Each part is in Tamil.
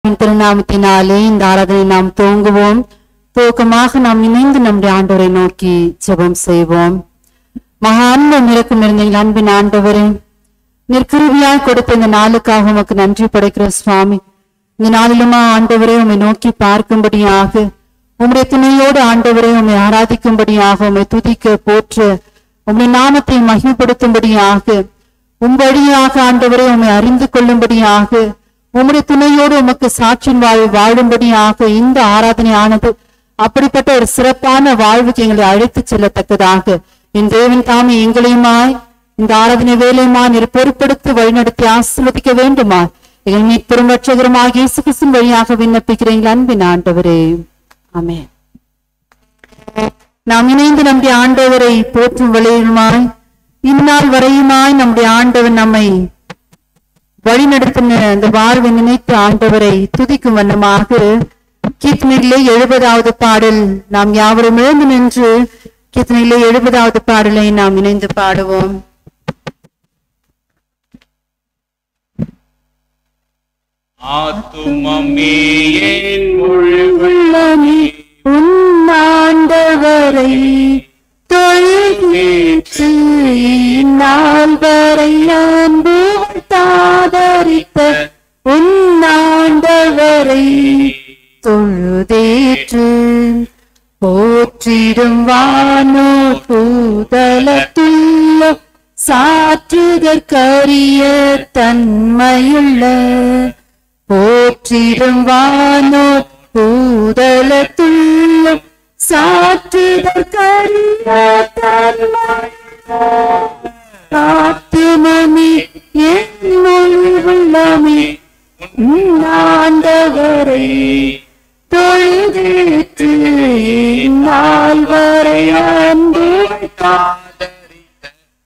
உன் திருநாமத்தினாலே இந்த ஆராதனை நாம் துவங்குவோம் துவக்கமாக நாம் இணைந்து நம்முடைய ஆண்டவரை நோக்கி ஜெபம் செய்வோம் மகா அன்பு நிறக்கும் இருந்த எங்கள் அன்பின் ஆண்டவரே நிற்கிருவியாய் கொடுத்த இந்த நாளுக்காக உமக்கு நன்றி படைக்கிற சுவாமி இந்த நாளிலுமா ஆண்டவரே உம்மை நோக்கி பார்க்கும்படியாக உம்முடைய துணையோடு ஆண்டவரே உம்மை ஆராதிக்கும்படியாக உம்மை துதிக்க போற்ற உம்முடைய நாமத்தை மகிமைப்படுத்தும்படியாக உம் வழியாக ஆண்டவரே உம்மை அறிந்து கொள்ளும்படியாக உம்முடைய துணையோடு உமக்கு சாட்சியின் வாழ்வு வாழும்படியாக இந்த ஆராதனை ஆனது அப்படிப்பட்ட ஒரு சிறப்பான வாழ்வுக்கு எங்களை அழைத்து செல்லத்தக்கதாக என் தேவன் தாமே எங்களையுமாய் இந்த ஆராதனை வேலையுமா நீர் பொறுப்படுத்தி வழிநடத்தி ஆசீர்வதிக்க வேண்டுமா எங்கள் மீட்பெரும் ரட்சகருமாக இயேசு கிறிஸ்துவின் வழியாக விண்ணப்பிக்கிறேன் எங்கள் அன்பின் ஆண்டவரே ஆமென் நாம் இணைந்து நம்முடைய ஆண்டவரை போற்றும் வழியுமாய் இந்நாள் வரையுமாய் நம்முடைய ஆண்டவர் நம்மை வழிநடத்தின அந்த வாழ்வை நினைத்து ஆண்டவரை துதிக்கும் வண்ணமாக கீர்த்தனையிலே எழுபதாவது பாடல் நாம் யாவரும் எழுந்து நின்று கீர்த்தனையிலே எழுபதாவது பாடலை நாம் இணைந்து பாடுவோம் ஆத்துமமே என் முழு உள்ளமே உன்னாண்டவரை தொழுகேற்று இந்நாள் வரை அன்பு தாதரித்த உன்னாண்டவரை தொழுதேற்று போற்றிடும் வானோ பூதலத்துள்ள சாற்றுதற்கரிய தன்மையுள்ள போற்றிடும் வானோ பூதலத்துள்ள சாற்றுதற்கரிய தன்மையுள்ள ஆத்துமமே என் மொழிவுள்ளமே ஆண்டவரை தொழுதேற்று நாள் வரை அன்பு ஆதரித்த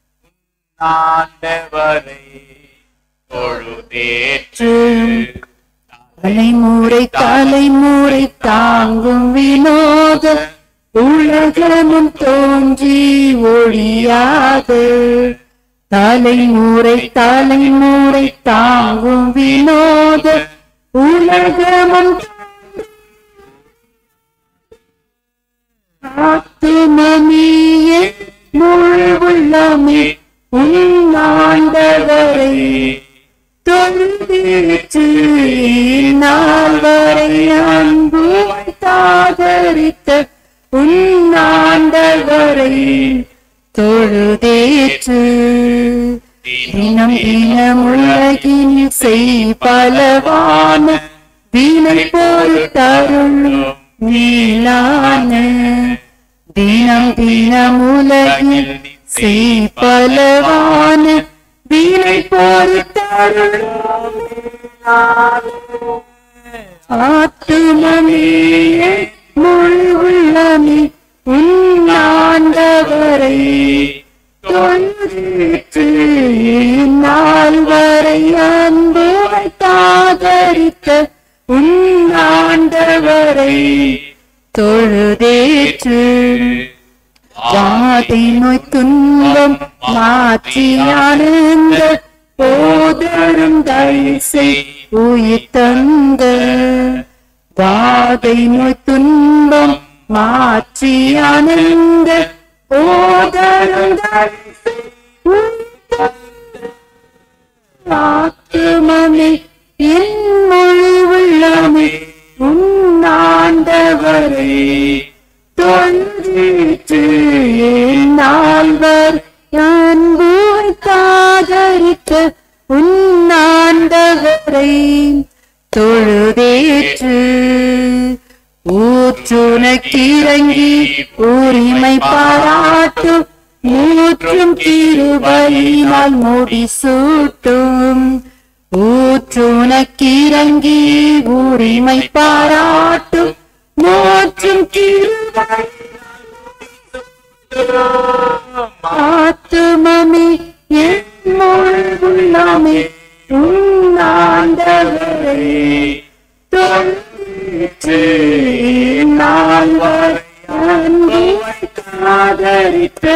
ஆண்டவரை தொழுதேற்று தலைமுறை தலைமுறை தாங்கும் வினோத உலகமும் தோன்றி ஒழியாது தலைமுறை தலைமுறை தாங்கும் வினோத உலகமும் ஆத்துமமியே முழுவுள்ளமே உன்னாண்டவரை தொழுதேற்று நாள் வரை அன்பு தாதரித்த உன்னாண்டவரை தொழுதேற்று தினம் தினம் உலகின் செய் பலவான வீணை போல் தருளும் நீளான தினம் தினம் உலகில் செய் பலவான வீணை போல் தருளும் ஆத்துமமே முழு உள்ளமே உன்னாண்டவரை தொழுதேற்று நாள் வரை அன்பு வைத்தாதரித்த உன்னாண்டவரை தொழுதேற்று ஜாதி நோய் துன்பம் மாற்றி ஆனந்த போதரும் தரிசை உயிர் தந்த வாதை நோய் துன்பம் மாற்றி ஆனந்த போதரும் தரிசை உயிர் தந்த ஆத்துமமே என் மொழிவுள்ளமே உன்னாண்டவரை தொழுதேற்று நால்வர் அன்பு தாதரித்த உன்னாண்டவரை தொழுதேற்று ஊற்றுனக்கிறங்கி உரிமை பாராட்டு ஊற்றும் திருவழினால் முடி சூட்டும் ஊற்றுனக்கிறங்கி உரிமை பாராட்டும் மூற்றும் திருவழி ஆத்துமமே என் முழுவுள்ளமே உன்னாண்டவரை தொழுதேற்று நால்வர் அன்பு ஆதரித்த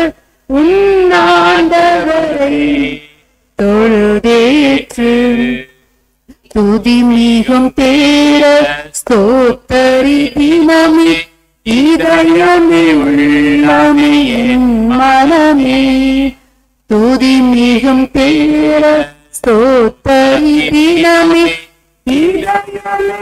உன்னாண்டவரை தொழுதேற்று துதி மிகும் தேர ஸ்தோத்தரி தினமே இதயமே உள்ளமே என் மனமே துதி மிகும் தேர ஸ்தோத்தரி தினமே இதயமே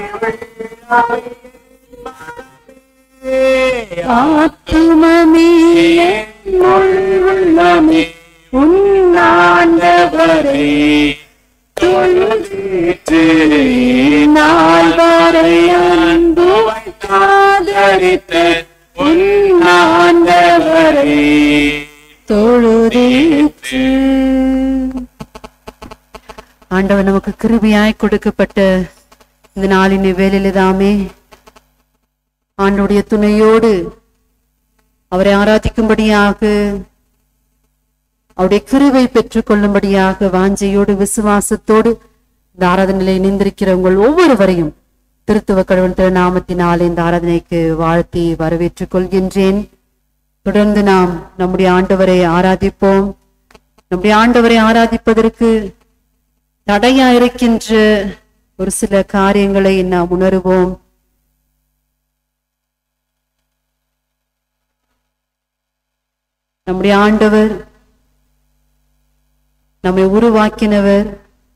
ஆத்துமமே என் உள்ளமே உன்னாண்டவரே தொழுதிட்டு நாள் வரை அன்பு காதலித்த உன்னாண்டவரே தொழுதிட்டு ஆண்டவர் நமக்கு கிருபியாய் கொடுக்கப்பட்ட இந்த நாளின் வேலையில தாமே ஆண்டுடைய துணையோடு அவரை ஆராதிக்கும்படியாக அவருடைய கிருவை பெற்றுக் கொள்ளும்படியாக வாஞ்சையோடு விசுவாசத்தோடு இந்த ஆராதனையில இணைந்திருக்கிற உங்கள் ஒவ்வொருவரையும் திருத்துவ கடவுள் திருநாமத்தினால் இந்த ஆராதனைக்கு வாழ்த்தி வரவேற்றுக் கொள்கின்றேன் தொடர்ந்து நாம் நம்முடைய ஆண்டவரை ஆராதிப்போம் நம்முடைய ஆண்டவரை ஆராதிப்பதற்கு தடையா இருக்கின்ற ஒரு சில காரியங்களை நாம் உணருவோம் நம்முடைய ஆண்டவர் நம்மை உருவாக்கினவர்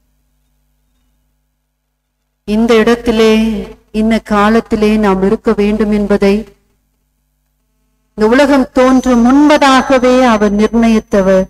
இந்த இடத்திலே இந்த காலத்திலே நாம் இருக்க வேண்டும் என்பதை இந்த உலகம் தோன்றும் முன்பதாகவே அவர் நிர்ணயித்தவர்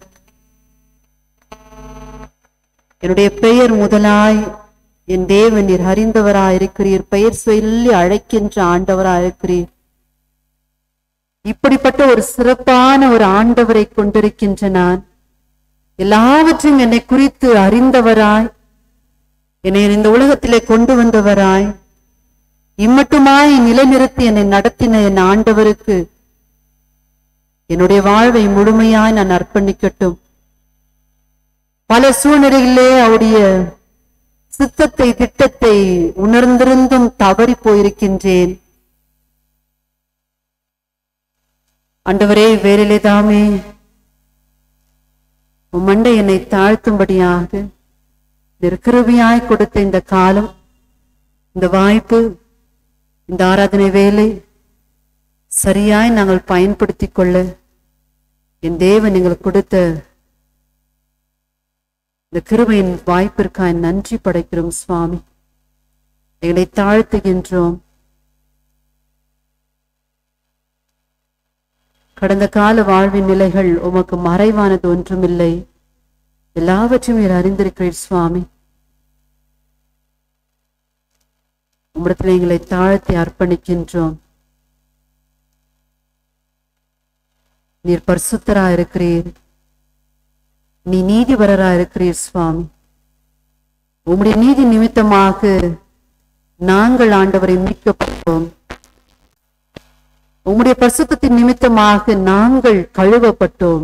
என்னுடைய பெயர் முதலாய் என் தேவன் நீர் அறிந்தவராய் இருக்கிறீர் பெயர் சொல்லி அழைக்கின்ற ஆண்டவராய் இருக்கிறீர் இப்படிப்பட்ட ஒரு சிறப்பான ஒரு ஆண்டவரை கொண்டிருக்கின்ற நான் எல்லாவற்றையும் என்னை குறித்து அறிந்தவராய் என்னை இந்த உலகத்திலே கொண்டு வந்தவராய் இம்மட்டுமாய் நிலைநிறுத்தி என்னை நடத்தின என் ஆண்டவருக்கு என்னுடைய வாழ்வை முழுமையாய் நான் அர்ப்பணிக்கட்டும் பல சூழ்நிலைகளிலே அவருடைய சித்தத்தை திட்டத்தை உணர்ந்திருந்தும் தவறி போயிருக்கின்றேன் ஆண்டவரே வேறிலே தாமே உம்மண்டை என்னை தாழ்த்தும்படியாக நெருக்கிருவியாய் கொடுத்த இந்த காலம் இந்த வாய்ப்பு இந்த ஆராதனை வேலை சரியாய் நாங்கள் பயன்படுத்திக் கொள்ள என் தேவன் எங்களுக்கு கொடுத்த இந்த கிருபையின் வாய்ப்பிற்காய் நன்றி படைக்கிறோம் சுவாமி எங்களை தாழ்த்துகின்றோம் கடந்த கால வாழ்வின் நிலைகள் உமக்கு மறைவானது ஒன்றுமில்லை எல்லாவற்றையும் நீர் அறிந்திருக்கிறீர் சுவாமி உம்மிடத்தில் எங்களை தாழ்த்தி அர்ப்பணிக்கின்றோம் நீர் பரிசுத்தரா இருக்கிறீர் நீ நீதிபரரா இருக்கிறீர் சுவாமி உம்முடைய நீதி நிமித்தமாக நாங்கள் ஆண்டவரை மீட்கப்பட்டோம் உம்முடைய பரிசுத்தத்தின் நிமித்தமாக நாங்கள் கழுவப்பட்டோம்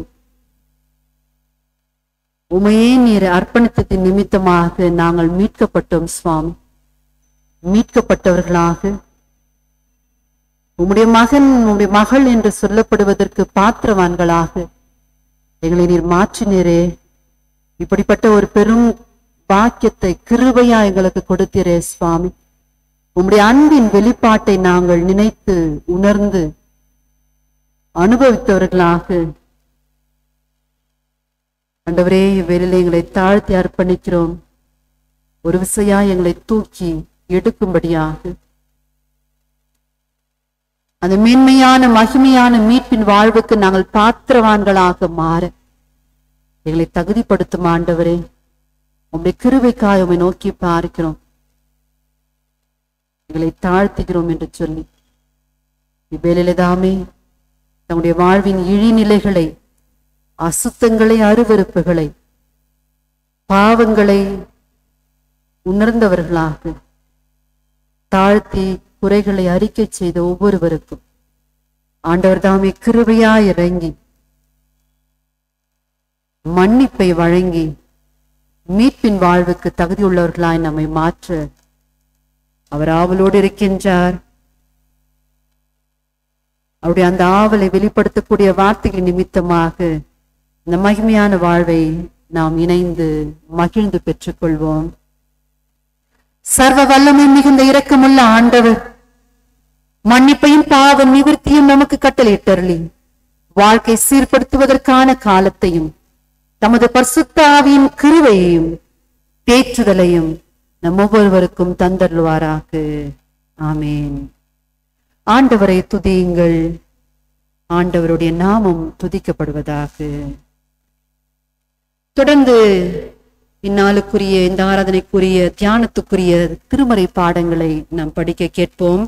உமையே நீர் அர்ப்பணித்ததின் நிமித்தமாக நாங்கள் மீட்கப்பட்டோம் சுவாமி மீட்கப்பட்டவர்களாக உம்முடைய மகன் உம்முடைய மகள் என்று சொல்லப்படுவதற்கு பாத்திரவான்களாக எங்களை நீர் மாற்றினீரே இப்படிப்பட்ட ஒரு பெரும் பாக்கியத்தை கிருபையா எங்களுக்கு கொடுத்தீரே சுவாமி உம்முடைய அன்பின் வெளிப்பாட்டை நாங்கள் நினைத்து உணர்ந்து அனுபவித்தவர்களாக ஆண்டவரே இவ்வேளையிலே எங்களை தாழ்த்தி அர்ப்பணிக்கிறோம் ஒரு விசையா எங்களை தூக்கி எடுக்கும்படியாக அந்த மேன்மையான மகிமையான மீட்பின் வாழ்வுக்கு நாங்கள் பாத்திரவான்களாக மாற எங்களை தகுதிப்படுத்தும் ஆண்டவரே உம்முடைய கிருபைக்காய் உம்மை நோக்கி பார்க்கிறோம் எங்களை தாழ்த்துகிறோம் என்று சொல்லி இவ்வேளையிலே தாமே தம்முடைய வாழ்வின் இழிநிலைகளை அசுத்தங்களை அருவருப்புகளை பாவங்களை உணர்ந்தவர்களாக தாழ்த்தி குறைகளை அறிக்கை செய்த ஒவ்வொருவருக்கும் ஆண்டவர் தாமே கிருபையாய் இறங்கி மன்னிப்பை வழங்கி மீட்பின் வாழ்வுக்கு தகுதியுள்ளவர்களாய் நம்மை மாற்ற அவர் ஆவலோடு இருக்கின்றார் அவருடைய அந்த ஆவலை வெளிப்படுத்தக்கூடிய வார்த்தைகள் நிமித்தமாக இந்த மகிமையான வாழ்வை நாம் இணைந்து மகிழ்ந்து பெற்றுக்கொள்வோம் சர்வ வல்லமை மிகுந்த இரக்கமுள்ள ஆண்டவர் மன்னிப்பையும் பாவ நிவர்த்தியும் நமக்கு கட்டளையிட்டருளி வாழ்க்கை சீர்படுத்துவதற்கான காலத்தையும் தமது பரிசுத்த ஆவியின் கிருவையையும் தேற்றுதலையும் நம் ஒவ்வொருவருக்கும் தந்தருள்வாராக ஆமேன் ஆண்டவரை துதியுங்கள் ஆண்டவருடைய நாமம் துதிக்கப்படுவதாக தொடர்ந்து இந்நாளுக்குரிய இந்த ஆராதனைக்குரிய தியானத்துக்குரிய திருமறை பாடங்களை நாம் படிக்க கேட்போம்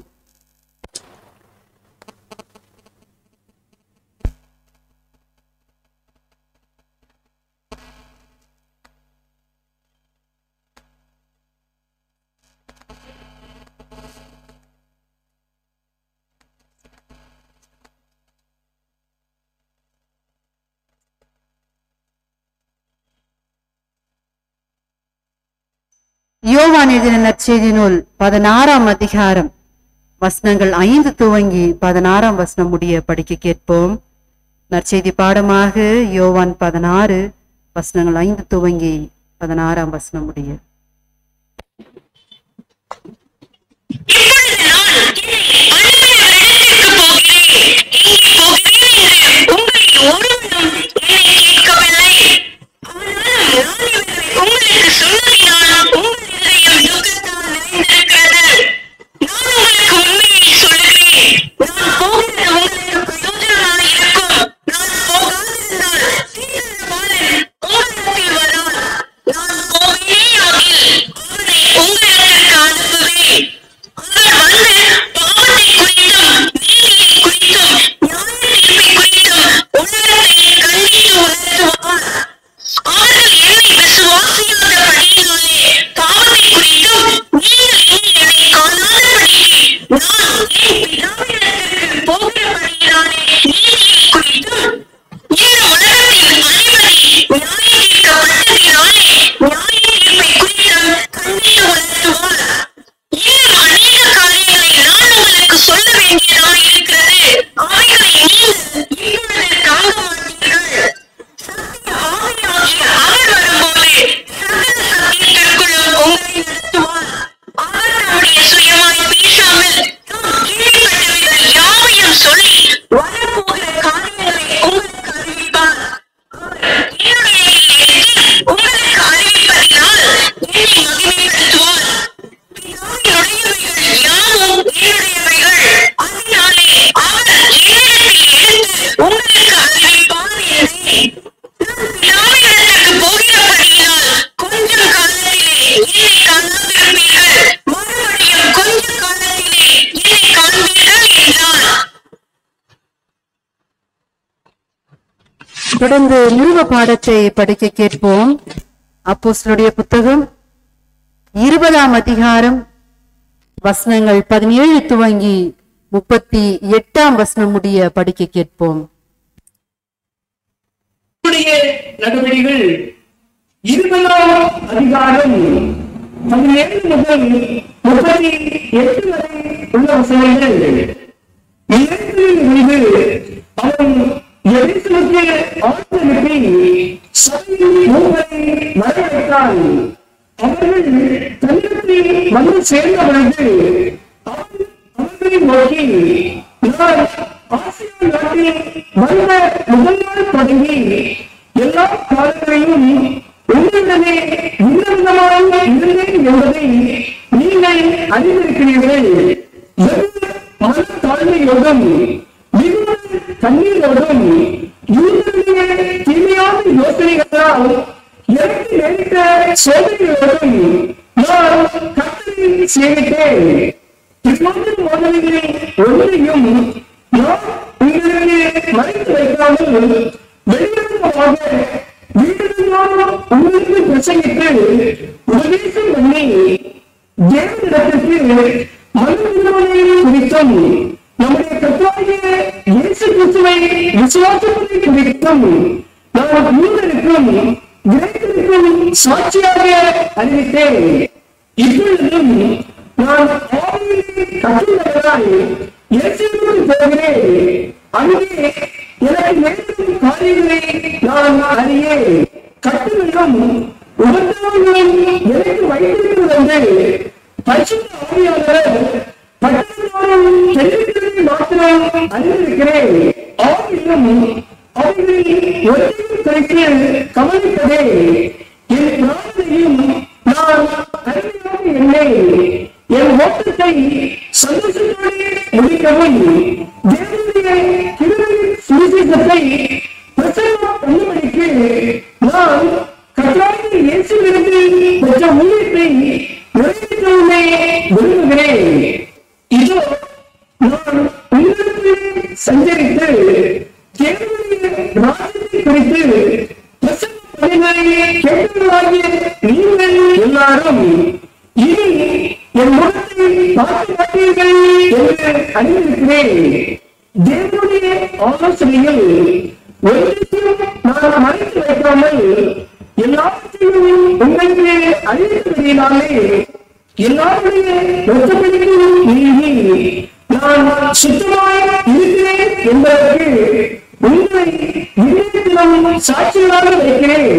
யோவான் எழுதின நற்செய்தி நூல் பதினாறாம் அதிகாரம் வசனங்கள் ஐந்து துவங்கி பதினாறாம் வசனம் முடிய படிக்க கேட்போம் நற்செய்தி பாடமாக யோவான் பதினாறு வசனங்கள் ஐந்து துவங்கி பதினாறாம் வசனம் முடிய இப்பொழுது நான் அனுப்பினவரிடத்திற்கு போகிறேன் எங்கே போகிறேன் என்று உங்களில் ஒருவரும் என்னை கேட்கவில்லை ஆனாலும் நான் இவர்களை உங்களுக்கு சொன்னதினால் உங்கள் இதயம் துக்கத்தால் நிறைந்திருக்கிறது நான் உங்களுக்கு உண்மையை சொல்லுகிறேன் நான் போகிறது உங்களுக்கு பிரயோஜனமாக இருக்கும் நான் போகாதிருந்தால் தீவிரவாளன் உங்களிடத்தில் வரான் நான் போவேனே ஆகில் அவனை உங்களிடத்திற்கு அனுப்புவேன் அவர் வந்து பாவத்தை குறித்தும் நீதியை குறித்தும் நியாய தீர்ப்பை குறித்தும் உலகத்தை கண்டித்து உணர்த்துவார் அவர்கள் என்னை விசுவாசியாதபடியினாலே பாவத்தை குறித்தும் நீங்கள் இனி என்னை காணாதபடிக்கு நான் என் பிதாவினிடத்திற்கு போகிறபடியினாலே நீதியை குறித்தும் இந்த உலகத்தின் அதிபதி நியாய தீர்க்கப்பட்டதினாலே நியாய தீர்ப்பை குறித்தும் கண்டித்து உணர்த்துவார் இன்னும் அநேக காரியங்களை நான் உங்களுக்கு சொல்ல வேண்டியதாக இருக்கிறது அவைகளை நீங்கள் இப்பொழுது காண மாட்டீர்கள் சத்திய ஆவியாகிய அவர் வரும்போது சகல சத்தியத்திற்குள்ளும் உங்களை நடத்துவார் அவர் நம்முடைய சுயமாய் பேசாமல் தாம் கேள்விப்பட்டவைகள் யாவையும் சொல்லி வரப்போகிற காரியங்களை உங்களுக்கு அறிவிப்பார் அவர் என்னுடைய எடுத்து உங்களுக்கு அறிவிப்பதினால் என்னை மகிமைப்படுத்துவார் பிதாவினுடையவைகள் யாவும் என்னுடையவைகள் அதனாலே அவர் என்னிடத்தில் எடுத்து உங்களுக்கு அறிவிப்பார் என்றேன் நான் பிதாவினிடத்திற்கு போகிறபடியினால் கொஞ்சம் காலத்திலே என்னை காணாதிருப்பீர்கள் மறுபடியும் கொஞ்ச காலத்திலே என்னை காண்பீர்கள் என்றார் தொடர்ந்து நிறுவ பாடத்தை படிக்க கேட்போம் அப்போஸ்தலருடைய புத்தகம் இருபதாம் அதிகாரம் வசனங்கள் பதினேழு துவங்கி முப்பத்தி எட்டாம் வசனம் முடிய படிக்க கேட்போம் அவருடைய நடவடிக்கைகள் இருபதாம் அதிகாரம் பதினேழு முதல் முப்பத்தி எட்டு வரை உள்ள வசனங்கள் இயேசுவின் மீது அவன் எரிசலுக்கு ஆற்றலுக்கு சபையின் மூவரை வரவேற்றான் அவர்கள் தன்னிடத்தில் வந்து சேர்ந்த பொழுது அவன் அவர்களை நோக்கி நான் ஆசியா நாட்டில் வந்த முதல் நாள் தொடங்கி எல்லா காலங்களையும் உங்களிடமே விதவிதமாக இருந்தேன் என்பதை நீங்கள் அறிந்திருக்கிறீர்கள் வெகு மனத்தாழ்மையோடும் மிகுந்த கண்ணீரோடும் யூதருடைய தீமையான யோசனைகளால் எனக்கு நேரிட்ட சோதனையோடும் நான் கத்தரை சேமித்தேன் இப்போது மோதல்களை ஒன்றையும் நான் உங்களுக்கு மறைத்து வைக்காமல் வெளியிடமாக வீடுகளோடு உங்களுக்கு பிரசங்கித்து உபதேசம் பண்ணி தேவனிடத்திற்கு மனநிலைமை குறித்தும் நம்முடைய கத்தாகிய இயேசு கிறிஸ்துவை விசுவாசத்தை குறித்தும் நான் யூதருக்கும் கிரேக்கருக்கும் சாட்சியாக அறிவித்தேன் இப்பொழுதும் நான் ஆவியிலே கற்றுள்ளவராய் இயேசுவுக்கு போகிறேன் அங்கே எனக்கு நேர்க்கும் காரியங்களை நான் அறியேன் கட்டுகளும் உபத்திரவங்களும் எனக்கு வைத்திருக்கிறது என்று பரிசுத்த ஆவியானவர் பட்டணத்தோறும் தெரிவித்ததை மாத்திரம் அறிந்திருக்கிறேன் ஆவியும் அவைகளில் ஒன்றையும் குறித்து கவனிப்பதே என் பிரார்த்தனையும் நான் கருமையாக என்னை என் ஓட்டத்தை சந்தோஷத்தோடு முடிக்கவும் தேவனுடைய கிருபையின் சுவிசேஷத்தை பிரசங்கம் பண்ணும்படிக்கு நான் கர்த்தராகிய இயேசுவிலிருந்து பெற்ற ஊழியத்தை நிறைவேற்றவுமே விரும்புகிறேன் இதோ நான் உங்களுக்கு சஞ்சரித்து தேவனுடைய ராஜ்யத்தை குறித்து பிரசங்கம் பண்ணுகிறதை கேட்டவர்களாகிய நீங்கள் எல்லாரும் இனி என் முகத்தை பார்க்க மாட்டீர்கள் என்று அறிந்திருக்கிறேன் தேவனுடைய ஆலோசனையில் ஒன்றையும் நான் மறைத்து வைக்காமல் எல்லாவற்றையும் உங்களுக்கு அறிவித்ததினாலே எல்லாருடைய ஒத்தப்படிக்கும் மீறி நான் சுத்தமாய் இருக்கிறேன் என்பதற்கு உங்களை இதயத்திலும் சாட்சியாக வைக்கிறேன்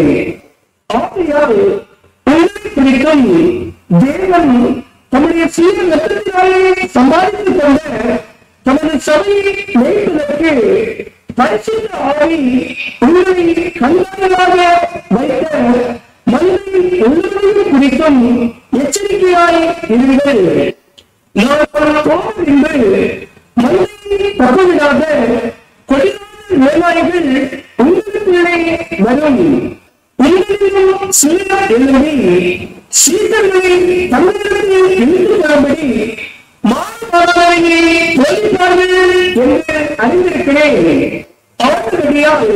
ஆகையால் உங்களை குறித்தும் தேவன் தம்முடைய சீர ரத்தத்தினாலே சம்பாதித்துக் கொண்ட தமது சபையை மேய்ப்பதற்கு பரிசுத்த ஆவி உங்களை கண்காணிகளாக வைத்த மந்தை உள்ளதையும் குறித்தும் எச்சரிக்கையாய் இருங்கள் நான் போகும் என்று மந்தையை தப்பவிடாத கொடியான வேலாய்கள் உங்களுக்குள்ளே வரும் உங்களிலும் சிலர் எழுதி சீதர்களை தங்களிடத்தில் இழுத்து வரும்படி மாணவர்களை போதிப்பார்கள் என்று அறிந்திருக்கிறேன் அவர்களுடையால்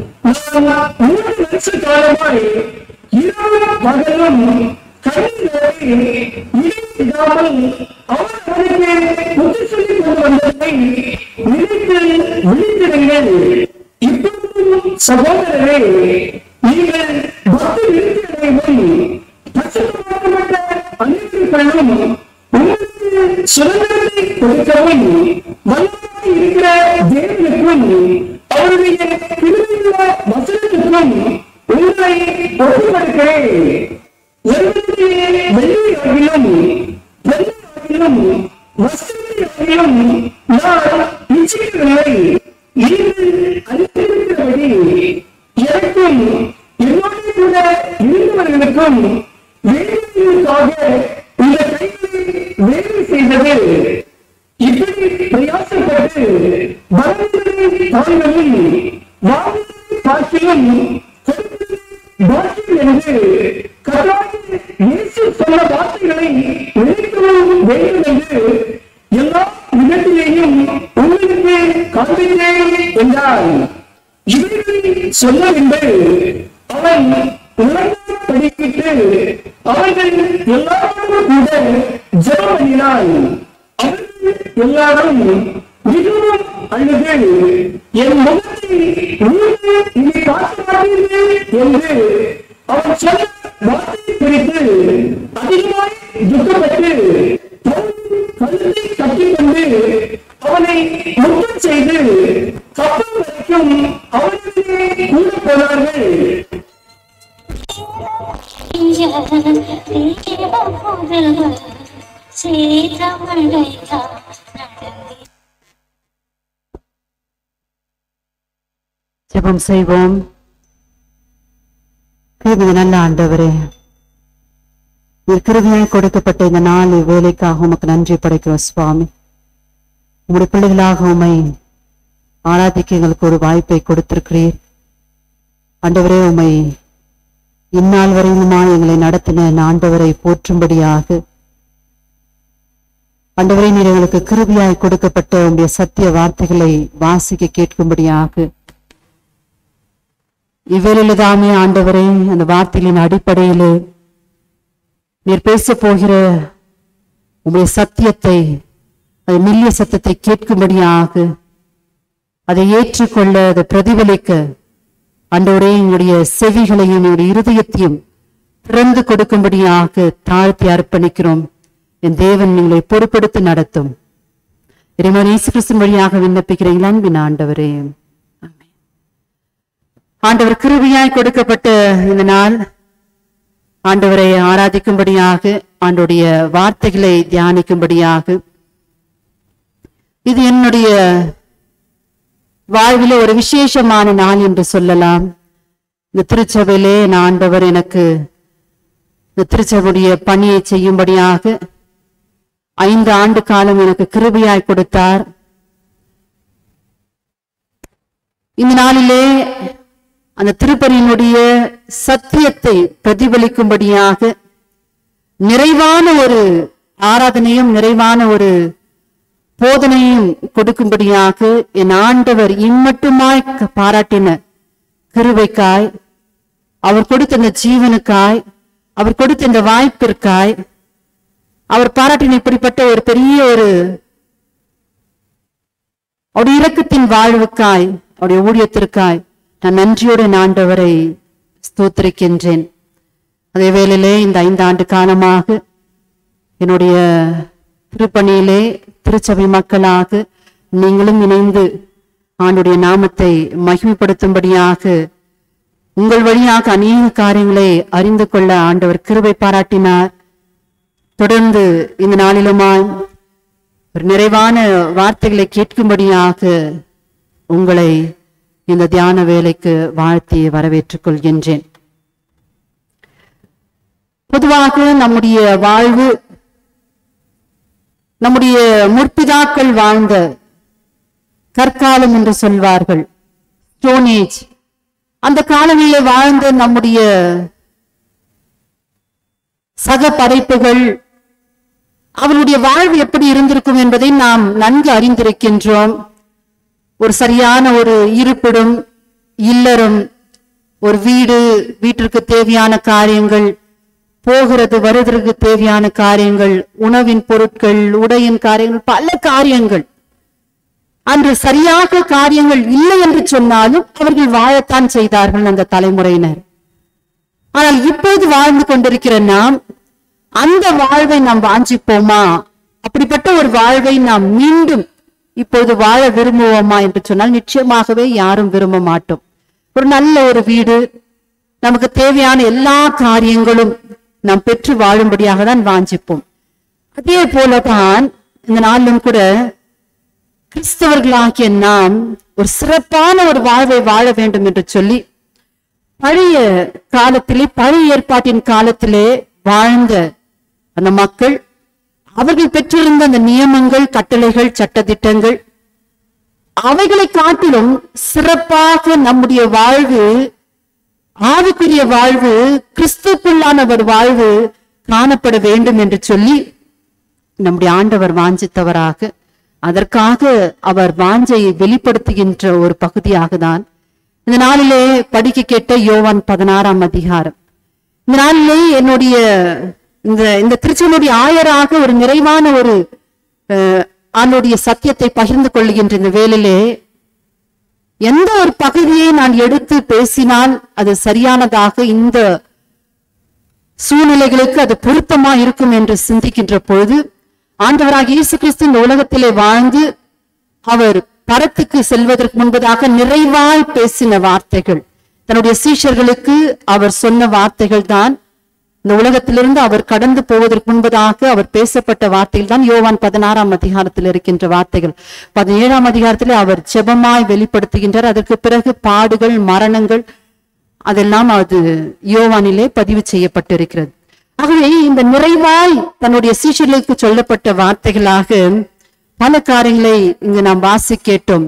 நான் மூன்று வருஷ காலமாய் இரவு பகலும் கண்ணீரை இடைவிடாமல் அவர் அவருக்கு புத்தி சொல்லிக் கொண்டு வந்ததை நினைத்து விழித்திருங்கள் இப்பொழுதும் சகோதரரே நீங்கள் பக்தி விருத்தியடையும் பரிசுத்தமாக்கப்பட்ட அனைவருக்கும் உங்களுக்கு சுதந்திரத்தை கொடுக்கவும் வல்லமையாக இருக்கிற தேவனுக்கும் அவருடைய கிருமையுள்ள வசனத்துக்கும் உங்களை ஒப்புக்கொடுக்கிறேன் ஒருவருக்கு வெள்ளியாகிலும் வெள்ளியாகிலும் வசதியாகிலும் நான் இச்சிக்கவில்லை நீங்கள் அறிந்திருக்கிறபடி எனக்கும் என்னோடு கூட இருந்தவர்களுக்கும் வேலைகளுக்காக இந்த கைகளை வேலை செய்தது இப்படி பிரயாசப்பட்டு பலவீனரை தாங்களும் வாழ்வை பார்க்கிலும் கொடுப்பது பாக்கியம் என்று கர்த்தராகிய இயேசு சொன்ன வார்த்தைகளை நினைக்கவும் வேண்டும் என்று எல்லா நிகழ்ச்சியையும் உங்களுக்கு காண்பிக்கிறேன் என்றார் இவைகளை சொல்லவில்லை அவன் உலக படிக்கிட்டு அவர்கள் எல்லாரும் கூட ஜெபம் பண்ணினான் அவர்கள் எல்லாரும் மிகவும் அழுது என் முகத்தை நீங்கள் இனி பார்க்க மாட்டீர்கள் என்று அவன் சொன்ன வார்த்தை குறித்து அதிகமாய் துக்கப்பட்டு தன் கழுத்தை கட்டிக்கொண்டு அவனை முத்தம் செய்து கப்பல் வரைக்கும் அவனுக்கு கூட போனார்கள் ஜெபம் செய்வோம் கிருபை நல்ல ஆண்டவரே நீர் கிருபையாய் கொடுக்கப்பட்ட இந்த நாள் வேலைக்காக உமக்கு நன்றி படைக்கிறோம் சுவாமி உங்களுடைய பிள்ளைகளாக உமை ஆராதிக்க எங்களுக்கு ஒரு வாய்ப்பை கொடுத்திருக்கிறீர் ஆண்டவரே உமை இந்நாள் வரையிலுமா எங்களை நடத்தின இந்த ஆண்டவரை போற்றும்படியாக ஆண்டவரே நீர் எங்களுக்கு கிருபியாய் கொடுக்கப்பட்ட உங்களுடைய சத்திய வார்த்தைகளை வாசிக்க கேட்கும்படியாக இவ்வேளையில தாமே ஆண்டவரே அந்த வார்த்தைகளின் அடிப்படையிலே நீர் பேச போகிற உங்களுடைய சத்தியத்தை அது மெல்லிய சத்தத்தை கேட்கும்படியாக அதை ஏற்றுக்கொள்ள அதை பிரதிபலிக்க அன்றோரே எங்களுடைய செவிகளையும் எங்களுடைய இருதயத்தையும் திறந்து கொடுக்கும்படியாக தாழ்த்தி அர்ப்பணிக்கிறோம் என் தேவன் எங்களை பொறுப்படுத்தி நடத்தும் இறைவன் இயேசு கிறிஸ்து வழியாக விண்ணப்பிக்கிறீங்களா அன்பின் ஆண்டவரே ஆமென். ஆண்டவர் கிருபையாய் கொடுக்கப்பட்ட இந்த நாள் ஆண்டவரை ஆராதிக்கும்படியாக ஆண்டுடைய வார்த்தைகளை தியானிக்கும்படியாக இது என்னுடைய வாழ்விலே ஒரு விசேஷமான நாள் என்று சொல்லலாம் இந்த திருச்சபையிலே என் ஆண்டவர் எனக்கு இந்த திருச்சபையுடைய பணியை செய்யும்படியாக ஐந்து ஆண்டு காலம் எனக்கு கிருபையாய் கொடுத்தார் இந்த நாளிலே அந்த திருப்பணியினுடைய சத்தியத்தை பிரதிபலிக்கும்படியாக நிறைவான ஒரு ஆராதனையும் நிறைவான ஒரு போதனையும் கொடுக்கும்படியாக என் ஆண்டவர் இம்மட்டுமாய் க- பாராட்டின கிருபைக்காய் அவர் கொடுத்த இந்த ஜீவனுக்காய் அவர் கொடுத்த இந்த வாய்ப்பிற்காய் அவர் பாராட்டின இப்படிப்பட்ட ஒரு பெரிய ஒரு அவருடைய இரக்கத்தின் வாழ்வுக்காய் அவருடைய ஊழியத்திற்காய் நான் நன்றியோடு என் ஆண்டவரை ஸ்தோத்திரிக்கின்றேன் அதே வேளையிலே இந்த ஐந்து ஆண்டு காலமாக என்னுடைய திருப்பணியிலே திருச்சபை மக்களாக நீங்களும் இணைந்து ஆண்டுடைய நாமத்தை மகிமைப்படுத்தும்படியாக உங்கள் வழியாக அநேக காரியங்களை அறிந்து கொள்ள ஆண்டவர் கிருபை பாராட்டினார் தொடர்ந்து இந்த நாளிலுமாய் ஒரு நிறைவான வார்த்தைகளை கேட்கும்படியாக உங்களை இந்த தியான வேலைக்கு வாழ்த்தி வரவேற்றுக் கொள்கின்றேன் பொதுவாக நம்முடைய வாழ்வு நம்முடைய முற்பிதாக்கள் வாழ்ந்த கற்காலம் என்று சொல்வார்கள் ஸ்டோன் ஏஜ் அந்த காலங்களிலே வாழ்ந்த நம்முடைய சக படைப்புகள் அவருடைய வாழ்வு எப்படி இருந்திருக்கும் என்பதை நாம் நன்கு அறிந்திருக்கின்றோம் ஒரு சரியான ஒரு இருப்பிடம் இல்லறம் ஒரு வீடு வீட்டிற்கு தேவையான காரியங்கள் போகிறது வருவதற்கு தேவையான காரியங்கள் உணவின் பொருட்கள் உடையின் காரியங்கள் பல காரியங்கள் அன்று சரியாக காரியங்கள் இல்லை என்று சொன்னாலும் அவர்கள் வாழத்தான் செய்தார்கள் அந்த தலைமுறையினர் ஆனால் இப்போது வாழ்ந்து கொண்டிருக்கிற நாம் அந்த வாழ்வை நாம் வாஞ்சிப்போமா அப்படிப்பட்ட ஒரு வாழ்வை நாம் மீண்டும் இப்போது வாழ விரும்புவோமா என்று சொன்னால் நிச்சயமாகவே யாரும் விரும்ப மாட்டோம் ஒரு நல்ல ஒரு வீடு நமக்கு தேவையான எல்லா காரியங்களும் நாம் பெற்று வாழும்படியாக தான் வாஞ்சிப்போம் அதே போலதான் இந்த நாளிலும் கூட கிறிஸ்தவர்களாகிய நாம் ஒரு சிறப்பான ஒரு வாழ்வை வாழ வேண்டும் என்று சொல்லி பழைய காலத்திலே பழைய ஏற்பாட்டின் காலத்திலே வாழ்ந்த அந்த மக்கள் அவர்கள் பெற்றிருந்த அந்த நியமங்கள் கட்டளைகள் சட்டதிட்டங்கள் அவைகளை காட்டிலும் சிறப்பாக நம்முடைய வாழ்வு ஆவிக்குரிய வாழ்வு கிறிஸ்துக்குள்ளான ஒரு வாழ்வு காணப்பட வேண்டும் என்று சொல்லி நம்முடைய ஆண்டவர் வாஞ்சித்தவராக அதற்காக அவர் வாஞ்சையை வெளிப்படுத்துகின்ற ஒரு பகுதியாக தான் இந்த நாளிலே படிக்க கேட்ட யோவான் பதினாறாம் அதிகாரம் இந்த நாளிலே என்னுடைய இந்த இந்த திருச்சனுடைய ஆயராக ஒரு நிறைவான ஒரு அஹ், ஆண்டுடைய சத்தியத்தை பகிர்ந்து கொள்கின்ற இந்த வேளையிலே எந்த ஒரு பகுதியை நான் எடுத்து பேசினால் அது சரியானதாக இந்த சூழ்நிலைகளுக்கு அது பொருத்தமா இருக்கும் என்று சிந்திக்கின்ற பொழுது ஆண்டவராக இயேசு கிறிஸ்து இந்த உலகத்திலே வாழ்ந்து அவர் பரத்துக்கு செல்வதற்கு முன்பதாக நிறைவாய் பேசின வார்த்தைகள் தன்னுடைய சீஷர்களுக்கு அவர் சொன்ன வார்த்தைகள் தான் இந்த உலகத்திலிருந்து அவர் கடந்து போவதற்கு முன்பதாக அவர் பேசப்பட்ட வார்த்தைகள் தான் யோவான் பதினாறாம் அதிகாரத்தில் இருக்கின்ற வார்த்தைகள் பதினேழாம் அதிகாரத்திலே அவர் ஜெபமாய் வெளிப்படுத்துகின்றார் அதற்கு பிறகு பாடுகள் மரணங்கள் அதெல்லாம் அது யோவானிலே பதிவு செய்யப்பட்டிருக்கிறது ஆகவே இந்த நிறைவாய் தன்னுடைய சீஷர்களுக்கு சொல்லப்பட்ட வார்த்தைகளாக பல காரியங்களை இங்கு நாம் வாசி கேட்டோம்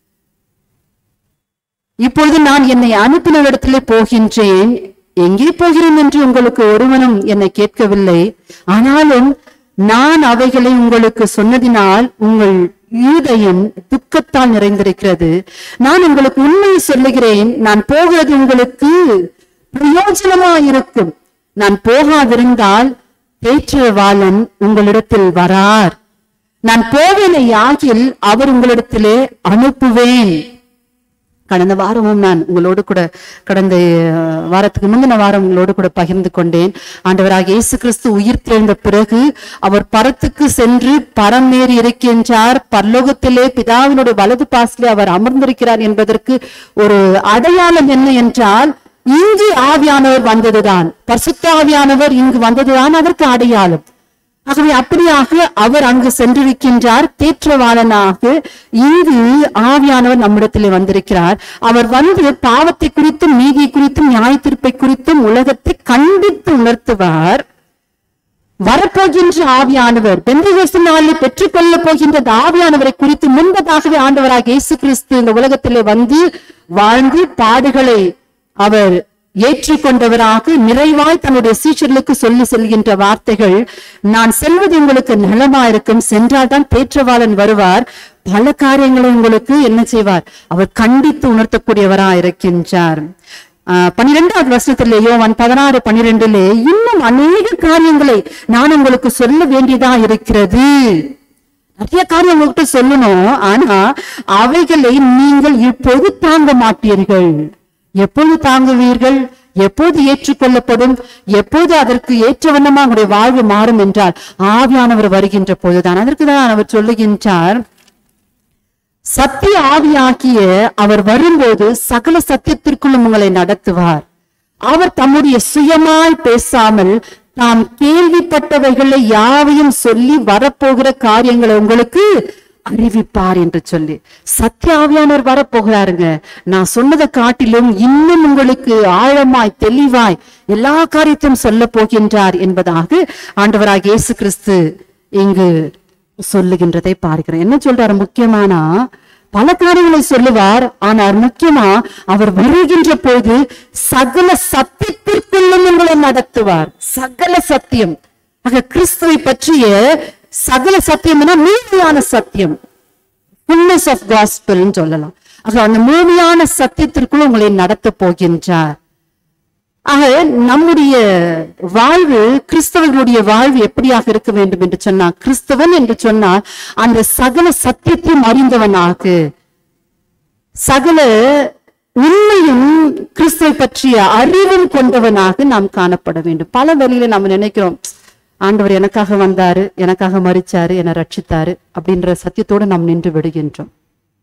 இப்பொழுது நான் என்னை அனுப்பின இடத்திலே போகின்றேன் எங்கே போகிறேன் என்று உங்களுக்கு ஒருவனும் என்னை கேட்கவில்லை ஆனாலும் நான் அவைகளை உங்களுக்கு சொன்னதினால் உங்கள் ஈதயம் துக்கத்தால் நிறைந்திருக்கிறது நான் உங்களுக்கு உண்மையை சொல்லுகிறேன் நான் போகிறது உங்களுக்கு பிரயோஜனமா இருக்கும் நான் போகாதிருந்தால் தேற்றவாளன் உங்களிடத்தில் வரார் நான் போவேனை ஆகில் அவர் உங்களிடத்திலே அனுப்புவேன் கடந்த வாரமும் நான் உங்களோடு கூட கடந்த அஹ், வாரத்துக்கு முந்தின வாரம் உங்களோடு கூட பகிர்ந்து கொண்டேன் ஆண்டவராக இயேசு கிறிஸ்து உயிர் தெழுந்த பிறகு அவர் பரத்துக்கு சென்று பரமேறி இருக்கின்றார் பரலோகத்திலே பிதாவினுடைய வலது பாசிலே அவர் அமர்ந்திருக்கிறார் என்பதற்கு ஒரு அடையாளம் என்ன என்றால் இங்கு ஆவியானவர் வந்ததுதான் பரிசுத்த ஆவியானவர் இங்கு வந்ததுதான் அதற்கு அடையாளம் ஆகவே அப்படியாக அவர் அங்கு சென்றிருக்கின்றார் தேற்றவாளனாக இங்கு ஆவியானவர் நம்மிடத்திலே வந்திருக்கிறார் அவர் வந்து பாவத்தை குறித்தும் நீதி குறித்தும் நியாயத்தீர்ப்பை குறித்தும் உலகத்தை கண்டித்து உணர்த்துவார் வரப்போகின்ற ஆவியானவர் பெந்தகோஸ்து நாளில் பெற்றுக்கொள்ள போகின்ற அந்த ஆவியானவரை குறித்து முன்பதாகவே ஆண்டவராக இயேசு கிறிஸ்து இந்த உலகத்திலே வந்து வாழ்ந்து பாடுகளை அவர் ஏற்றுக்கொண்டவராக நிறைவாய் தன்னுடைய சீஷர்களுக்கு சொல்லி செல்கின்ற வார்த்தைகள் நான் செல்வது உங்களுக்கு நலமா இருக்கும் சென்றால்தான் தேற்றவாளன் வருவார் பல காரியங்களை உங்களுக்கு என்ன செய்வார் அவர் கண்டித்து உணர்த்தக்கூடியவரா இருக்கின்றார் ஆஹ் பன்னிரெண்டாவது வருஷத்திலே யோவான் பதினாறு பன்னிரெண்டிலே இன்னும் அநேக காரியங்களை நான் உங்களுக்கு சொல்ல வேண்டியதா இருக்கிறது நிறைய காரியம் உங்கள்கிட்ட சொல்லணும் ஆனா அவைகளை நீங்கள் இப்போது தாங்க மாட்டீர்கள் எப்போது தாங்குவீர்கள் எப்போது ஏற்றுக்கொள்ளப்படும் எப்போது அதற்கு ஏற்ற வண்ணமா உங்களுடைய வாழ்வு மாறும் என்றால் ஆவியானவர் வருகின்ற போதுதான் அதற்கு தான் அவர் சொல்லுகின்றார் சத்திய ஆவியாகிய அவர் வரும்போது சகல சத்தியத்திற்குள்ளும் உங்களை நடத்துவார் அவர் தம்முடைய சுயமாய் பேசாமல் தாம் கேள்விப்பட்டவைகளை யாவையும் சொல்லி வரப்போகிற காரியங்களை உங்களுக்கு அறிவிப்பார் என்று சொல்லி சத்திய ஆவியானவர் வரப்போகிறாருங்க நான் சொன்னதை காட்டிலும் இன்னும் உங்களுக்கு ஆழமாய் தெளிவாய் எல்லா காரியத்தையும் சொல்ல போகின்றார் என்பதாக ஆண்டவராக இயேசு கிறிஸ்து இங்கு சொல்லுகின்றதை பார்க்கிறேன் என்ன சொல்றாரு முக்கியமானா பல காரியங்களை சொல்லுவார் ஆனால் முக்கியமா அவர் வருகின்ற போது சகல சத்தியத்திற்குள்ளும் உங்களை நடத்துவார் சகல சத்தியம் ஆக கிறிஸ்துவை பற்றிய சகல சத்தியம் முழுமையான சத்தியம் ஃபுல்னஸ் ஆஃப் காஸ்பல்னு சொல்லலாம் ஆக அந்த முழுமையான சத்தியத்திற்குள் உங்களை நடத்த போகின்றார் ஆக நம்முடைய வாழ்வு கிறிஸ்தவர்களுடைய வாழ்வு எப்படியாக இருக்க வேண்டும் என்று சொன்னார் கிறிஸ்தவன் என்று சொன்னால் அந்த சகல சத்தியத்தையும் அறிந்தவனாக சகல உண்மையும் கிறிஸ்துவை பற்றிய அறிவும் கொண்டவனாக நாம் காணப்பட வேண்டும் பல வழியில நாம் நினைக்கிறோம் ஆண்டவர் எனக்காக வந்தாரு எனக்காக மறிச்சாரு என்னை ரட்சித்தாரு அப்படின்ற சத்தியத்தோட நாம் நின்று விடுகின்றோம்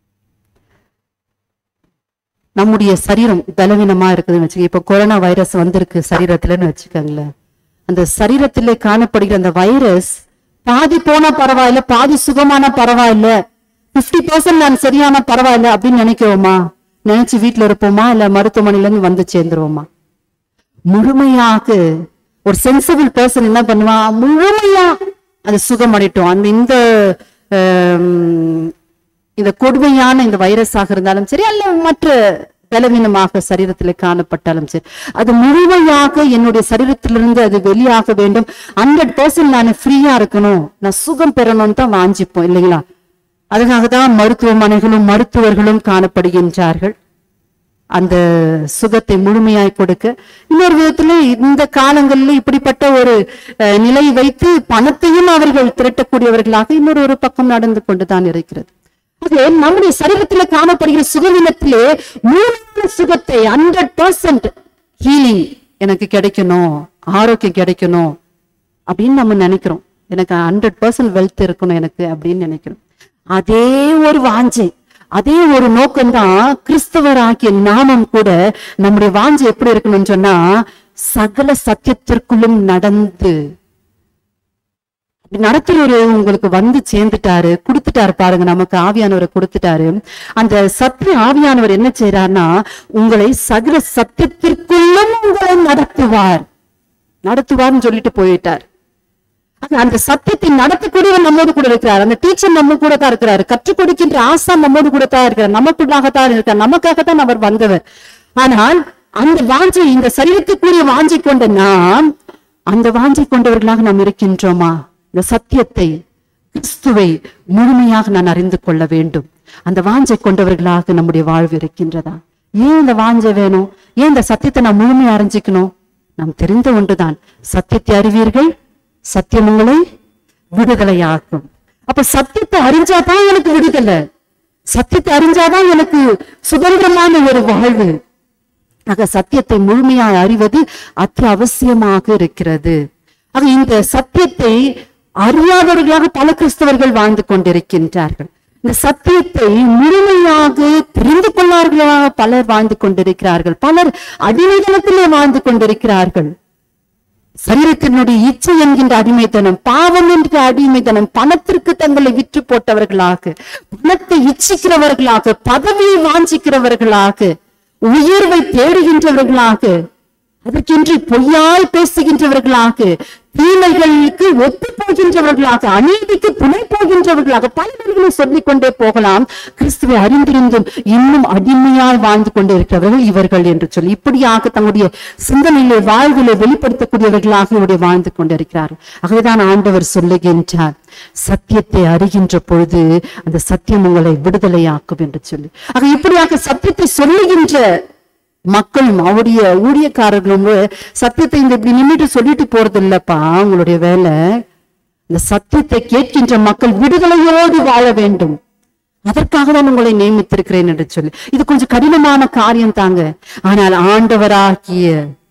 நம்முடைய சரீரம் பலவீனமா இருக்குதுன்னு வச்சுக்க இப்ப கொரோனா வைரஸ் வந்திருக்கு சரீரத்துலன்னு வச்சுக்கோங்களேன் அந்த சரீரத்திலே காணப்படுகிற அந்த வைரஸ் பாதி போனா பரவாயில்ல பாதி சுகமான பரவாயில்ல பிப்டி பர்சன்ட் நான் சரியான பரவாயில்ல அப்படின்னு நினைக்கிறோமா நினைச்சு வீட்டுல இருப்போமா இல்ல மருத்துவமனையில இருந்து வந்து சேர்ந்துருவோமா முழுமையாக ஒரு சென்சிபிள் பர்சன் என்ன பண்ணுவான் முழுமையா அது சுகமடைட்டும் அந்த இந்த ஆம், இந்த கொடுமையான இந்த வைரஸாக இருந்தாலும் சரி அல்ல மற்ற பலவீனமாக சரீரத்தில் காணப்பட்டாலும் சரி அது முழுமையாக என்னுடைய சரீரத்திலிருந்து அது வெளியாக வேண்டும் ஹண்ட்ரட் பர்சன்ட் நான் ஃப்ரீயா இருக்கணும் நான் சுகம் பெறணும்னு தான் வாஞ்சிப்போம் இல்லைங்களா அதுக்காக தான் மருத்துவமனைகளும் மருத்துவர்களும் காணப்படுகின்றார்கள் அந்த சுகத்தை முழுமையாய் கொடுக்க இன்னொரு விதத்துல இந்த காலங்களில் இப்படிப்பட்ட ஒரு அஹ், நிலை வைத்து பணத்தையும் அவர்கள் திரட்டக்கூடியவர்களாக இன்னொரு ஒரு பக்கம் நடந்து கொண்டுதான் இருக்கிறது அது நம்முடைய சரீரத்துல காணப்படுகிற சுகவீனத்திலே முழுமையான சுகத்தை ஹண்ட்ரட் பர்சன்ட் ஹீலிங் எனக்கு கிடைக்கணும் ஆரோக்கியம் கிடைக்கணும் அப்படின்னு நம்ம நினைக்கிறோம் எனக்கு ஹண்ட்ரட் பர்சன்ட் வெல்த் இருக்கணும் எனக்கு அப்படின்னு நினைக்கிறோம் அதே ஒரு வாஞ்சை அதே ஒரு நோக்கம்தான் கிறிஸ்தவராகிய நாமம் கூட நம்முடைய வாஞ்சை எப்படி இருக்கணும்னு சொன்னா சகல சத்தியத்திற்குள்ளும் நடந்து நடத்துறவரு உங்களுக்கு வந்து சேர்ந்துட்டாரு கொடுத்துட்டாரு பாருங்க நமக்கு ஆவியானவரை கொடுத்துட்டாரு அந்த சத்திய ஆவியானவர் என்ன செய்யறாருன்னா உங்களை சகல சத்தியத்திற்குள்ளும் உங்களை நடத்துவார் நடத்துவார்னு சொல்லிட்டு போயிட்டார் அது அந்த சத்தியத்தை நடத்தக்கூடியவர் நம்மோடு கூட இருக்கிறார் அந்த டீச்சர் நம்ம கூட தான் இருக்கிறாரு கற்றுக் கொடுக்கின்ற ஆசான் நம்மோடு கூட தான் இருக்கிறார் நமக்குள்ளாகத்தான் இருக்கிறார் நமக்காகத்தான் அவர் வந்தவர் ஆனால் அந்த வாஞ்சை இந்த சரீரத்துக்குரிய வாஞ்சை கொண்ட நாம் அந்த வாஞ்சை கொண்டவர்களாக நாம் இருக்கின்றோமா இந்த சத்தியத்தை கிறிஸ்துவை முழுமையாக நான் அறிந்து கொள்ள வேண்டும் அந்த வாஞ்சை கொண்டவர்களாக நம்முடைய வாழ்வு இருக்கின்றதா ஏன் இந்த வாஞ்சை வேணும் ஏன் இந்த சத்தியத்தை நான் முழுமையா அறிஞ்சிக்கணும் நாம் தெரிந்த ஒன்றுதான் சத்தியத்தை அறிவீர்கள் சத்தியம் உங்களை விடுதலையாக்கும் அப்ப சத்தியத்தை அறிஞ்சாதான் எனக்கு விடுதலை சத்தியத்தை அறிஞ்சாதான் எனக்கு சுதந்திரமான ஒரு வாழ்வு ஆக சத்தியத்தை முழுமையாய் அறிவது அத்தியாவசியமாக இருக்கிறது ஆக இந்த சத்தியத்தை அறியாதவர்களாக பல கிறிஸ்தவர்கள் வாழ்ந்து கொண்டிருக்கின்றார்கள் இந்த சத்தியத்தை முழுமையாக தெரிந்து கொள்ளார்களாக பலர் வாழ்ந்து கொண்டிருக்கிறார்கள் பலர் அடிமைதனத்திலே வாழ்ந்து கொண்டிருக்கிறார்கள் சரீரத்தினுடைய இச்சை என்கின்ற அடிமைத்தனம் பாவம் என்கிற அடிமைத்தனம் பணத்திற்கு தங்களை விற்று போட்டவர்களாக பணத்தை இச்சிக்கிறவர்களாக பதவியை வாஞ்சிக்கிறவர்களாக உயர்வை தேடுகின்றவர்களாக அதற்கென்று பொய்யாய் பேசுகின்றவர்களாக தீமைகளுக்கு ஒத்து போகின்றவர்களாக அநீதிக்கு துணை போகின்றவர்களாக பலவர்களை சொல்லிக் கொண்டே போகலாம் கிறிஸ்துவை அறிந்திருந்தும் இன்னும் அடிமையாய் வாழ்ந்து கொண்டே இருக்கிறவர்கள் இவர்கள் என்று சொல்லி இப்படியாக தங்களுடைய சிந்தனையிலே வாழ்விலே வெளிப்படுத்தக்கூடியவர்களாக இவருடைய வாழ்ந்து கொண்டிருக்கிறார்கள் ஆகவேதான் ஆண்டவர் சொல்லுகின்றார் சத்தியத்தை அறிகின்ற பொழுது அந்த சத்தியம் உங்களை விடுதலையாக்கும் என்று சொல்லி ஆக இப்படியாக சத்தியத்தை சொல்லுகின்ற மக்களும் அவருடைய ஊழியக்காரர்களும் சத்தியத்தை இந்த இப்படி நின்றுட்டு சொல்லிட்டு போறது இல்லப்பா உங்களுடைய வேலை இந்த சத்தியத்தை கேட்கின்ற மக்கள் விடுதலையோடு வாழ வேண்டும் அதற்காக தான் உங்களை நியமித்திருக்கிறேன் என்று சொல்லி இது கொஞ்சம் கடினமான காரியம் தாங்க ஆனால் ஆண்டவராகிய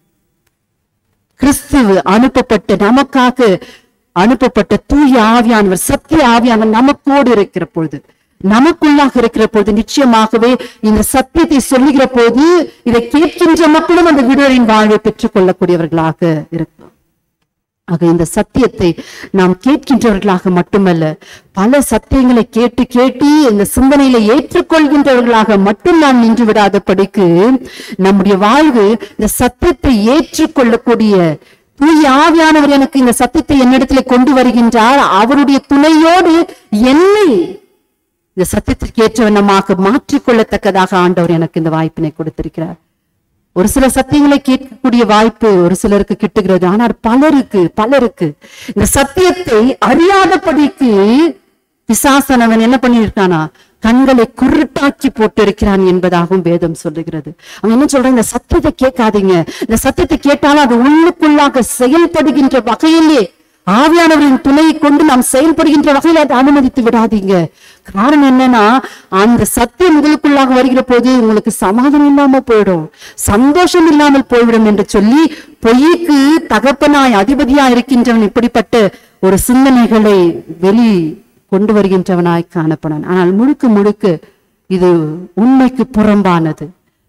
கிறிஸ்துவ அனுப்பப்பட்ட நமக்காக அனுப்பப்பட்ட தூய ஆவியானவர் சத்திய ஆவியானவர் நமக்கோடு இருக்கிற பொழுது நமக்குள்ளாக இருக்கிற பொழுது நிச்சயமாகவே இந்த சத்தியத்தை சொல்லுகிற போது இதை கேட்கின்ற மக்களும் அந்த விடுதலின் வாழ்வை பெற்றுக் கொள்ளக்கூடியவர்களாக இருக்கும் ஆக இந்த சத்தியத்தை நாம் கேட்கின்றவர்களாக மட்டுமல்ல பல சத்தியங்களை கேட்டு கேட்டு இந்த சிந்தனையில ஏற்றுக்கொள்கின்றவர்களாக மட்டும் நாம் நின்று விடாதபடிக்கு நம்முடைய வாழ்வு இந்த சத்தியத்தை ஏற்றுக்கொள்ளக்கூடிய தூய ஆவியானவர் எனக்கு இந்த சத்தியத்தை என்னிடத்திலே கொண்டு வருகின்றார் அவருடைய துணையோடு என்னை இந்த சத்தியத்திற்கு ஏற்றவண்ணமாக மாற்றிக்கொள்ளத்தக்கதாக ஆண்டவர் எனக்கு இந்த வாய்ப்பினை கொடுத்திருக்கிறார் ஒரு சில சத்தியங்களை கேட்கக்கூடிய வாய்ப்பு ஒரு சிலருக்கு கிட்டுகிறது ஆனால் பலருக்கு பலருக்கு இந்த சத்தியத்தை அறியாதபடிக்கு பிசாசனவன் என்ன பண்ணியிருக்கானா கண்களை குருட்டாக்கி போட்டிருக்கிறான் என்பதாகவும் வேதம் சொல்லுகிறது அவன் என்ன சொல்றான் இந்த சத்தியத்தை கேட்காதீங்க இந்த சத்தியத்தை கேட்டாலும் அது உள்ளுக்குள்ளாக செயல்படுகின்ற வகையிலே ஆவியானவரின் துணையை கொண்டு நாம் செயல்படுகின்ற வகையில் அதை அனுமதித்து விடாதீங்க காரணம் என்னன்னா அந்த சத்தியம் உங்களுக்குள்ளாக வருகிற போது உங்களுக்கு சமாதானம் இல்லாம போயிடும் சந்தோஷம் இல்லாமல் போய்விடும் என்று சொல்லி பொய்க்கு தகப்பனாய் அதிபதியா இருக்கின்றவன் இப்படிப்பட்ட ஒரு சிந்தனைகளை வெளி கொண்டு வருகின்றவனாய் காணப்படான் ஆனால் முழுக்க முழுக்க இது உண்மைக்கு புறம்பானது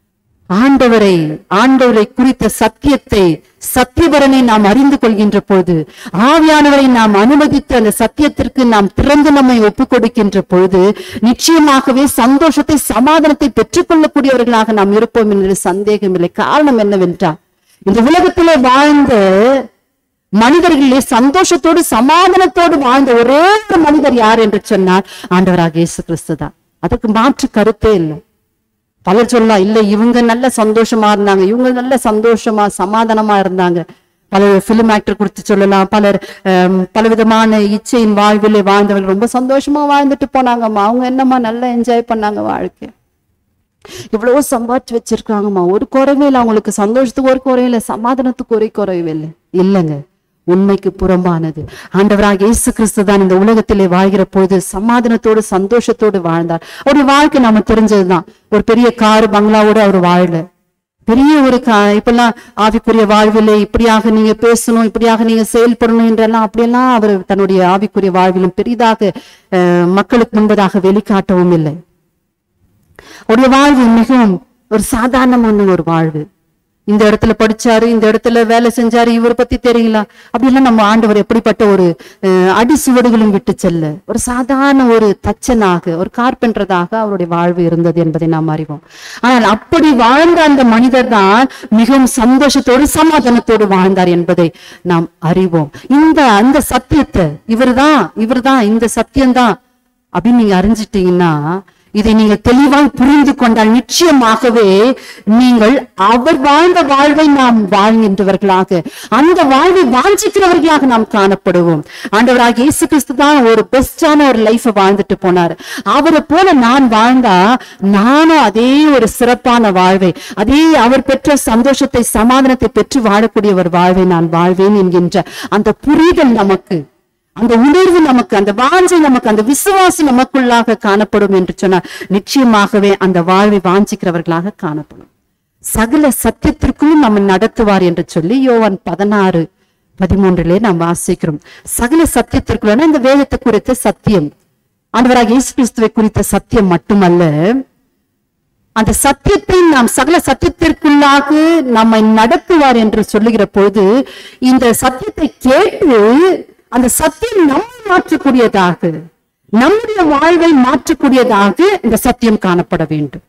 ஆண்டவரை ஆண்டவரை குறித்த சத்தியத்தை சத்தியபரனை நாம் அறிந்து கொள்கின்ற பொழுது ஆவியானவரை நாம் அனுமதித்து அந்த சத்தியத்திற்கு நாம் திறந்து நம்மை ஒப்புக் கொடுக்கின்ற பொழுது நிச்சயமாகவே சந்தோஷத்தை சமாதானத்தை பெற்றுக்கொள்ளக்கூடியவர்களாக நாம் இருப்போம் என்று சந்தேகமில்லை காரணம் என்னவென்றால் இந்த உலகத்திலே வாழ்ந்த மனிதர்களிலே சந்தோஷத்தோடு சமாதானத்தோடு வாழ்ந்த ஒரே ஒரு மனிதர் யார் என்று சொன்னார் ஆண்டவராக இயேசு கிறிஸ்து தான் அதுக்கு மாற்று கருத்தே இல்லை பலர் சொல்லலாம் இல்ல இவங்க நல்ல சந்தோஷமா இருந்தாங்க இவங்க நல்ல சந்தோஷமா சமாதானமா இருந்தாங்க பலர் பிலிம் ஆக்டர் குறித்து சொல்லலாம் பலர் ஹம், பலவிதமான இச்சையின் வாழ்விலே வாழ்ந்தவர்கள் ரொம்ப சந்தோஷமா வாழ்ந்துட்டு போனாங்கம்மா அவங்க என்னம்மா நல்லா என்ஜாய் பண்ணாங்க வாழ்க்கை இவ்வளவு சம்பாதிச்சு வச்சிருக்காங்கம்மா ஒரு குறைவே இல்லை அவங்களுக்கு சந்தோஷத்துக்கு ஒரு குறையும் இல்லை சமாதானத்துக்கு ஒரு குறையும் இல்லை இல்லைங்க உண்மைக்கு புறம்பானது ஆண்டவராக இயேசு கிறிஸ்து தான் இந்த உலகத்திலே வாழ்கிற பொழுது சமாதானத்தோடு சந்தோஷத்தோடு வாழ்ந்தார் அவருடைய வாழ்க்கை நாம தெரிஞ்சதுதான் ஒரு பெரிய கார் பங்களாவோட அவர் வாழல பெரிய ஒரு கா இப்பெல்லாம் ஆவிக்குரிய வாழ்விலே இப்படியாக நீங்க பேசணும் இப்படியாக நீங்க செயல்படணும் என்றெல்லாம் அப்படியெல்லாம் அவர் தன்னுடைய ஆவிக்குரிய வாழ்விலும் பெரிதாக அஹ், மக்களுக்கு முன்பதாக வெளிக்காட்டவும் இல்லை அவருடைய வாழ்வு மிகவும் ஒரு சாதாரணமான ஒரு வாழ்வு இந்த இடத்துல படிச்சாரு இந்த இடத்துல வேலை செஞ்சாரு இவரை பத்தி தெரியல அப்படிலாம் நம்ம ஆண்டவர் எப்படிப்பட்ட ஒரு அஹ், அடிசுவடுகளும் விட்டு செல்ல ஒரு சாதாரண ஒரு தச்சனாக ஒரு கார்பெண்டராக அவருடைய வாழ்வு இருந்தது என்பதை நாம் அறிவோம் ஆனால் அப்படி வாழ்ந்த அந்த மனிதர் தான் மிகவும் சந்தோஷத்தோடு சமாதானத்தோடு வாழ்ந்தார் என்பதை நாம் அறிவோம் இந்த அந்த சத்தியத்தை இவர்தான் இவர்தான் இந்த சத்தியம்தான் அப்படின்னு நீங்க அறிஞ்சிட்டீங்கன்னா இதை நீங்கள் தெளிவாய் புரிந்து கொண்டால் நிச்சயமாகவே நீங்கள் அவர் வாழ்ந்த வாழ்வை நாம் வாழ்கின்றவர்களாக அந்த வாழ்வை வாஞ்சிக்கிறவர்களாக நாம் காணப்படுவோம் ஆண்டவராக இயேசு கிறிஸ்து தான் ஒரு பெஸ்டான ஒரு லைஃபை வாழ்ந்துட்டு போனார் அவரை போல நான் வாழ்ந்தா நானும் அதே ஒரு சிறப்பான வாழ்வை அதே அவர் பெற்ற சந்தோஷத்தை சமாதானத்தை பெற்று வாழக்கூடிய ஒரு வாழ்வை நான் வாழ்வேன் என்கின்ற அந்த புரிதல் நமக்கு அந்த உணர்வு நமக்கு அந்த வாஞ்சை நமக்கு அந்த விசுவாசம் நமக்குள்ளாக காணப்படும் என்று சொன்னால் நிச்சயமாகவே அந்த வாழ்வை வாஞ்சிக்கிறவர்களாக காணப்படும் சகல சத்தியத்திற்கும் நம்ம நடத்துவார் என்று சொல்லி யோவான் பதினாறு பதிமூன்றிலே நாம் வாசிக்கிறோம் சகல சத்தியத்திற்குள்ள இந்த வேதத்தை குறித்த சத்தியம் ஆண்டவராக இயேசு கிறிஸ்துவை குறித்த சத்தியம் மட்டுமல்ல அந்த சத்தியத்தை நாம் சகல சத்தியத்திற்குள்ளாக நம்மை நடத்துவார் என்று சொல்லுகிற பொழுது இந்த சத்தியத்தை கேட்டு அந்த சத்தியம் நம்மை மாற்றக்கூடியதாக நம்முடைய வாழ்வை மாற்றக்கூடியதாக இந்த சத்தியம் காணப்பட வேண்டும்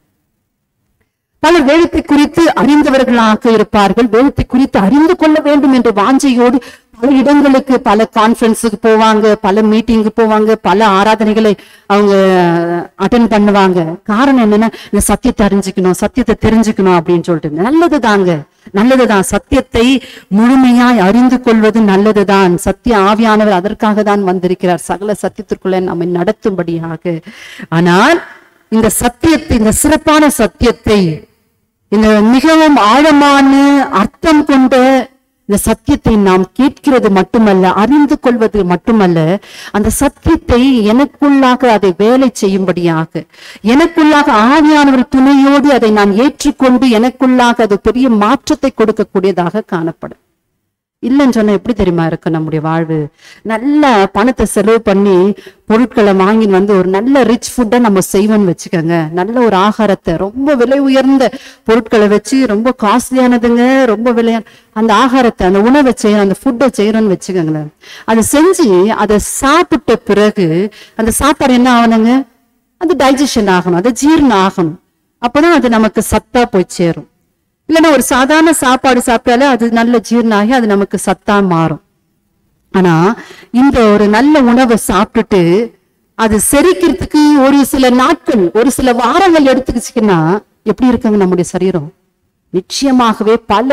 பலர் வேதத்தை குறித்து அறிந்தவர்களாக இருப்பார்கள் வேதத்தை குறித்து அறிந்து கொள்ள வேண்டும் என்ற வாஞ்சையோடு பல இடங்களுக்கு பல கான்ஃபரன்ஸுக்கு போவாங்க பல மீட்டிங்க்கு போவாங்க பல ஆராதனைகளை அவங்க அட்டன் பண்ணுவாங்க காரணம் என்னன்னா இந்த சத்தியத்தை அறிஞ்சுக்கணும் சத்தியத்தை தெரிஞ்சுக்கணும் அப்படின்னு சொல்லிட்டு நல்லதுதாங்க நல்லதுதான் சத்தியத்தை முழுமையாய் அறிந்து கொள்வது நல்லதுதான் சத்திய ஆவியானவர் அதற்காக தான் வந்திருக்கிறார் சகல சத்தியத்திற்குள்ளே நம்மை நடத்தும்படியாக ஆனால் இந்த சத்தியத்தை இந்த சிறப்பான சத்தியத்தை இந்த மிகவும் ஆழமான அர்த்தம் கொண்ட இந்த சத்தியத்தை நாம் கேட்கிறது மட்டுமல்ல அறிந்து கொள்வது மட்டுமல்ல அந்த சத்தியத்தை எனக்குள்ளாக அதை வேலை செய்யும்படியாக எனக்குள்ளாக ஆவியானவர் துணையோடு அதை நான் ஏற்றுக்கொண்டு எனக்குள்ளாக அது பெரிய மாற்றத்தை கொடுக்கக்கூடியதாக காணப்படும் இல்லைன்னு சொன்னா எப்படி தெரியுமா இருக்கும் நம்முடைய வாழ்வு நல்ல பணத்தை செலவு பண்ணி பொருட்களை வாங்கின்னு வந்து ஒரு நல்ல ரிச் ஃபுட்டை நம்ம செய்வோம்னு வச்சுக்கோங்க நல்ல ஒரு ஆகாரத்தை ரொம்ப விலை உயர்ந்த பொருட்களை வச்சு ரொம்ப காஸ்ட்லியானதுங்க ரொம்ப விலையான அந்த ஆகாரத்தை அந்த உணவை செய்யறோம் அந்த ஃபுட்டை செய்யறோம்னு வச்சுக்கோங்களேன் அதை செஞ்சு அதை சாப்பிட்ட பிறகு அந்த சாப்பாடு என்ன ஆகணுங்க அது டைஜஷன் ஆகணும் அது ஜீரணம் ஆகணும் அப்பதான் அது நமக்கு சத்தா போய் சேரும் இல்லைன்னா ஒரு சாதாரண சாப்பாடு சாப்பிட்டாலே அது நல்ல ஜீரணம் ஆகி அது நமக்கு சத்தா மாறும் ஆனா இந்த ஒரு நல்ல உணவை சாப்பிட்டுட்டு அது செரிக்கிறதுக்கு ஒரு சில நாட்கள் ஒரு சில வாரங்கள் எடுத்துக்கிச்சுன்னா எப்படி இருக்குங்க நம்முடைய சரீரம் நிச்சயமாகவே பல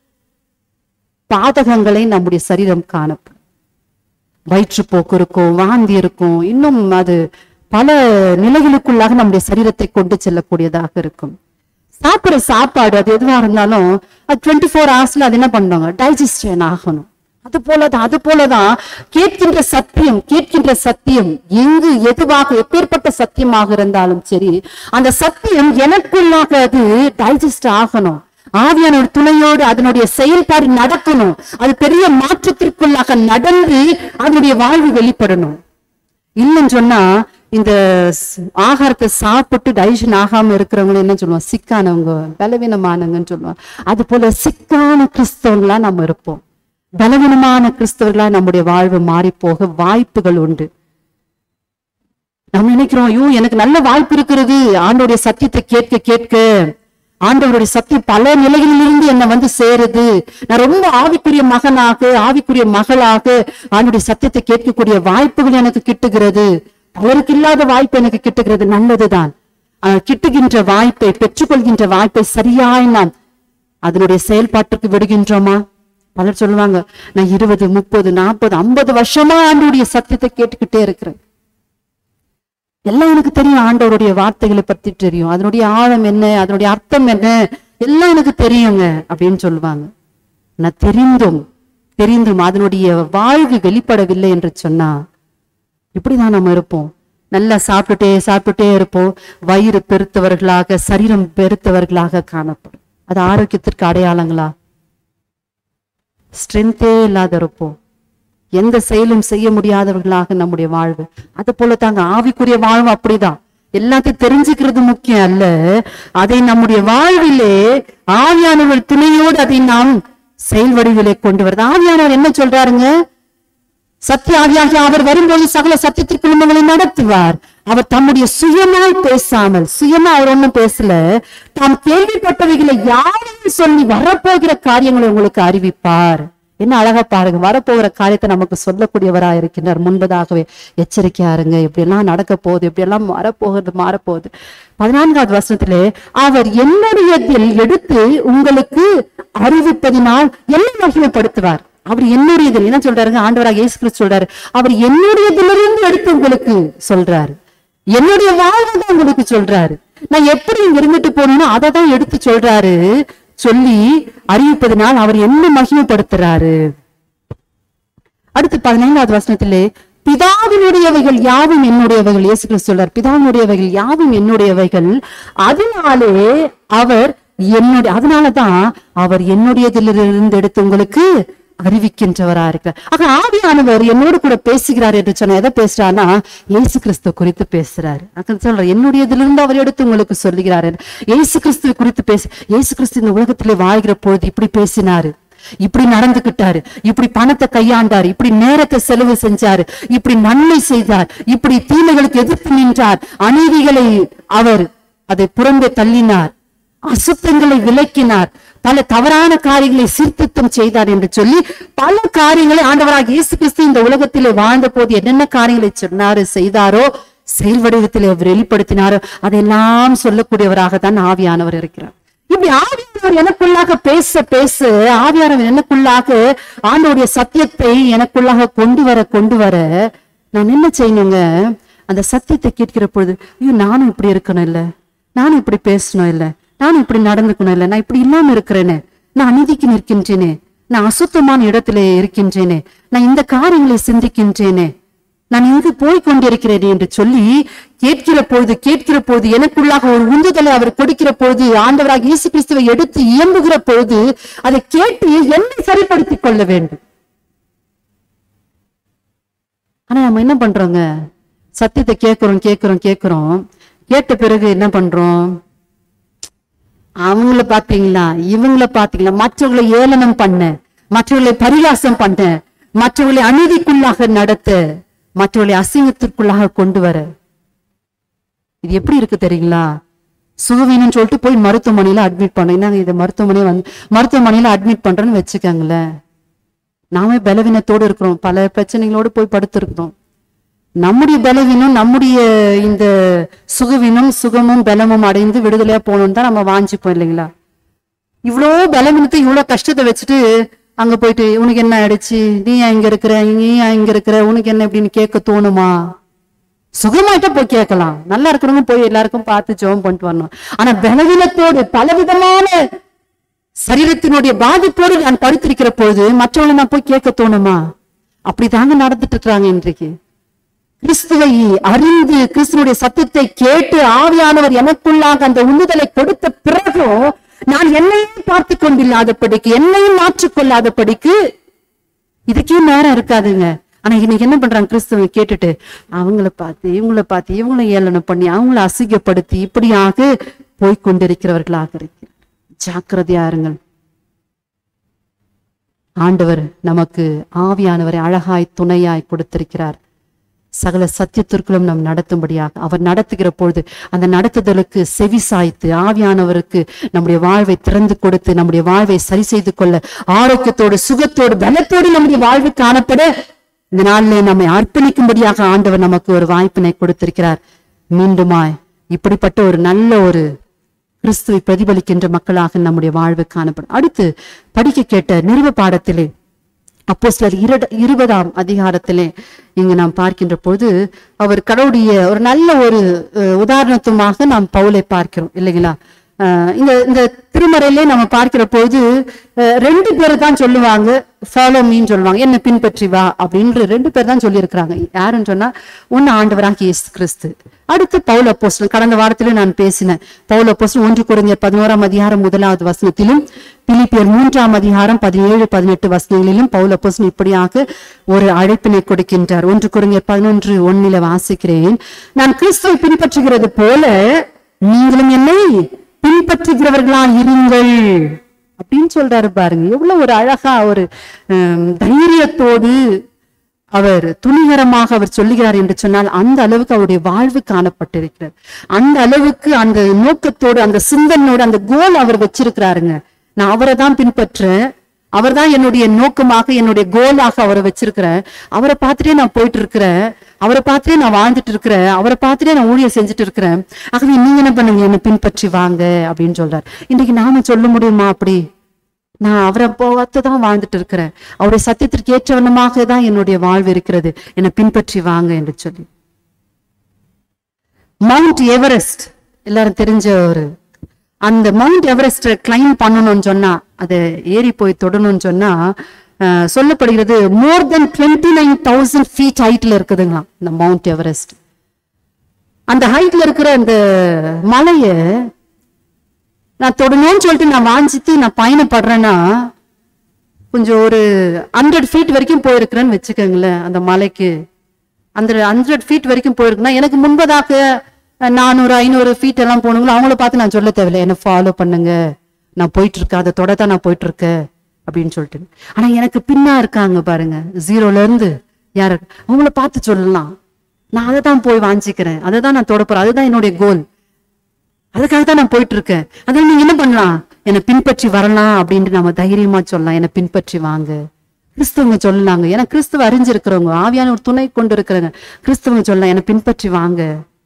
பாதகங்களை நம்முடைய சரீரம் காணப்படும் வயிற்றுப்போக்கு இருக்கும் வாந்தி இருக்கும் இன்னும் அது பல நிலைகளுக்குள்ளாக நம்முடைய சரீரத்தை கொண்டு செல்லக்கூடியதாக இருக்கும் சாப்பிடுற சாப்பாடு அது எதுவா இருந்தாலும் அது டுவெண்ட்டி ஃபோர் ஹவர்ஸ்ல அது என்ன பண்ணுவாங்க டைஜஸ்டன் ஆகணும் அது போலதான் அது போலதான் கேட்கின்ற சத்தியம் கேட்கின்ற சத்தியம் எங்கு எதுவாக எப்பேற்பட்ட சத்தியமாக இருந்தாலும் சரி அந்த சத்தியம் எனக்குள்ளாக அது டைஜஸ்ட் ஆகணும் ஆவியானோட துணையோடு அதனுடைய செயல்பாடு நடக்கணும் அது பெரிய மாற்றத்திற்குள்ளாக நடந்து அதனுடைய வாழ்வு வெளிப்படணும் இல்லைன்னு சொன்னா இந்த ஸ்- ஆகாரத்தை சாப்பிட்டு டைஜன் ஆகாம இருக்கிறவங்க என்ன சொல்லுவோம் சிக்கானவங்க பலவீனமானவங்கன்னு சொல்லுவோம் அது போல சிக்கான கிறிஸ்தவங்களா நம்ம இருப்போம் பலவீனமான கிறிஸ்தவர்களா நம்முடைய வாழ்வு மாறி போக வாய்ப்புகள் உண்டு நம்ம நினைக்கிறோம் ஐயோ எனக்கு நல்ல வாய்ப்பு இருக்கிறது ஆண்டோடைய சத்தியத்தை கேட்க கேட்க ஆண்டவருடைய சத்தியம் பல நிலைகளிலிருந்து என்னை வந்து சேருது நான் ரொம்ப ஆவிக்குரிய மகனாக ஆவிக்குரிய மகளாக ஆண்டுடைய சத்தியத்தை கேட்கக்கூடிய வாய்ப்புகள் எனக்கு கிட்டுகிறது அவருக்கு இல்லாத வாய்ப்பு எனக்கு கிட்டுகிறது நல்லதுதான் ஆஹ் கிட்டுகின்ற வாய்ப்பை பெற்றுக்கொள்கின்ற வாய்ப்பை சரியாய் நாம் அதனுடைய செயல்பாட்டுக்கு விடுகின்றோமா பலர் சொல்லுவாங்க நான் இருபது முப்பது நாற்பது ஐம்பது வருஷமா ஆண்டுடைய சத்தியத்தை கேட்டுக்கிட்டே இருக்கிறேன் எல்லாம் எனக்கு தெரியும் ஆண்டவருடைய வார்த்தைகளை பத்தி தெரியும் அதனுடைய ஆழம் என்ன அதனுடைய அர்த்தம் என்ன எல்லாம் எனக்கு தெரியுங்க அப்படின்னு சொல்லுவாங்க நான் தெரிந்தும் தெரிந்தும் அதனுடைய வாழ்வு வெளிப்படவில்லை என்று சொன்னா இப்படிதான் நம்ம இருப்போம் நல்லா சாப்பிட்டுட்டே சாப்பிட்டுட்டே இருப்போம் வயிறு பெருத்தவர்களாக சரீரம் பெருத்தவர்களாக காணப்படும் அது ஆரோக்கியத்திற்கு அடையாளங்களா ஸ்ட்ரென்த்தே இல்லாத இருப்போம் எந்த செயலும் செய்ய முடியாதவர்களாக நம்முடைய வாழ்வு அது போல தாங்க ஆவிக்குரிய வாழ்வு அப்படிதான் எல்லாத்தையும் தெரிஞ்சுக்கிறது முக்கியம் அல்ல அதை நம்முடைய வாழ்விலே ஆவியானவர் துணையோடு அதை நாம் செயல் வடிவிலே கொண்டு வருது ஆவியானவர் என்ன சொல்றாருங்க சத்திய ஆவியாகிய அவர் வரும்போது சகல சத்தியத்திற்கு உங்களை நடத்துவார் அவர் தம்முடைய சுயமாய் பேசாமல் சுயமா அவர் ஒண்ணும் பேசல தாம் கேள்விப்பட்டவைகளை யாரும் சொல்லி வரப்போகிற காரியங்களை உங்களுக்கு அறிவிப்பார் என்ன அழகா பாருங்க வரப்போகிற காரியத்தை நமக்கு சொல்லக்கூடியவரா இருக்கின்றார் முன்பதாகவே எச்சரிக்கையா இருங்க இப்படி எல்லாம் நடக்க போகுது இப்படி எல்லாம் வரப்போகிறது மாறப்போகுது பதினான்காவது வருஷத்திலே அவர் என்னுடையதில் எடுத்து உங்களுக்கு அறிவிப்பதினால் என்ன மகிமைப்படுத்துவார் அவர் என்னுடையதில் என்ன சொல்றாருங்க ஆண்டவராக இயேசு கிறிஸ்து சொல்றாரு அவர் என்னுடையதிலிருந்து எடுத்து உங்களுக்கு சொல்றாரு என்னுடைய வாழ்வை தான் உங்களுக்கு சொல்றாரு நான் எப்படி இங்க இருந்துட்டு போகணும்னோ அதை தான் எடுத்து சொல்றாரு சொல்லி அறிவிப்பதனால் அவர் என்ன மகிமைப்படுத்துறாரு அடுத்து பதினைந்தாவது வசனத்திலே பிதாவினுடையவைகள் யாவும் என்னுடையவைகள் இயேசு கிறிஸ்து சொல்றார் பிதாவினுடையவைகள் யாவும் என்னுடையவைகள் அதனாலே அவர் என்னுடைய அதனாலதான் அவர் என்னுடையதிலிருந்து எடுத்து உங்களுக்கு அறிவிக்கின்றவரா இருக்கிறார் ஆக ஆவியானவர் என்னோடு கூட பேசுகிறார் என்று சொன்ன எதை பேசுறாருன்னா இயேசு கிறிஸ்துவ குறித்து பேசுறாரு அங்க சொல்ற என்னுடையதிலிருந்து அவர் எடுத்து உங்களுக்கு சொல்லுகிறார் இயேசு கிறிஸ்துவ குறித்து பேச இயேசு கிறிஸ்து இந்த உலகத்திலே வாழ்கிற பொழுது இப்படி பேசினாரு இப்படி நடந்துகிட்டாரு இப்படி பணத்தை கையாண்டாரு இப்படி நேரத்தை செலவு செஞ்சாரு இப்படி நன்மை செய்தார் இப்படி தீமைகளுக்கு எதிர்த்து நின்றார் அநீதிகளை அவர் அதை புறம்பே தள்ளினார் அசுத்தங்களை விலக்கினார் பல தவறான காரியங்களை சீர்திருத்தம் செய்தார் என்று சொல்லி பல காரியங்களை ஆண்டவராக இயேசு கிறிஸ்து இந்த உலகத்திலே வாழ்ந்த போது என்னென்ன காரியங்களை சொன்னாரு செய்தாரோ செயல் வடிவத்திலே அவர் வெளிப்படுத்தினாரோ அதெல்லாம் சொல்லக்கூடியவராக தான் ஆவியானவர் இருக்கிறார் இப்படி ஆவியானவர் எனக்குள்ளாக பேச பேச ஆவியானவர் எனக்குள்ளாக ஆண்டவருடைய சத்தியத்தை எனக்குள்ளாக கொண்டு வர கொண்டு வர நான் என்ன செய்யணுங்க அந்த சத்தியத்தை கேட்கிற பொழுது ஐயோ நானும் இப்படி இருக்கணும் இல்ல நானும் இப்படி பேசணும் இல்ல நானும் இப்படி நடந்துக்கணும் இல்ல நான் இப்படி இல்லாம இருக்கிறேனே நான் அநீதிக்கு நிற்கின்றேனே நான் அசுத்தமான இடத்திலே இருக்கின்றேனே நான் இந்த காரியங்களை சிந்திக்கின்றேனே நான் எங்கு போய் கொண்டிருக்கிறேன் என்று சொல்லி கேட்கிற பொழுது கேட்கிற பொழுது எனக்குள்ளாக ஒரு உந்துதலை அவர் கொடுக்கிற பொழுது ஆண்டவராக இயேசு கிறிஸ்துவை எடுத்து இயம்புகிற பொழுது அதை கேட்டு என்னை சரிப்படுத்திக் கொள்ள வேண்டும் ஆனா நம்ம என்ன பண்றோங்க சத்தியத்தை கேட்கிறோம் கேட்கிறோம் கேட்கிறோம் கேட்ட பிறகு என்ன பண்றோம் அவங்கள பாத்தீங்களா இவங்கள பாத்தீங்களா மற்றவங்களை ஏளனம் பண்ண மற்றவர்களை பரிகாசம் பண்ண மற்றவர்களை அநீதிக்குள்ளாக நடத்த மற்றவர்களை அசிங்கத்திற்குள்ளாக கொண்டு வர இது எப்படி இருக்கு தெரியுங்களா சுகவீனம் சொல்லிட்டு போய் மருத்துவமனையில அட்மிட் பண்ண என்னங்க இது மருத்துவமனை வந்து மருத்துவமனையில அட்மிட் பண்றேன்னு வச்சுக்கோங்களேன் நாமே பலவீனத்தோடு இருக்கிறோம் பல பிரச்சனைகளோடு போய் படுத்திருக்கிறோம் நம்முடைய பலவீனம் நம்முடைய இந்த சுகவீனம் சுகமும் பலமும் அடைந்து விடுதலையா போகணும்னு தான் நம்ம வாஞ்சிப்போம் இல்லைங்களா இவ்வளோ பலவீனத்தை இவ்வளோ கஷ்டத்தை வச்சுட்டு அங்க போயிட்டு உனக்கு என்ன ஆயிடுச்சு நீ ஏன் இங்க இருக்கிற நீ ஏன் இங்க இருக்கிற உனக்கு என்ன இப்படின்னு கேட்க தோணுமா சுகமாயிட்ட போய் கேட்கலாம் நல்லா இருக்கிறவங்க போய் எல்லாருக்கும் பார்த்து ஜெபம் பண்ணிட்டு வரணும் ஆனா பலவீனத்தோடு பலவிதமான சரீரத்தினுடைய பாதிப்போடு நான் படுத்திருக்கிற பொழுது மற்றவங்களை நான் போய் கேட்க தோணுமா அப்படிதாங்க நடந்துட்டு இருக்கிறாங்க இன்றைக்கு கிறிஸ்துவை அறிந்து கிறிஸ்துவனுடைய சத்தத்தை கேட்டு ஆவியானவர் எனக்குள்ளாக அந்த உண்ணுதலை கொடுத்த பிறகும் நான் என்னையும் பார்த்து கொண்டில்லாதபடிக்கு என்னையும் மாற்றிக்கொள்ளாதபடிக்கு இதுக்கே நேரம் இருக்காதுங்க ஆனா இன்னைக்கு என்ன பண்றாங்க கிறிஸ்துவை கேட்டுட்டு அவங்கள பார்த்து இவங்கள பார்த்து இவங்கள ஏளனம் பண்ணி அவங்கள அசிங்கப்படுத்தி இப்படியாக போய்க் கொண்டிருக்கிறவர்களாக இருக்கிறார் ஜாக்கிரதையா இருங்கள் ஆண்டவர் நமக்கு ஆவியானவரை அழகாய் துணையாய் கொடுத்திருக்கிறார் சகல சத்தியத்திற்குள்ளும் நாம் நடத்தும்படியாக அவர் நடத்துகிற பொழுது அந்த நடத்துதலுக்கு செவி சாய்த்து ஆவியானவருக்கு நம்முடைய வாழ்வை திறந்து கொடுத்து நம்முடைய வாழ்வை சரி செய்து கொள்ள ஆரோக்கியத்தோடு சுகத்தோடு பலத்தோடு நம்முடைய வாழ்வு காணப்பட இந்த நாளிலே நம்மை அர்ப்பணிக்கும்படியாக ஆண்டவர் நமக்கு ஒரு வாய்ப்பினை கொடுத்திருக்கிறார் மீண்டுமாய் இப்படிப்பட்ட ஒரு நல்ல ஒரு கிறிஸ்துவை பிரதிபலிக்கின்ற மக்களாக நம்முடைய வாழ்வு காணப்படும் அடுத்து படிக்க கேட்ட நிறுவ பாடத்திலே அப்போ சிலர் இருபதாம் அதிகாரத்திலே இங்கு நாம் பார்க்கின்ற பொழுது அவர் கடவுளுடைய ஒரு நல்ல ஒரு அஹ், உதாரணத்துமாக நாம் பவுலை பார்க்கிறோம் இல்லைங்களா அஹ், இந்த இந்த திருமறையிலே நம்ம பார்க்கிற பொழுது அஹ், ரெண்டு பேர் தான் சொல்லுவாங்க ஃபாலோ மீன்னு சொல்லுவாங்க என்ன பின்பற்றி வா அப்படின்னு ரெண்டு பேர் தான் சொல்லியிருக்கிறாங்க யாருன்னு சொன்னா ஒன்னு ஆண்டவராக இயேசு கிறிஸ்து அடுத்து பவுல் அப்போஸ்தலன் கடந்த வாரத்திலே நான் பேசினேன் பவுல் அப்போஸ்தலன் ஒன்று குறைஞ்சர் பதினோராம் அதிகாரம் முதலாவது வசனத்திலும் பிலிப்பியர் மூன்றாம் அதிகாரம் பதினேழு பதினெட்டு வசனங்களிலும் பவுல் அப்போஸ்தலன் இப்படியாக ஒரு அழைப்பினை கொடுக்கின்றார் ஒன்று குறைஞ்சர் பதினொன்று ஒன்னில வாசிக்கிறேன் நான் கிறிஸ்துவை பின்பற்றுகிறது போல நீங்களும் என்னை பின்பற்றுகிறவர்களா இருங்கள் அப்படின்னு சொல்றாரு பாருங்க எவ்வளவு ஒரு அழகா ஒரு ஹம், தைரியத்தோடு அவர் துணிகரமாக அவர் சொல்லுகிறார் என்று சொன்னால் அந்த அளவுக்கு அவருடைய வாழ்வு காணப்பட்டிருக்கிறது அந்த அளவுக்கு அந்த நோக்கத்தோடு அந்த சிந்தனோடு அந்த கோல் அவர் வச்சிருக்கிறாருங்க நான் அவரை தான் பின்பற்றேன் அவர் தான் என்னுடைய நோக்கமாக என்னுடைய கோலாக அவரை வச்சிருக்கிறேன் அவரை பார்த்துட்டே நான் போயிட்டு இருக்கிறேன் அவரை பார்த்துட்டே நான் வாழ்ந்துட்டு இருக்கிறேன் அவரை பார்த்துட்டே நான் ஊழியம் செஞ்சுட்டு இருக்கிறேன் ஆகவே நீங்க என்ன பண்ணுங்க என்னை பின்பற்றி வாங்க அப்படின்னு சொல்றாரு இன்னைக்கு நாம சொல்ல முடியுமா அப்படி நான் அவரை பார்த்து தான் வாழ்ந்துட்டு இருக்கிறேன் அவருடைய சத்தியத்திற்கு ஏற்றவனமாக தான் என்னுடைய வாழ்வு இருக்கிறது என்னை பின்பற்றி வாங்க என்று சொல்லி மவுண்ட் எவரெஸ்ட் எல்லாரும் தெரிஞ்ச ஒரு அந்த மவுண்ட் எவரெஸ்ட் கிளைம் பண்ணணும்னு சொன்னா அதை ஏறி போய் தொடணும்னு சொன்னா அஹ், சொல்லப்படுகிறது more then twenty nine thousand feet ஹைட்ல இருக்குதுங்களாம் இந்த மவுண்ட் எவரெஸ்ட் அந்த ஹைட்ல இருக்கிற அந்த மலையை நான் தொடணும்னு சொல்லிட்டு நான் வாஞ்சித்து நான் பயணப்படுறேன்னா கொஞ்சம் ஒரு ஹண்ட்ரட் ஃபீட் வரைக்கும் போயிருக்கிறேன்னு வச்சுக்கோங்களேன் அந்த மலைக்கு அந்த ஹண்ட்ரட் ஃபீட் வரைக்கும் போயிருக்குன்னா எனக்கு முன்பதாக அஹ், நானூறு ஐநூறு ஃபீட் எல்லாம் போனவங்களோ அவங்கள பார்த்து நான் சொல்ல தேவையில்லை என்ன ஃபாலோ பண்ணுங்க நான் போயிட்டு இருக்கேன் அதை தொட தான் நான் போயிட்டு இருக்கேன் அப்படின்னு சொல்லிட்டு ஆனா எனக்கு பின்னா இருக்காங்க பாருங்க ஜீரோல இருந்து யாரு அவங்கள பார்த்து சொல்லலாம் நான் அதை தான் போய் வாஞ்சிக்கிறேன் அதை தான் நான் தொட போறேன் அதுதான் என்னுடைய கோல் அதுக்காக தான் நான் போயிட்டு இருக்கேன் அதனால நீங்க என்ன பண்ணலாம் என்னை பின்பற்றி வரலாம் அப்படின்ட்டு நம்ம தைரியமா சொல்லலாம் என்னை பின்பற்றி வாங்க கிறிஸ்தவங்க சொல்லலாங்க ஏன்னா கிறிஸ்துவ அறிஞ்சிருக்கிறவங்க ஆவியான ஒரு துணை கொண்டு இருக்கிறவங்க கிறிஸ்தவங்க சொல்லலாம் என்னை பின்பற்றி வாங்க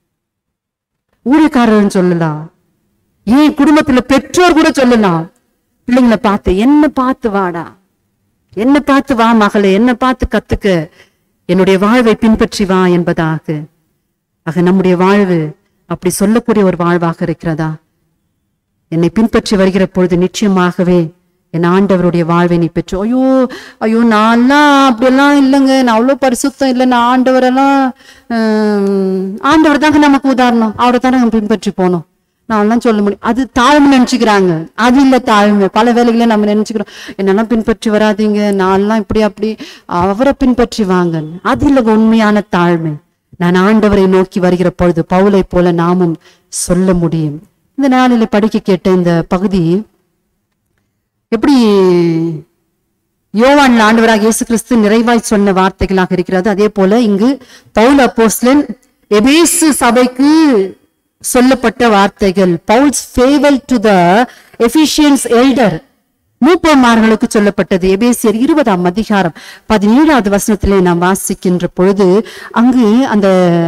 ஊழியக்காரர்னு சொல்லலாம் ஏன் குடும்பத்துல பெற்றோர் கூட சொல்லலாம் பிள்ளைங்களை பார்த்து என்ன பார்த்து வாடா என்ன பார்த்து வா மகளே என்ன பார்த்து கத்துக்க என்னுடைய வாழ்வை பின்பற்றி வா என்பதாக ஆக நம்முடைய வாழ்வு அப்படி சொல்லக்கூடிய ஒரு வாழ்வாக இருக்கிறதா என்னை பின்பற்றி வருகிற பொழுது நிச்சயமாகவே என் ஆண்டவருடைய வாழ்வை நீ பெற்று ஐயோ ஐயோ நான்லாம் அப்படியெல்லாம் இல்லைங்க நான் அவ்வளோ பரிசுத்தம் இல்லை நான் ஆண்டவரெல்லாம் ஹம், ஆண்டவர் தாங்க நமக்கு உதாரணம் அவரை தானே நம்ம பின்பற்றி போனோம் நான்லாம் சொல்ல முடியும் அது தாழ்மை நினைச்சுக்கிறாங்க அது இல்ல தாழ்மை பல வேலைகளை நம்ம நினைச்சுக்கிறோம் என்னெல்லாம் பின்பற்றி வராதீங்க நான்லாம் இப்படி அப்படி அவரை பின்பற்றி வாங்க அது இல்ல உண்மையான தாழ்மை நான் ஆண்டவரை நோக்கி வருகிற பொழுது பவுலை போல நாமும் சொல்ல முடியும் இந்த நாளில படிக்க கேட்ட இந்த பகுதி எப்படி யோவான் ஆண்டவராக இயேசு கிறிஸ்து நிறைவாய் சொன்ன வார்த்தைகளாக இருக்கிறது அதே போல இங்கு பவுல் அப்போஸ்லன் எபேசு சபைக்கு சொல்லப்பட்ட வார்த்தைகள் Paul's farewell to the Ephesians elder மூப்பமார்களுக்கு சொல்லப்பட்டது எபேசியர் இருபதாம் அதிகாரம் பதினேழாவது வசனத்திலே நாம் வாசிக்கின்ற பொழுது அங்கு அந்த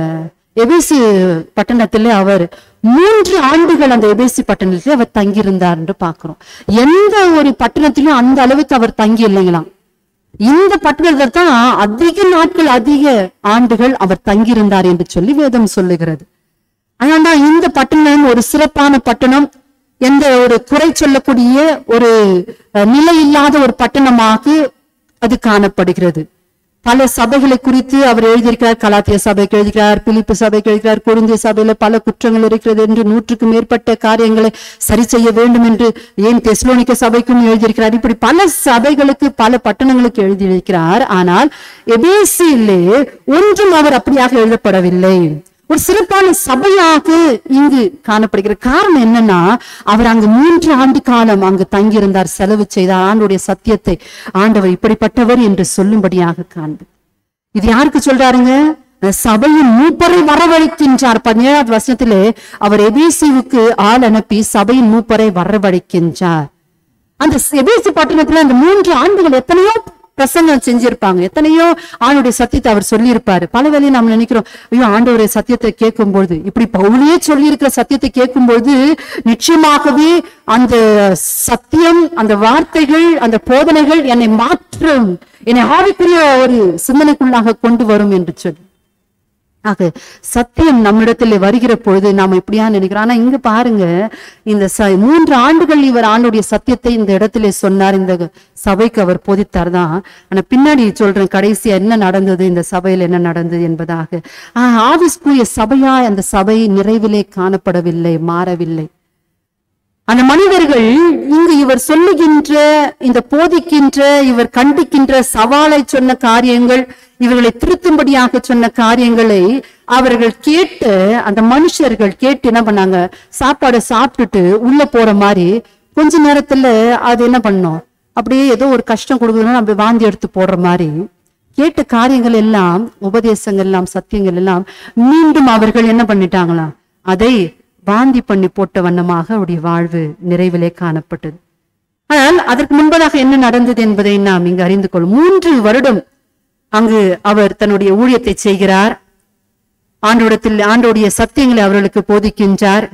எபேசு பட்டணத்திலே அவர் மூன்று ஆண்டுகள் அந்த எபேசி பட்டணத்திலே அவர் தங்கியிருந்தார் என்று பார்க்கிறோம் எந்த ஒரு பட்டணத்திலும் அந்த அளவுக்கு அவர் தங்கி இல்லைங்களாம் இந்த பட்டணத்தில் தான் அதிக நாட்கள் அதிக ஆண்டுகள் அவர் தங்கியிருந்தார் என்று சொல்லி வேதம் சொல்லுகிறது அதனால்தான் இந்த பட்டணம் ஒரு சிறப்பான பட்டணம் எந்த ஒரு குறை சொல்லக்கூடிய ஒரு அஹ், நிலை இல்லாத ஒரு பட்டணமாக அது காணப்படுகிறது பல சபைகளை குறித்து அவர் எழுதியிருக்கிறார் கலாத்திய சபைக்கு எழுதுகிறார் பிலிப்பு சபைக்கு எழுதுகிறார் கொரிந்திய சபையில பல குற்றங்கள் இருக்கிறது என்று நூற்றுக்கு மேற்பட்ட காரியங்களை சரி செய்ய வேண்டும் என்று ஏன் தெஸ்லோனிக்க சபைக்கும் எழுதியிருக்கிறார் இப்படி பல சபைகளுக்கு பல பட்டணங்களுக்கு எழுதியிருக்கிறார் ஆனால் எபேசியிலே ஒன்றும் அவர் அப்படியாக எழுதப்படவில்லை ஒரு சிறப்பான சபையாக இங்கு காணப்படுகிற காரணம் என்னன்னா அவர் அங்கு மூன்று ஆண்டு காலம் அங்கு தங்கியிருந்தார் செலவு செய்தார் ஆண்டுடைய சத்தியத்தை ஆண்டவர் இப்படிப்பட்டவர் என்று சொல்லும்படியாக காண்பு இது யாருக்கு சொல்றாருங்க சபையின் மூப்பரை வரவழைக்கின்றார் பதினேழாவது வருஷத்திலே அவர் எபேசிவுக்கு ஆள் அனுப்பி சபையின் மூப்பரை வரவழைக்கின்றார் அந்த எபேசி பட்டணத்துல அந்த மூன்று ஆண்டுகள் எத்தனையோ பிரசங்கம் செஞ்சிருப்பாங்க எத்தனையோ ஆண்டுடைய சத்தியத்தை அவர் சொல்லியிருப்பாரு பல வேலையை நாம் நினைக்கிறோம் ஐயோ ஆண்டவருடைய சத்தியத்தை கேட்கும்பொழுது இப்படி பவுலே சொல்லியிருக்கிற சத்தியத்தை கேட்கும்பொழுது நிச்சயமாகவே அந்த சத்தியம் அந்த வார்த்தைகள் அந்த போதனைகள் என்னை மாற்றும் என்னை ஆவிக்குரிய ஒரு சிந்தனைக்குள்ளாக கொண்டு வரும் என்று சொல்லி ஆக சத்தியம் நம்மிடத்தில் வருகிற பொழுது நாம இப்படியா நினைக்கிறோம் ஆனா இங்க பாருங்க இந்த ச- மூன்று ஆண்டுகள் இவர் ஆண்டுடைய சத்தியத்தை இந்த இடத்திலே சொன்னார் இந்த சபைக்கு அவர் போதித்தார் தான் ஆனா பின்னாடி சொல்றேன் கடைசியா என்ன நடந்தது இந்த சபையில் என்ன நடந்தது என்பதாக ஆஹ் ஆவிஸ்குரிய சபையா அந்த சபை நிறைவிலே காணப்படவில்லை மாறவில்லை அந்த மனிதர்கள் இங்கு இவர் சொல்லுகின்ற இந்த போதிக்கின்ற இவர் கண்டிக்கின்ற சவாலை சொன்ன காரியங்கள் இவர்களை திருத்தும்படியாக சொன்ன காரியங்களை அவர்கள் கேட்டு அந்த மனுஷர்கள் கேட்டு என்ன பண்ணாங்க சாப்பாடை சாப்பிட்டுட்டு உள்ள போற மாதிரி கொஞ்ச நேரத்துல அது என்ன பண்ணும் அப்படியே ஏதோ ஒரு கஷ்டம் கொடுக்குதுன்னா அப்படி வாந்தி எடுத்து போடுற மாதிரி கேட்ட காரியங்கள் எல்லாம் உபதேசங்கள் எல்லாம் சத்தியங்கள் எல்லாம் மீண்டும் அவர்கள் என்ன பண்ணிட்டாங்களாம் அதை வாந்தி பண்ணி போட்ட வண்ணமாக அவருடைய வாழ்வு நிறைவிலே காணப்பட்டது ஆனால் அதற்கு முன்பதாக என்ன நடந்தது என்பதை நாம் இங்கு அறிந்து கொள்ளும் மூன்று வருடம் அங்கு அவர் தன்னுடைய ஊழியத்தை செய்கிறார் ஆண்டோடத்தில் ஆண்டோடைய சத்தியங்களை அவர்களுக்கு போதிக்கின்றார்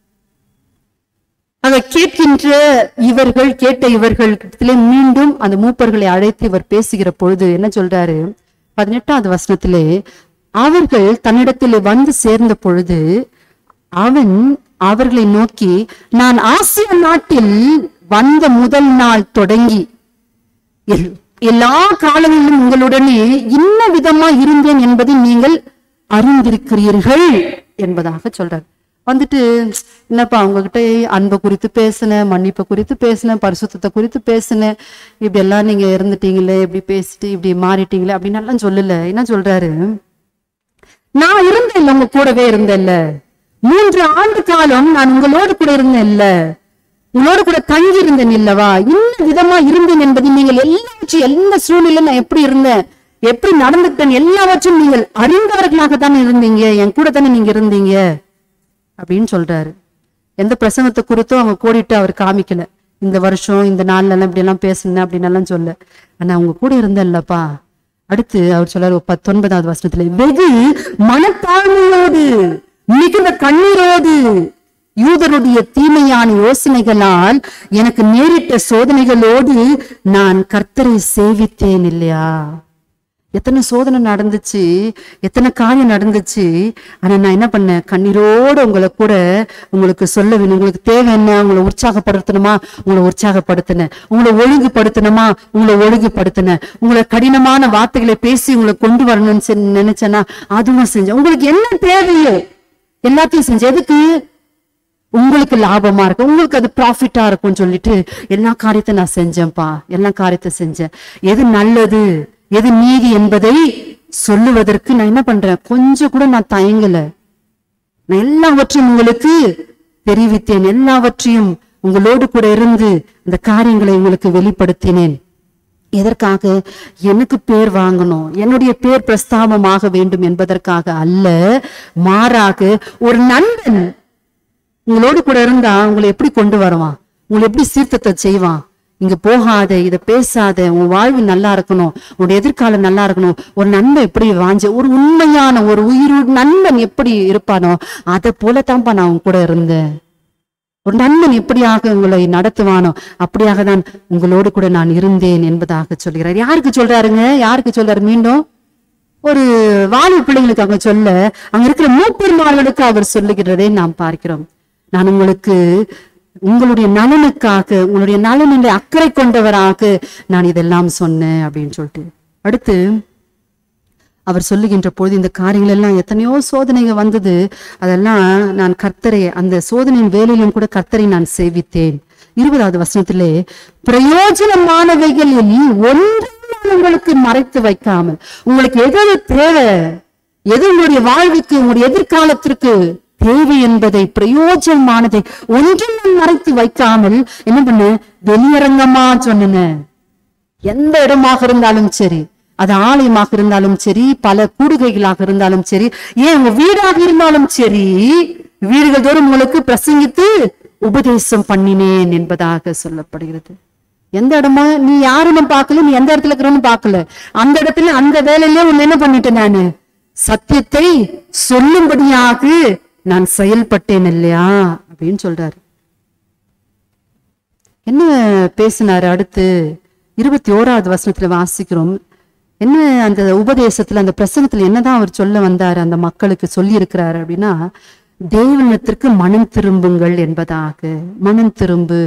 ஆக கேட்கின்ற இவர்கள் கேட்ட இவர்களிடத்திலே மீண்டும் அந்த மூப்பர்களை அழைத்து இவர் பேசுகிற பொழுது என்ன சொல்றாரு பதினெட்டாவது வசனத்திலே அவர்கள் தன்னிடத்திலே வந்து சேர்ந்த பொழுது அவன் அவர்களை நோக்கி நான் ஆசிய நாட்டில் வந்த முதல் நாள் தொடங்கி எல்- எல்லா காலங்களிலும் உங்களுடனே இன்ன விதமா இருந்தேன் என்பதை நீங்கள் அறிந்திருக்கிறீர்கள் என்பதாக சொல்றார் வந்துட்டு என்னப்பா உங்ககிட்ட அன்பை குறித்து பேசினேன் மன்னிப்பை குறித்து பேசினேன் பரிசுத்தத்தை குறித்து பேசினேன் இப்படி எல்லாம் நீங்க இருந்துட்டீங்களே இப்படி பேசிட்டு இப்படி மாறிட்டீங்களே அப்படின்னு எல்லாம் சொல்லல என்ன சொல்றாரு நான் இருந்தேன்ல உங்க கூடவே இருந்தேன்ல மூன்று ஆண்டு காலம் நான் உங்களோடு கூட இருந்தேன்ல உங்களோடு கூட தங்கி இருந்தேன் இல்லவா இன்ன விதமா இருந்தேன் என்பதை நீங்கள் எல்லாவற்றையும் எந்த சூழ்நிலை நான் எப்படி இருந்தேன் எப்படி நடந்துக்கிட்டேன் எல்லாவற்றையும் நீங்கள் அறிந்தவர்களாக தானே இருந்தீங்க என் கூட தானே நீங்க இருந்தீங்க அப்படின்னு சொல்றாரு எந்த பிரசங்கத்தை குறித்தும் அவங்க கோடிட்டு அவர் காமிக்கல இந்த வருஷம் இந்த நாள்ல எல்லாம் இப்படி எல்லாம் பேசுனேன் அப்படின்னு எல்லாம் சொல்ல ஆனா அவங்க கூட இருந்தல்லப்பா அடுத்து அவர் சொல்றாரு பத்தொன்பதாவது வருஷத்துல வெகு மனத்தாழ்மையோடு மிகுந்த கண்ணீரோடு யூதருடைய தீமையான யோசனைகளால் எனக்கு நேரிட்ட சோதனைகளோடு நான் கர்த்தரை சேவித்தேன் இல்லையா எத்தனை சோதனை நடந்துச்சு எத்தனை காரியம் நடந்துச்சு ஆனா நான் என்ன பண்ணேன் கண்ணீரோடு உங்களை கூட உங்களுக்கு சொல்ல வேணும் உங்களுக்கு தேவை என்ன உங்களை உற்சாகப்படுத்தணுமா உங்களை உற்சாகப்படுத்தினேன் உங்களை ஒழுங்குபடுத்தணுமா உங்களை ஒழுங்குபடுத்தினேன் உங்களை கடினமான வார்த்தைகளை பேசி உங்களை கொண்டு வரணும்னு செ- நினைச்சேன்னா அதுவும் செஞ்சேன் உங்களுக்கு என்ன தேவையோ எல்லாத்தையும் செஞ்சேன் எதுக்கு உங்களுக்கு லாபமா இருக்கும் உங்களுக்கு அது ப்ராஃபிட்டா இருக்கும்னு சொல்லிட்டு எல்லா காரியத்தை நான் செஞ்சேன்ப்பா எல்லா காரியத்தை செஞ்சேன் எது நல்லது எது நீதி என்பதை சொல்லுவதற்கு நான் என்ன பண்றேன் கொஞ்சம் கூட நான் தயங்கல நான் எல்லாவற்றையும் உங்களுக்கு தெரிவித்தேன் எல்லாவற்றையும் உங்களோடு கூட இருந்து இந்த காரியங்களை உங்களுக்கு வெளிப்படுத்தினேன் எதற்காக எனக்கு பேர் வாங்கணும் என்னுடைய பேர் பிரஸ்தாபமாக வேண்டும் என்பதற்காக அல்ல மாறாக ஒரு நண்பன் உங்களோடு கூட இருந்தா உங்களை எப்படி கொண்டு வருவான் உங்களை எப்படி சீர்திருத்தத்தை செய்வான் இங்க போகாத இத பேசாத உன் வாழ்வு நல்லா இருக்கணும் உன்னோட எதிர்காலம் நல்லா இருக்கணும் ஒரு நண்பன் எப்படி வாஞ்ச ஒரு உண்மையான ஒரு உயிர் நண்பன் எப்படி இருப்பானோ அதை போலத்தான்ப்பா நான் உன் கூட இருந்தேன் ஒரு நண்பன் எப்படியாக உங்களை நடத்துவானோ அப்படியாக தான் உங்களோடு கூட நான் இருந்தேன் என்பதாக சொல்கிறார் யாருக்கு சொல்றாருங்க யாருக்கு சொல்றாரு மீண்டும் ஒரு வாலிப பிள்ளைங்களுக்கு அங்க சொல்ல அங்க இருக்கிற மூப்பெருமார்களுக்கு அவர் சொல்லுகிறதை நாம் பார்க்கிறோம் நான் உங்களுக்கு உங்களுடைய நலனுக்காக உங்களுடைய நலனில் அக்கறை கொண்டவராக நான் இதெல்லாம் சொன்னேன் அப்படின்னு சொல்லிட்டு அடுத்து அவர் சொல்லுகின்ற பொழுது இந்த காரியங்கள் எல்லாம் எத்தனையோ சோதனைங்க வந்தது அதெல்லாம் நான் கர்த்தரை அந்த சோதனையின் வேலையிலும் கூட கர்த்தரை நான் சேவித்தேன் இருபதாவது வசனத்திலே பிரயோஜனமானவைகளில் ஒன்றையும் நான் உங்களுக்கு மறைத்து வைக்காமல் உங்களுக்கு எது எது தேவை எது உங்களுடைய வாழ்வுக்கு உங்களுடைய எதிர்காலத்திற்கு தேவை என்பதை பிரயோஜனமானதை ஒன்றும் நான் மறைத்து வைக்காமல் என்ன பண்ண வெளியரங்கமா சொன்னேன் எந்த இடமாக இருந்தாலும் சரி அது ஆலயமாக இருந்தாலும் சரி பல கூடுகைகளாக இருந்தாலும் சரி ஏன் உங்க வீடாக இருந்தாலும் சரி வீடுகள் தோறும் உங்களுக்கு பிரசங்கித்து உபதேசம் பண்ணினேன் என்பதாக சொல்லப்படுகிறது எந்த இடமா நீ யாருன்னு பார்க்கல நீ எந்த இடத்துல இருக்கிறன்னு பார்க்கல அந்த இடத்துல அந்த வேலையிலே உன்னை என்ன பண்ணிட்டேன் நானு சத்தியத்தை சொல்லும்படியாக நான் செயல்பட்டேன் இல்லையா அப்படின்னு சொல்றாரு என்ன பேசினாரு அடுத்து இருபத்தி ஓராவது வசனத்துல வாசிக்கிறோம் என்ன அந்த உபதேசத்துல அந்த பிரசங்கத்துல என்னதான் அவர் சொல்ல வந்தாரு அந்த மக்களுக்கு சொல்லி இருக்கிறாரு அப்படின்னா தேவனத்திற்கு மனம் திரும்புங்கள் என்பதாக மனம் திரும்பு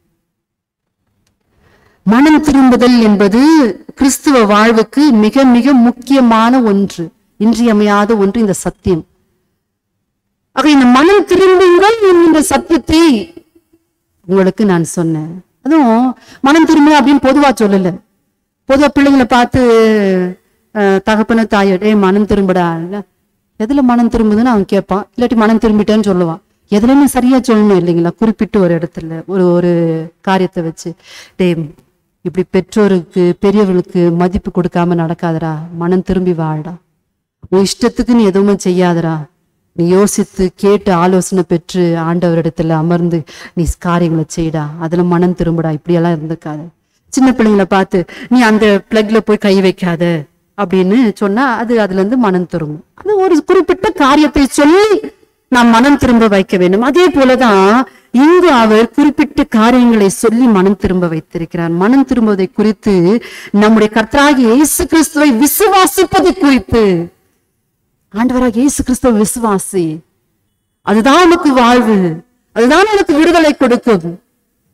மனம் திரும்புதல் என்பது கிறிஸ்துவ வாழ்வுக்கு மிக மிக முக்கியமான ஒன்று இன்றியமையாத ஒன்று இந்த சத்தியம் ஆக இந்த மனம் திரும்புங்கள் இந்த சத்தியத்தை உங்களுக்கு நான் சொன்னேன் அதுவும் மனம் திரும்ப அப்படின்னு பொதுவா சொல்லல பொதுவா பிள்ளைங்களை பார்த்து அஹ், தகப்பன தாயோட ஏய் மனம் திரும்புடா இல்ல, எதுல மனம் திரும்புதுன்னு அவன் கேட்பான் இல்லாட்டி மனம் திரும்பிட்டேன்னு சொல்லுவான் எதுலன்னு சரியா சொல்லணும் இல்லைங்களா குறிப்பிட்டு ஒரு இடத்துல ஒரு ஒரு காரியத்தை வச்சு டேய் இப்படி பெற்றோருக்கு பெரியவர்களுக்கு மதிப்பு கொடுக்காம நடக்காதடா மனம் திரும்பி வாழ்டா உன் இஷ்டத்துக்கு நீ எதுவுமே செய்யாதடா நீ யோசித்து கேட்டு ஆலோசனை பெற்று ஆண்டவரிடத்துல அமர்ந்து நீ காரியங்களை செய்டா அதுல மனம் திரும்புடா இப்படியெல்லாம் இருந்துக்காத சின்ன பிள்ளைங்களை பார்த்து நீ அந்த பிளக்ல போய் கை வைக்காத அப்படின்னு சொன்னா அது அதுல இருந்து மனம் திரும்பும் அது ஒரு குறிப்பிட்ட காரியத்தை சொல்லி நாம் மனம் திரும்ப வைக்க வேண்டும் அதே போலதான் இங்கு அவர் குறிப்பிட்ட காரியங்களை சொல்லி மனம் திரும்ப வைத்திருக்கிறார் மனம் திரும்புவதை குறித்து நம்முடைய கர்த்தராகிய இயேசு கிறிஸ்துவை விசுவாசிப்பதை குறித்து ஆண்டவராக இயேசு கிறிஸ்துவ விசுவாசி அதுதான் உனக்கு வாழ்வு அதுதான் உனக்கு விடுதலை கொடுக்கும்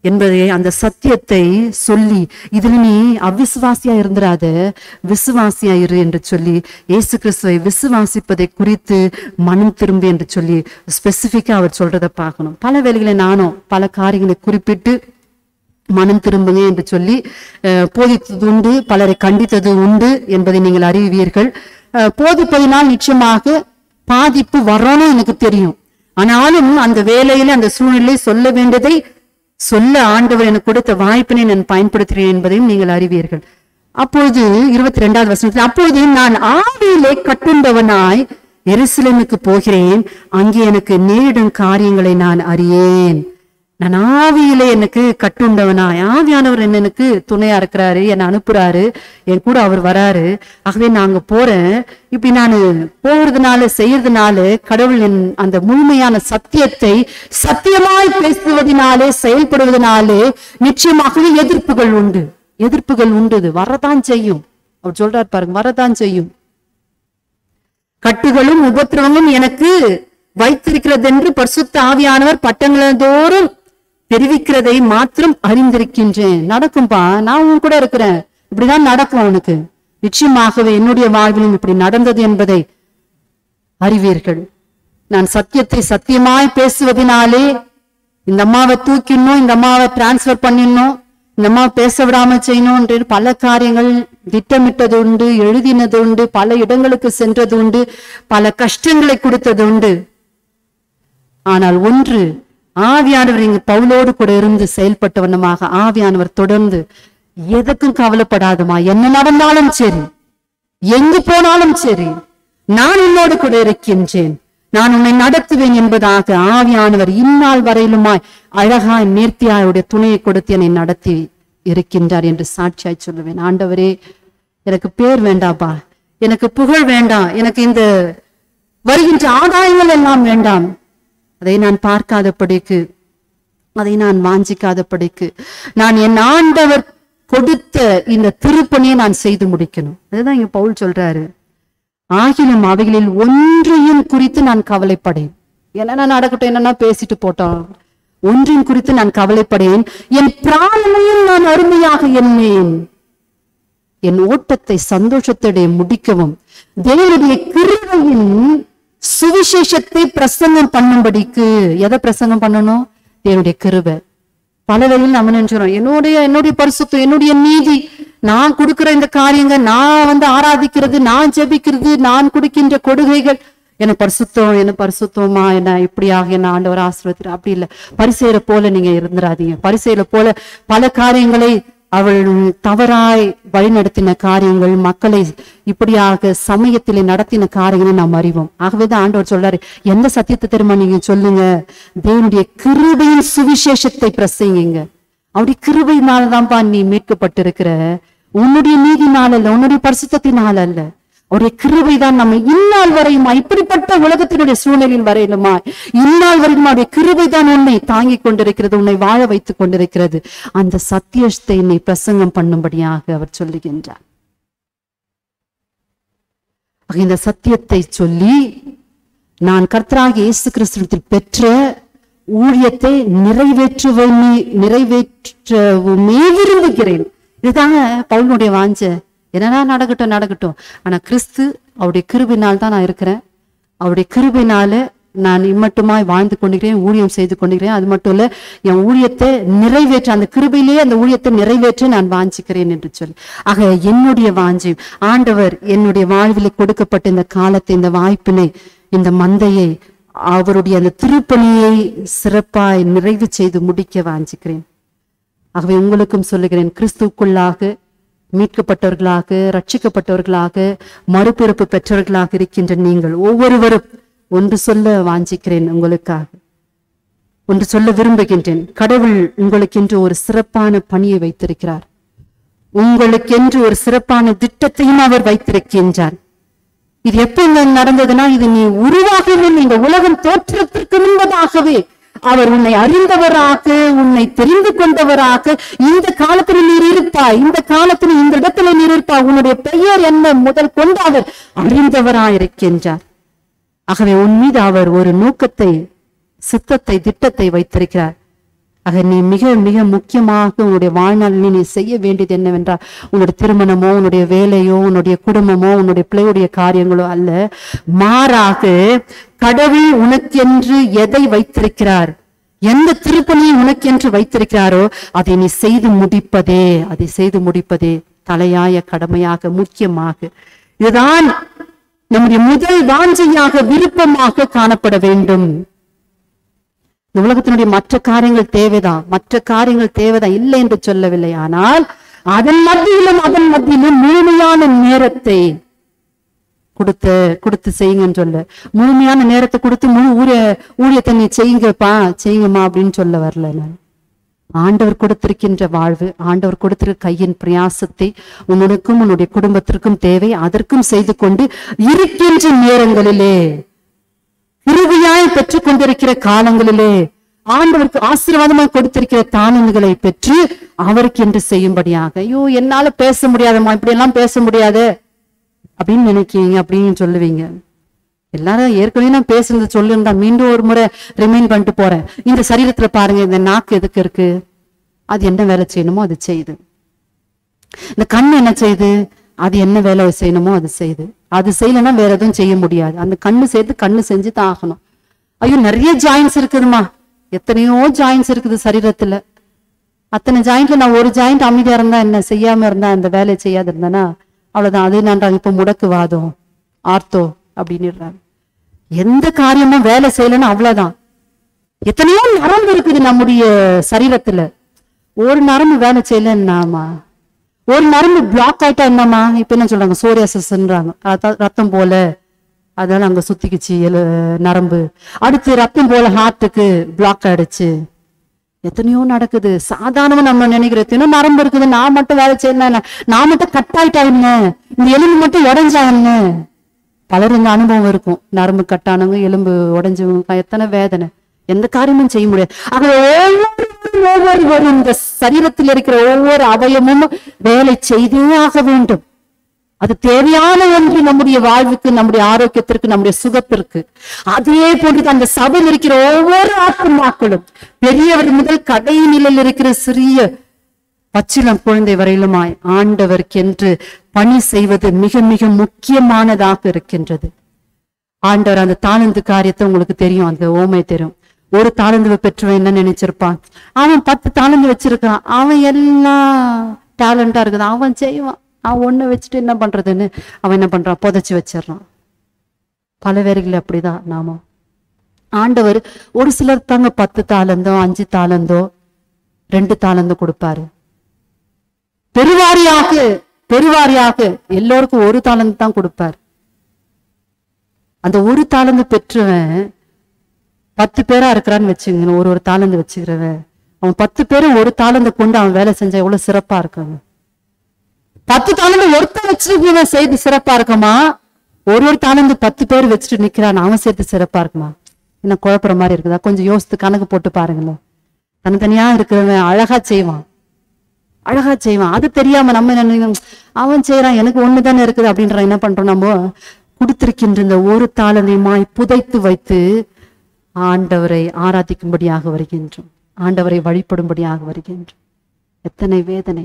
என்பதை அந்த சத்தியத்தை சொல்லி இதுல நீ அவிசுவாசியா இருந்துராத விசுவாசியா இரு என்று சொல்லி இயேசு கிறிஸ்துவை விசுவாசிப்பதை குறித்து மனம் திரும்பி என்று சொல்லி ஸ்பெசிபிக்கா அவர் சொல்றதை பார்க்கணும் பல வேளைகளை நானும் பல காரியங்களை குறிப்பிட்டு மனம் திரும்புங்க என்று சொல்லி அஹ், போதித்தது உண்டு பலரை கண்டித்தது உண்டு என்பதை நீங்கள் அறிவீர்கள் அஹ், போதிப்பதினால் நிச்சயமாக பாதிப்பு வரணும் எனக்கு தெரியும் ஆனாலும் அந்த வேலையில அந்த சூழ்நிலை சொல்ல வேண்டியதை சொல்ல ஆண்டவர் எனக்கு கொடுத்த வாய்ப்பினை நான் பயன்படுத்துகிறேன் என்பதையும் நீங்கள் அறிவீர்கள் அப்பொழுது இருபத்தி ரெண்டாவது வசனத்தில் அப்பொழுது நான் ஆவியிலே கட்டுண்டவனாய் எருசலேமுக்கு போகிறேன் அங்கே எனக்கு நேரிடும் காரியங்களை நான் அறியேன் நான் ஆவியிலே எனக்கு கட்டுண்டவனாய் ஆவியானவர் என்ன எனக்கு துணையா இருக்கிறாரு என்னை அனுப்புறாரு என் கூட அவர் வராரு ஆகவே நான் அங்க போறேன் இப்படி நான் போறதுனால செய்யறதுனால கடவுள் என் அந்த முழுமையான சத்தியத்தை சத்தியமாய் பேசுவதனாலே செயல்படுவதனாலே நிச்சயமாகவே எதிர்ப்புகள் உண்டு எதிர்ப்புகள் உண்டு இது வரதான் செய்யும் அவர் சொல்றார் பாருங்க வரதான் செய்யும் கட்டுகளும் உபத்திரவமும் எனக்கு வைத்திருக்கிறது என்று பரிசுத்த ஆவியானவர் பட்டங்களதோறும் தெரிவிக்கிறதை மாத்திரம் அறிந்திருக்கின்றேன் நடக்கும்பா நான் உன் கூட இருக்கிறேன் இப்படிதான் நடக்கும் உனக்கு நிச்சயமாகவே என்னுடைய வாழ்விலும் இப்படி நடந்தது என்பதை அறிவீர்கள் நான் சத்தியத்தை சத்தியமாய் பேசுவதனாலே இந்த அம்மாவை தூக்கிடணும் இந்த அம்மாவை டிரான்ஸ்ஃபர் பண்ணிடணும் இந்த அம்மாவை பேச விடாம செய்யணும் என்று பல காரியங்கள் திட்டமிட்டது உண்டு எழுதினது உண்டு பல இடங்களுக்கு சென்றது உண்டு பல கஷ்டங்களை கொடுத்தது உண்டு ஆனால் ஒன்று ஆவியானவர் இங்கு பவுலோடு கூட இருந்து செயல்பட்ட வண்ணமாக ஆவியானவர் தொடர்ந்து எதுக்கும் கவலைப்படாதமா என்ன நடந்தாலும் சரி எங்கு போனாலும் சரி நான் உன்னோடு கூட இருக்கின்றேன் நான் உன்னை நடத்துவேன் என்பதாக ஆவியானவர் இந்நாள் வரையிலுமாய் அழகாய் நேர்த்தியாயுடைய துணையை கொடுத்து என்னை நடத்தி இருக்கின்றார் என்று சாட்சியாய் சொல்லுவேன் ஆண்டவரே எனக்கு பேர் வேண்டாப்பா எனக்கு புகழ் வேண்டாம் எனக்கு இந்த வருகின்ற ஆதாயங்கள் எல்லாம் வேண்டாம் அதை நான் பார்க்காதபடிக்கு அதை நான் வாஞ்சிக்காதபடிக்கு நான் என் ஆண்டவர் கொடுத்த இந்த திருப்பணியை நான் செய்து முடிக்கணும் அதுதான் இங்க பவுல் சொல்றாரு ஆகிலும் அவைகளில் ஒன்றையும் குறித்து நான் கவலைப்படேன் என்னென்ன நடக்கட்டும் என்னன்னா பேசிட்டு போட்டோம் ஒன்றின் குறித்து நான் கவலைப்படேன் என் பிராணனையும் நான் அருமையாக எண்ணேன் என் ஓட்டத்தை சந்தோஷத்தோட முடிக்கவும் தேவனுடைய கிருபையின் சுவிசேஷத்தை பிரசங்கம் பண்ணும்படிக்கு எதை பிரசங்கம் பண்ணணும் தேவனுடைய கிருபை பல வேளையில் நம்ம நினைச்சுறோம் என்னுடைய என்னுடைய பரிசுத்தம் என்னுடைய நீதி நான் கொடுக்கிற இந்த காரியங்கள் நான் வந்து ஆராதிக்கிறது நான் ஜெபிக்கிறது நான் கொடுக்கின்ற கொடுகைகள் என்ன பரிசுத்தம் என்ன பரிசுத்தமா என்ன இப்படியாக என்ன ஆண்டவர் ஆசிரியர் அப்படி இல்ல பரிசெயரை போல நீங்க இருந்துடாதீங்க பரிசெயரை போல பல காரியங்களை அவள் தவறாய் வழிநடத்தின காரியங்கள் மக்களை இப்படியாக சமயத்திலே நடத்தின காரியங்களை நாம் அறிவோம் ஆகவேதான் ஆண்டவர் சொல்றாரு எந்த சத்தியத்தை தெரியுமா நீங்க சொல்லுங்க தேவனுடைய கிருபையின் சுவிசேஷத்தை பிரசங்கிங்க அவருடைய கிருபையினாலதான்ப்பா நீ மீட்கப்பட்டிருக்கிற உன்னுடைய நீதினால அல்ல உன்னுடைய பரிசுத்தத்தினால அல்ல அவருடைய கிருபை தான் நம்ம இந்நாள் வரையுமா இப்படிப்பட்ட உலகத்தினுடைய சூழ்நிலையில் வரையிலுமா இந்நாள் வரையும் அவருடைய கிருபை தான் உன்னை தாங்கிக் கொண்டிருக்கிறது உன்னை வாழ வைத்துக் கொண்டிருக்கிறது அந்த சத்தியத்தை நீ பிரசங்கம் பண்ணும்படியாக அவர் சொல்லுகின்றார் ஆக இந்த சத்தியத்தை சொல்லி நான் கர்த்தராகிய இயேசு கிறிஸ்துவத்தில் பெற்ற ஊழியத்தை நிறைவேற்றுவமே நிறைவேற்றவுமே விரும்புகிறேன் இதுதாங்க பவுலுடைய வாஞ்ச என்னன்னா நடக்கட்டும் நடக்கட்டும் ஆனா கிறிஸ்து அவருடைய கிருபினால் தான் நான் இருக்கிறேன் அவருடைய கிருபினால நான் இம்மட்டுமாய் வாழ்ந்து கொண்டிருக்கிறேன் ஊழியம் செய்து கொண்டிருக்கிறேன் அது மட்டும் இல்ல என் ஊழியத்தை நிறைவேற்ற அந்த கிருபையிலேயே அந்த ஊழியத்தை நிறைவேற்ற நான் வாஞ்சிக்கிறேன் என்று சொல்லி ஆக என்னுடைய வாஞ்சி ஆண்டவர் என்னுடைய வாழ்வில் கொடுக்கப்பட்ட இந்த காலத்தை இந்த வாய்ப்பினை இந்த மந்தையை அவருடைய அந்த திருப்பணியை சிறப்பாய் நிறைவு செய்து முடிக்க வாஞ்சிக்கிறேன் ஆகவே உங்களுக்கும் சொல்லுகிறேன் கிறிஸ்துவுக்குள்ளாக மீட்கப்பட்டவர்களாக ரட்சிக்கப்பட்டவர்களாக மறுபிறப்பு பெற்றவர்களாக இருக்கின்ற நீங்கள் ஒவ்வொருவரும் ஒன்று சொல்ல வாஞ்சிக்கிறேன் உங்களுக்காக ஒன்று சொல்ல விரும்புகின்றேன் கடவுள் உங்களுக்கென்று ஒரு சிறப்பான பணியை வைத்திருக்கிறார் உங்களுக்கென்று ஒரு சிறப்பான திட்டத்தையும் அவர் வைத்திருக்கின்றார் இது எப்ப இங்க நடந்ததுன்னா இது நீ உருவாகவே இந்த உலகம் தோற்றத்திற்கு முன்பதாகவே அவர் உன்னை அறிந்தவராக உன்னை தெரிந்து கொண்டவராக இந்த காலத்தில் நீர் இருப்பாய் இந்த காலத்தில் இந்த இடத்துல நீர் இருப்பாய் உன்னுடைய பெயர் என்ன முதல் கொண்டு அவர் அறிந்தவராயிருக்கின்றார் ஆகவே உன் மீது அவர் ஒரு நோக்கத்தை சித்தத்தை திட்டத்தை வைத்திருக்கிறார் ஆக நீ மிக மிக முக்கியமாக உன்னுடைய வாழ்நாளில் நீ செய்ய வேண்டியது என்னவென்றால் உன்னுடைய திருமணமோ உன்னுடைய வேலையோ உன்னுடைய குடும்பமோ உன்னுடைய பிள்ளையுடைய காரியங்களோ அல்ல மாறாக கடவுள் உனக்கென்று எதை வைத்திருக்கிறார் எந்த திருப்பணியை உனக்கென்று வைத்திருக்கிறாரோ அதை நீ செய்து முடிப்பதே அதை செய்து முடிப்பதே தலையாய கடமையாக முக்கியமாக இதுதான் நம்முடைய முதல் வாஞ்சையாக விருப்பமாக காணப்பட வேண்டும் இந்த உலகத்தினுடைய மற்ற காரியங்கள் தேவைதான் மற்ற காரியங்கள் தேவைதான் இல்லை என்று சொல்லவில்லை ஆனால் அதன் மத்தியிலும் அதன் மத்தியிலும் முழுமையான நேரத்தை கொடுத்து கொடுத்து செய்யுங்கன்னு சொல்ல முழுமையான நேரத்தை கொடுத்து முழு ஊழிய ஊழியத்தை நீ செய்யுங்கப்பா செய்யுங்கம்மா அப்படின்னு சொல்ல வரல நான் ஆண்டவர் கொடுத்திருக்கின்ற வாழ்வு ஆண்டவர் கொடுத்திருக்க கையின் பிரயாசத்தை உன்னுக்கும் உன்னுடைய குடும்பத்திற்கும் தேவை அதற்கும் செய்து கொண்டு இருக்கின்ற நேரங்களிலே கிருபையாய் பெற்றுக் கொண்டிருக்கிற காலங்களிலே ஆண்டவருக்கு ஆசீர்வாதமாய் கொடுத்திருக்கிற தானங்களை பெற்று அவருக்கு என்று செய்யும்படியாக ஐயோ என்னால பேச முடியாதம்மா இப்படி எல்லாம் பேச முடியாது அப்படின்னு நினைக்கிறீங்க அப்படின்னு சொல்லுவீங்க எல்லாரும் ஏற்கனவே நான் பேசுனது சொல்லியிருந்தா மீண்டும் ஒரு முறை ரிமைண்ட் பண்ணிட்டு போறேன் இந்த சரீரத்துல பாருங்க இந்த நாக்கு எதுக்கு இருக்கு அது என்ன வேலை செய்யணுமோ அது செய்யுது இந்த கண்ணு என்ன செய்யுது அது என்ன வேலை செய்யணுமோ அது செய்யுது அது செய்யலைன்னா வேற எதுவும் செய்ய முடியாது அந்த கண்ணு சேர்த்து கண்ணு செஞ்சு தான் ஆகணும் ஐயோ நிறைய ஜாயின்ஸ் இருக்குதுமா எத்தனையோ ஜாயின்ஸ் இருக்குது சரீரத்துல அத்தனை ஜாயிண்ட்ல நான் ஒரு ஜாயிண்ட் அமைதியா இருந்தா என்ன செய்யாம இருந்தா அந்த வேலையை செய்யாது இருந்தேன்னா அவ்வளவுதான் அது நன்றாங்க இப்ப முடக்குவாதம் ஆர்த்தோ அப்படின்னுறாங்க எந்த காரியமும் வேலை செய்யலைன்னா அவ்வளவுதான் எத்தனையோ நரம்பு இருக்குது நம்முடைய சரீரத்துல ஒரு நரம்பு வேலை செய்யலன்னாமா ஒரு நரம்பு பிளாக் ஆயிட்டா என்னம்மா இப்ப என்ன சொல்றாங்க சோரியாசஸ்ன்றாங்க அதான் ரத்தம் போல அதனால அங்க சுத்திக்குச்சு எலு நரம்பு அடுத்து ரத்தம் போல ஹார்ட்டுக்கு பிளாக் ஆயிடுச்சு எத்தனையோ நடக்குது சாதாரணமா நம்ம நினைக்கிறோம் எத்தனையோ நரம்பு இருக்குது நான் மட்டும் வேலை செய்யணும் என்ன? நான் மட்டும் கட் ஆயிட்டா என்ன இந்த எலும்பு மட்டும் உடஞ்சா என்ன பலர் இந்த அனுபவம் இருக்கும் நரம்பு கட்டானவங்க எலும்பு உடைஞ்சவங்க எத்தனை வேதனை எந்த காரியமும் செய்ய முடியாது ஆக ஒவ்வொரு ஒவ்வொருவரும் இந்த சரீரத்தில் இருக்கிற ஒவ்வொரு அவயமும் வேலை செய்தே ஆக வேண்டும் அது தேவையான ஒன்று நம்முடைய வாழ்வுக்கு நம்முடைய ஆரோக்கியத்திற்கு நம்முடைய சுகத்திற்கு அதே போன்று அந்த சபையில் இருக்கிற ஒவ்வொரு ஆத்மாக்களும் பெரியவர் முதல் கடை நிலையில் இருக்கிற சிறிய பச்சிளம் குழந்தை வரையிலுமாய் ஆண்டவருக்கென்று பணி செய்வது மிக மிக முக்கியமானதாக இருக்கின்றது ஆண்டவர் அந்த தாளந்து காரியத்தை உங்களுக்கு தெரியும் அந்த ஓமை தெரியும் ஒரு தாளந்து பெற்றவன் என்ன நினைச்சிருப்பான் அவன் பத்து தாளந்து வச்சிருக்கான் அவன் எல்லாம் டேலண்டா இருக்குது அவன் செய்வான் அவன் ஒண்ணு வச்சுட்டு என்ன பண்றதுன்னு அவன் என்ன பண்றான் புதைச்சு வச்சிடறான் பல பேர்கள் அப்படிதான் நாம ஆண்டவர் ஒரு சிலர் தாங்க பத்து தாளந்தோ அஞ்சு தாளந்தோ ரெண்டு தாளந்தோ கொடுப்பாரு பெருவாரியாக பெருவாரியாக எல்லோருக்கும் ஒரு தாளந்து தான் கொடுப்பார் அந்த ஒரு தாளந்து பெற்றவன் பத்து பேரா இருக்கிறான்னு வச்சுங்க ஒரு ஒரு தாளந்து வச்சுக்கிறவன் அவன் பத்து பேரும் ஒரு தாளந்து கொண்டு அவன் வேலை செஞ்சா எவ்வளவு சிறப்பா இருக்காங்க பத்து தாளந்து ஒருத்தன் வச்சுட்டு செய்து சிறப்பா இருக்குமா ஒரு ஒரு தாளந்து பத்து பேர் வச்சுட்டு நிக்கிறான் அவன் சேர்த்து சிறப்பா இருக்குமா என்ன குழப்புற மாதிரி இருக்குதா கொஞ்சம் யோசித்து கணக்கு போட்டு பாருங்களேன் தனித்தனியா இருக்கிறவன் அழகா செய்வான் அழகா செய்வான் அது தெரியாம நம்ம என்ன நினைக்கிறோம், அவன் செய்யறான் எனக்கு ஒண்ணுதானே இருக்குது அப்படின்ற என்ன பண்றோம் நம்ம கொடுத்திருக்கின்ற இந்த ஒரு தாளந்தையுமாய் புதைத்து வைத்து ஆண்டவரை ஆராதிக்கும்படியாக வருகின்றோம் ஆண்டவரை வழிபடும்படியாக வருகின்றோம் எத்தனை வேதனை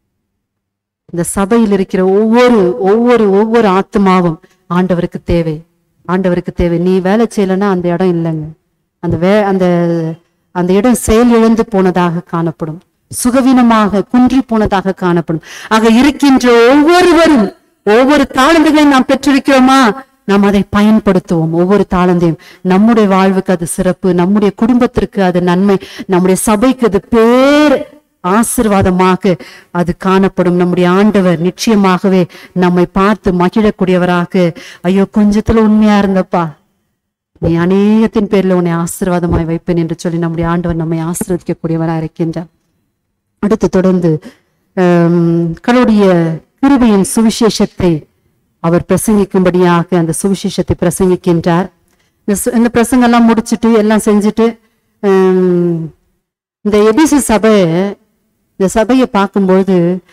இந்த சபையில் இருக்கிற ஒவ்வொரு ஒவ்வொரு ஒவ்வொரு ஆத்மாவும் ஆண்டவருக்கு தேவை ஆண்டவருக்கு தேவை நீ வேலை செய்யலைன்னா அந்த இடம் இல்லைங்க அந்த வே அந்த அந்த இடம் செயல் இழந்து போனதாக காணப்படும் சுகவீனமாக குன்றி போனதாக காணப்படும் ஆக இருக்கின்ற ஒவ்வொருவரும் ஒவ்வொரு தாளந்துகளையும் நாம் பெற்றிருக்கிறோமா நாம் அதை பயன்படுத்துவோம் ஒவ்வொரு தாளந்தையும் நம்முடைய வாழ்வுக்கு அது சிறப்பு நம்முடைய குடும்பத்திற்கு அது நன்மை நம்முடைய சபைக்கு அது பேர் ஆசிர்வாதமாக அது காணப்படும் நம்முடைய ஆண்டவர் நிச்சயமாகவே நம்மை பார்த்து மகிழக்கூடியவராக ஐயோ கொஞ்சத்துல உண்மையா இருந்தப்பா நீ அநேகத்தின் பேர்ல உன்னை ஆசீர்வாதமாய் வைப்பேன் என்று சொல்லி நம்முடைய ஆண்டவர் நம்மை ஆசீர்வதிக்கக்கூடியவராக இருக்கின்றார் அடுத்து தொடர்ந்து ஆம், கடவுளுடைய கிருபையின் சுவிசேஷத்தை அவர் பிரசங்கிக்கும்படியாக அந்த சுவிசேஷத்தை பிரசங்கிக்கின்றார் இந்த சு- இந்த பிரசங்கம் எல்லாம் முடிச்சிட்டு எல்லாம் செஞ்சுட்டு ஆம், இந்த எபிசி சபை இந்த சபையை பார்க்கும்பொழுது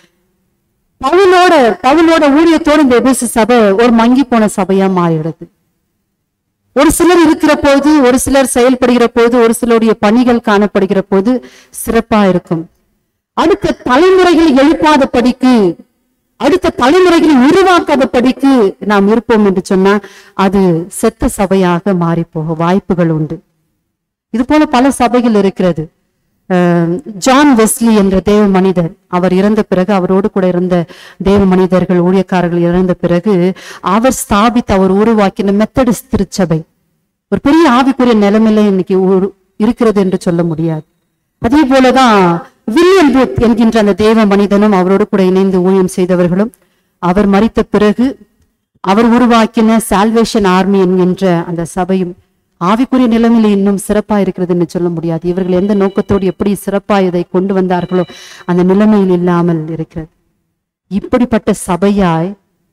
பவுலோட பவுலோட ஊழியத்தோட இந்த எபிசி சபை ஒரு மங்கி போன சபையா மாறிடுது ஒரு சிலர் இருக்கிற போது ஒரு சிலர் செயல்படுகிற போது ஒரு சிலருடைய பணிகள் காணப்படுகிற போது சிறப்பா இருக்கும் அடுத்த தலைமுறைகள் எழுப்பாத படிக்கு அடுத்த தலைமுறைகளை உருவாக்காத படிக்கு நாம் இருப்போம் என்று சொன்னா அது செத்த சபையாக மாறி போக வாய்ப்புகள் உண்டு இது போல பல சபைகள் இருக்கிறது அஹ் ஜான் வெஸ்லி என்ற தேவ மனிதர் அவர் இறந்த பிறகு அவரோடு கூட இருந்த தேவ மனிதர்கள் ஊழியக்காரர்கள் இறந்த பிறகு அவர் ஸ்தாபித்து அவர் உருவாக்கின மெத்தடிஸ்ட் திருச்சபை ஒரு பெரிய ஆவிக்குரிய நிலைமையில இன்னைக்கு ஒரு- இருக்கிறது என்று சொல்ல முடியாது அதே போலதான் வில்லியம் பூத் என்கின்ற அந்த தேவ மனிதனும் அவரோடு கூட இணைந்து ஊழியம் செய்தவர்களும் அவர் மரித்த பிறகு அவர் உருவாக்கின சால்வேஷன் ஆர்மி என்கின்ற அந்த சபையும் ஆவிக்குரிய நிலைமையில இன்னும் சிறப்பா இருக்கிறதுன்னு சொல்ல முடியாது இவர்கள் எந்த நோக்கத்தோடு எப்படி சிறப்பா இதை கொண்டு வந்தார்களோ அந்த நிலைமையில் இல்லாமல் இருக்கிறது இப்படிப்பட்ட சபையாய்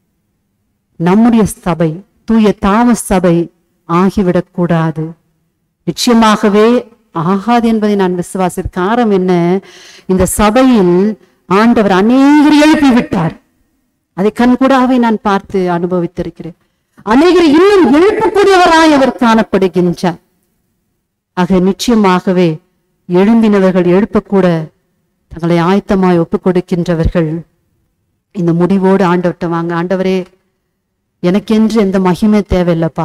நம்முடைய சபை தூய தாம சபை ஆகிவிடக் கூடாது நிச்சயமாகவே ஆகாது என்பதை நான் விசுவாசி காரணம் என்ன இந்த சபையில் ஆண்டவர் அநேகர் எழுப்பி விட்டார் அதை கண்கூடாவே நான் பார்த்து அனுபவித்திருக்கிறேன் அநேகர் இன்னும் எழுப்பக்கூடியவராய் அவர் காணப்படுகின்றார் ஆக நிச்சயமாகவே எழும்பினவர்கள் எழுப்பக்கூட தங்களை ஆயத்தமாய் ஒப்புக் கொடுக்கின்றவர்கள் இந்த முடிவோடு ஆண்டவர்கிட்ட வாங்க ஆண்டவரே எனக்கென்று எந்த மகிமை தேவையில்லைப்பா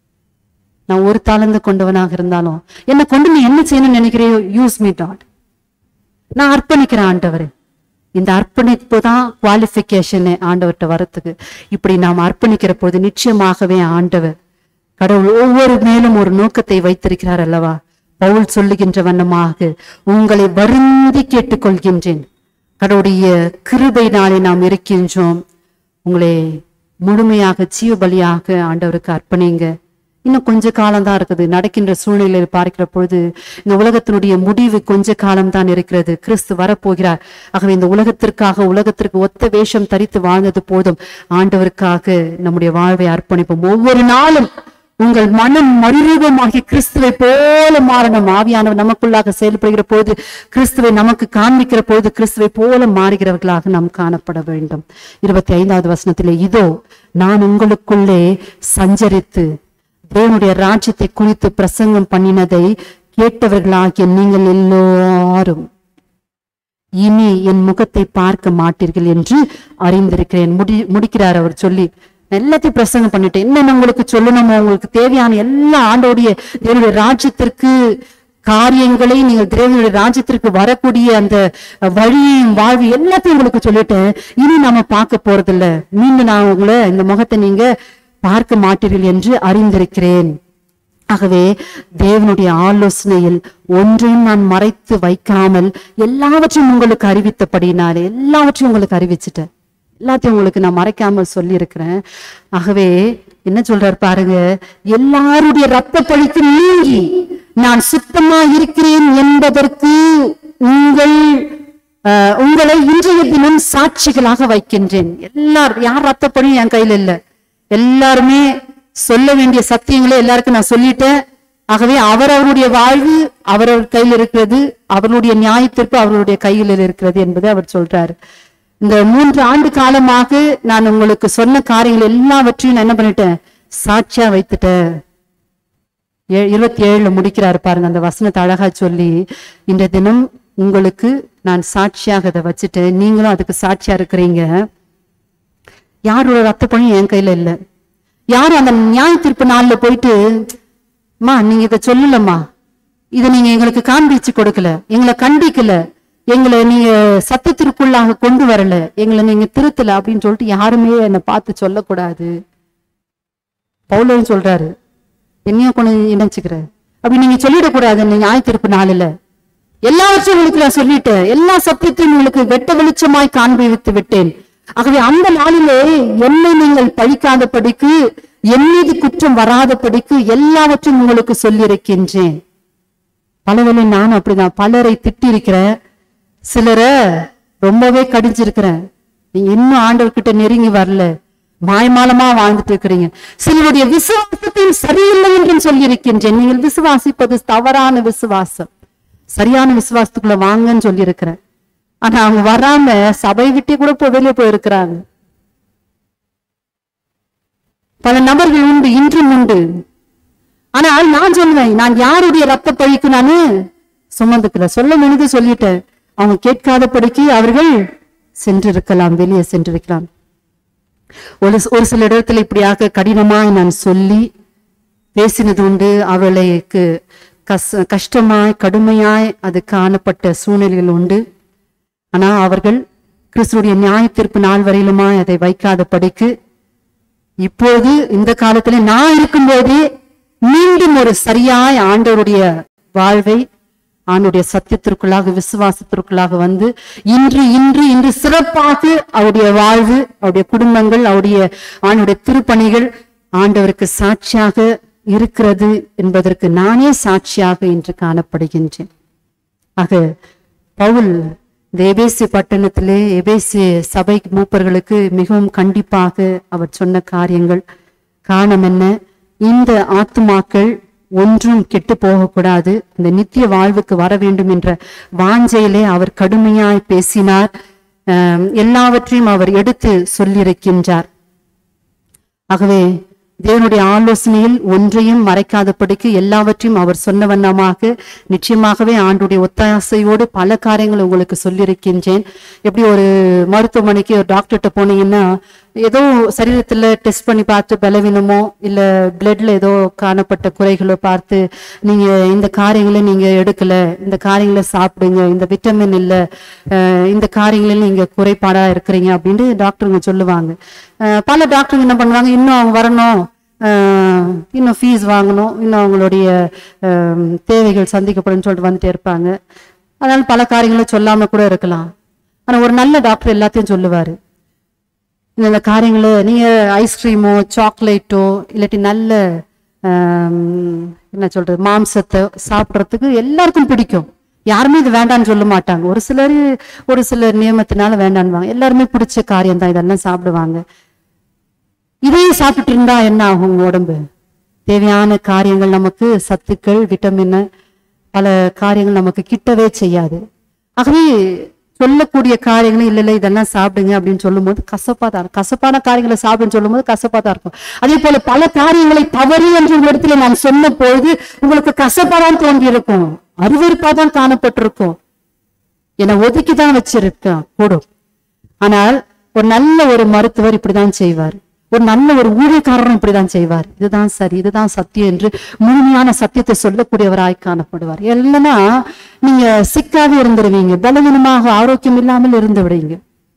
நான் ஒரு தாளந்து கொண்டவனாக இருந்தாலும் என்னை கொண்டு நீ என்ன செய்யணும்னு நினைக்கிறையோ யூஸ் மீ டாட் நான் அர்ப்பணிக்கிறேன் ஆண்டவரே இந்த அர்ப்பணிப்பு தான் குவாலிஃபிகேஷன் ஆண்டவர்கிட்ட வரத்துக்கு இப்படி நாம் அர்ப்பணிக்கிற போது நிச்சயமாகவே ஆண்டவர் கடவுள் ஒவ்வொரு மேலும் ஒரு நோக்கத்தை வைத்திருக்கிறார் அல்லவா பவுல் சொல்லுகின்ற வண்ணமாக உங்களை வருந்தி கேட்டுக்கொள்கின்றேன் கடவுளுடைய கிருபையினாலே நாம் இருக்கின்றோம் உங்களை முழுமையாக ஜீவ பலியாக ஆண்டவருக்கு அர்ப்பணிங்க இன்னும் கொஞ்ச காலம் தான் இருக்குது நடக்கின்ற சூழ்நிலையில் பார்க்கிற பொழுது இந்த உலகத்தினுடைய முடிவு கொஞ்ச காலம் தான் இருக்கிறது கிறிஸ்து வரப்போகிறார் ஆகவே இந்த உலகத்திற்காக உலகத்திற்கு ஒத்த வேஷம் தரித்து வாழ்ந்தது போதும் ஆண்டவருக்காக நம்முடைய வாழ்வை அர்ப்பணிப்போம் ஒவ்வொரு நாளும் உங்கள் மனம் மறுரூபமாகி கிறிஸ்துவை போல மாறணும் ஆவியானவர் நமக்குள்ளாக செயல்படுகிற போது கிறிஸ்துவை நமக்கு காண்பிக்கிற போது கிறிஸ்துவை போல மாறுகிறவர்களாக நாம் காணப்பட வேண்டும் இருபத்தி ஐந்தாவது வசனத்திலே இதோ நான் உங்களுக்குள்ளே சஞ்சரித்து தேவனுடைய ராஜ்யத்தை குறித்து பிரசங்கம் பண்ணினதை கேட்டவர்களாகிய நீங்கள் எல்லாரும் இனி என் முகத்தை பார்க்க மாட்டீர்கள் என்று அறிந்திருக்கிறேன் முடி முடிக்கிறார் அவர் சொல்லி நான் எல்லாத்தையும் பிரசங்கம் பண்ணிட்டேன் என்னென்ன உங்களுக்கு சொல்லணுமோ உங்களுக்கு தேவையான எல்லா ஆண்டோடைய தேவனுடைய ராஜ்யத்திற்கு காரியங்களை நீங்கள் தேவனுடைய ராஜ்யத்திற்கு வரக்கூடிய அந்த வழியையும் வாழ்வு எல்லாத்தையும் உங்களுக்கு சொல்லிட்டேன் இனி நாம பார்க்க போறதில்ல மீண்டும் நான் உங்களை இந்த முகத்தை நீங்க பார்க்க மாட்டீர்கள் என்று அறிந்திருக்கிறேன் ஆகவே தேவனுடைய ஆலோசனையில் ஒன்றையும் நான் மறைத்து வைக்காமல் எல்லாவற்றையும் உங்களுக்கு அறிவித்தபடினாலே எல்லாவற்றையும் உங்களுக்கு அறிவிச்சிட்டேன் எல்லாத்தையும் உங்களுக்கு நான் மறைக்காமல் சொல்லி இருக்கிறேன் ஆகவே என்ன சொல்றார் பாருங்க எல்லாருடைய ரத்த பழித்து நீங்கி நான் சுத்தமா இருக்கிறேன் என்பதற்கு உங்கள் அஹ், உங்களை இன்றைய தினம் சாட்சிகளாக வைக்கின்றேன் எல்லார் யார் ரத்தப்படியும் என் கையில இல்ல எல்லாருமே சொல்ல வேண்டிய சத்தியங்களை எல்லாருக்கும் நான் சொல்லிட்டேன் ஆகவே அவரவருடைய வாழ்வு அவரவர் கையில் இருக்கிறது அவர்களுடைய நியாயத்திற்கு அவர்களுடைய கையில் இருக்கிறது என்பதை அவர் சொல்றாரு இந்த மூன்று ஆண்டு காலமாக நான் உங்களுக்கு சொன்ன காரியங்கள் எல்லாவற்றையும் நான் என்ன பண்ணிட்டேன் சாட்சியா வைத்துட்டேன் ஏ- இருபத்தி ஏழுல முடிக்கிறாரு பாருங்க அந்த வசனத்தை அழகா சொல்லி இன்றைய தினம் உங்களுக்கு நான் சாட்சியாக அதை வச்சுட்டேன் நீங்களும் அதுக்கு சாட்சியா இருக்கிறீங்க யாரோட ரத்த பணி என் கையில இல்ல யாரும் அந்த நியாய தீர்ப்பு நாள்ல போயிட்டு மா நீங்க இதை சொல்லலம்மா இதை நீங்க எங்களுக்கு காண்பிச்சு கொடுக்கல எங்களை கண்டிக்கல எங்களை நீங்க சத்தத்திற்குள்ளாக கொண்டு வரல எங்களை நீங்க திருத்தல அப்படின்னு சொல்லிட்டு யாருமே என்னை பார்த்து சொல்லக்கூடாது பவுலும் சொல்றாரு என்னையும் கொண்டு இணைச்சுக்கிற அப்படி நீங்க சொல்லிடக்கூடாது நீங்க ஆயத்திருப்பு நாளில் எல்லாவற்றையும் உங்களுக்கு நான் சொல்லிட்டேன் எல்லா சத்தியத்தையும் உங்களுக்கு வெட்ட வெளிச்சமாய் காண்பித்து விட்டேன் ஆகவே அந்த நாளிலே என்னை நீங்கள் பழிக்காதபடிக்கு என் மீது குற்றம் வராதபடிக்கு எல்லாவற்றையும் உங்களுக்கு சொல்லியிருக்கின்றேன் பலவேளை நானும் அப்படிதான் பலரை திட்டி இருக்கிறேன் சிலரை ரொம்பவே கடிஞ்சிருக்கிறேன் நீங்க இன்னும் ஆண்டவர்கிட்ட நெருங்கி வரல மாய்மாலமா வாழ்ந்துட்டு இருக்கிறீங்க சிலருடைய விசுவாசத்தையும் சரியில்லை என்றும் சொல்லியிருக்கின்றேன் நீங்கள் விசுவாசிப்பது தவறான விசுவாசம் சரியான விசுவாசத்துக்குள்ள வாங்கன்னு சொல்லியிருக்கிறேன் ஆனா அவங்க வராம சபை விட்டே கூட போ வெளியே போயிருக்கிறாங்க பல நபர்கள் உண்டு இன்றும் உண்டு ஆனால் நான் சொல்லுவேன் நான் யாருடைய ரத்த பழிக்கு நானு சுமந்துக்கல சொல்ல முடிந்து சொல்லிட்டேன் அவங்க கேட்காதபடிக்கு அவர்கள் சென்றிருக்கலாம் வெளியே சென்றிருக்கலாம் ஒரு ஒரு சில இடத்துல இப்படியாக கடினமாய் நான் சொல்லி பேசினது உண்டு அவளுக்கு கஸ் கஷ்டமாய் கடுமையாய் அது காணப்பட்ட சூழ்நிலைகள் உண்டு ஆனா அவர்கள் கிறிஸ்துடைய நியாய தீர்ப்பு நாள் வரையிலுமாய் அதை வைக்காத படிக்கு இப்போது இந்த காலத்துல நான் இருக்கும்போதே மீண்டும் ஒரு சரியாய் ஆண்டவருடைய வாழ்வை ஆண்டுடைய சத்தியத்திற்குள்ளாக விசுவாசத்திற்குள்ளாக வந்து இன்று இன்று இன்று சிறப்பாக அவருடைய வாழ்வு அவருடைய குடும்பங்கள் அவருடைய ஆண்டுடைய திருப்பணிகள் ஆண்டவருக்கு சாட்சியாக இருக்கிறது என்பதற்கு நானே சாட்சியாக இன்று காணப்படுகின்றேன் ஆக பவுல் இந்த எபேசி பட்டணத்திலே எபேசி சபை மூப்பர்களுக்கு மிகவும் கண்டிப்பாக அவர் சொன்ன காரியங்கள் காரணம் என்ன இந்த ஆத்துமாக்கள் ஒன்றும் கெட்டு போகக்கூடாது இந்த நித்திய வாழ்வுக்கு வர வேண்டும் என்ற வாஞ்சையிலே அவர் கடுமையாய் பேசினார் ஆம், எல்லாவற்றையும் அவர் எடுத்து சொல்லியிருக்கின்றார் ஆகவே தேவனுடைய ஆலோசனையில் ஒன்றையும் மறைக்காதபடிக்கு எல்லாவற்றையும் அவர் சொன்ன வண்ணமாக நிச்சயமாகவே ஆண்டுடைய ஒத்தாசையோடு பல காரியங்கள் உங்களுக்கு சொல்லியிருக்கின்றேன் எப்படி ஒரு மருத்துவமனைக்கு ஒரு டாக்டர்கிட்ட போனீங்கன்னா ஏதோ சரீரத்துல டெஸ்ட் பண்ணி பார்த்து பலவீனமோ இல்ல பிளட்ல ஏதோ காணப்பட்ட குறைகளோ பார்த்து நீங்க இந்த காரியங்களை நீங்க எடுக்கல இந்த காரியங்களை சாப்பிடுங்க இந்த விட்டமின் இல்ல அஹ் இந்த காரியங்களில் நீங்க குறைபாடா இருக்கிறீங்க அப்படின்னு டாக்டருங்க சொல்லுவாங்க அஹ் பல டாக்டருங்க என்ன பண்ணுவாங்க இன்னும் அவங்க வரணும் அஹ் இன்னும் ஃபீஸ் வாங்கணும் இன்னும் அவங்களுடைய அஹ், தேவைகள் சந்திக்கப்படும் சொல்லிட்டு வந்துட்டே இருப்பாங்க அதனால பல காரியங்களை சொல்லாம கூட இருக்கலாம் ஆனா ஒரு நல்ல டாக்டர் எல்லாத்தையும் சொல்லுவாரு இந்த காரியங்களை நீங்க ஐஸ்கிரீமோ சாக்லேட்டோ இல்லாட்டி நல்ல ஆம், என்ன சொல்றது மாம்சத்தை சாப்பிட்றதுக்கு எல்லாருக்கும் பிடிக்கும் யாருமே இது வேண்டாம்னு சொல்ல மாட்டாங்க ஒரு சிலர் ஒரு சிலர் நியமத்தினால வேண்டான்னுவாங்க எல்லாருமே பிடிச்ச காரியம் தான் இதெல்லாம் சாப்பிடுவாங்க இதையும் சாப்பிட்டு இருந்தா என்ன ஆகும் உங்க உடம்பு தேவையான காரியங்கள் நமக்கு சத்துக்கள் விட்டமின் பல காரியங்கள் நமக்கு கிட்டவே செய்யாது ஆகவே சொல்லக்கூடிய காரியங்களும் இல்ல இல்ல இதெல்லாம் சாப்பிடுங்க அப்படின்னு சொல்லும்போது கசப்பா தான் இருக்கும் கசப்பான காரியங்களை சாப்பிடுன்னு சொல்லும்போது கசப்பா தான் இருக்கும் அதே போல பல காரியங்களை தவறு என்று உங்களிடத்துல நான் சொன்ன பொழுது உங்களுக்கு கசப்பா தான் தோன்றி இருக்கும் அருவருப்பா தான் காணப்பட்டிருக்கும் என்னை ஒதுக்கி தான் வச்சிருக்கேன் கூடும் ஆனால் ஒரு நல்ல ஒரு மருத்துவர் இப்படிதான் செய்வார் ஒரு நல்ல ஒரு ஊழியக்காரரும் இப்படிதான் செய்வார் இதுதான் சரி இதுதான் சத்தியம் என்று முழுமையான சத்தியத்தை சொல்லக்கூடியவராய் காணப்படுவார் இல்லைன்னா நீங்க சிக்காவே இருந்துருவீங்க பலவீனமாக ஆரோக்கியம் இல்லாமல் இருந்து விடுவீங்க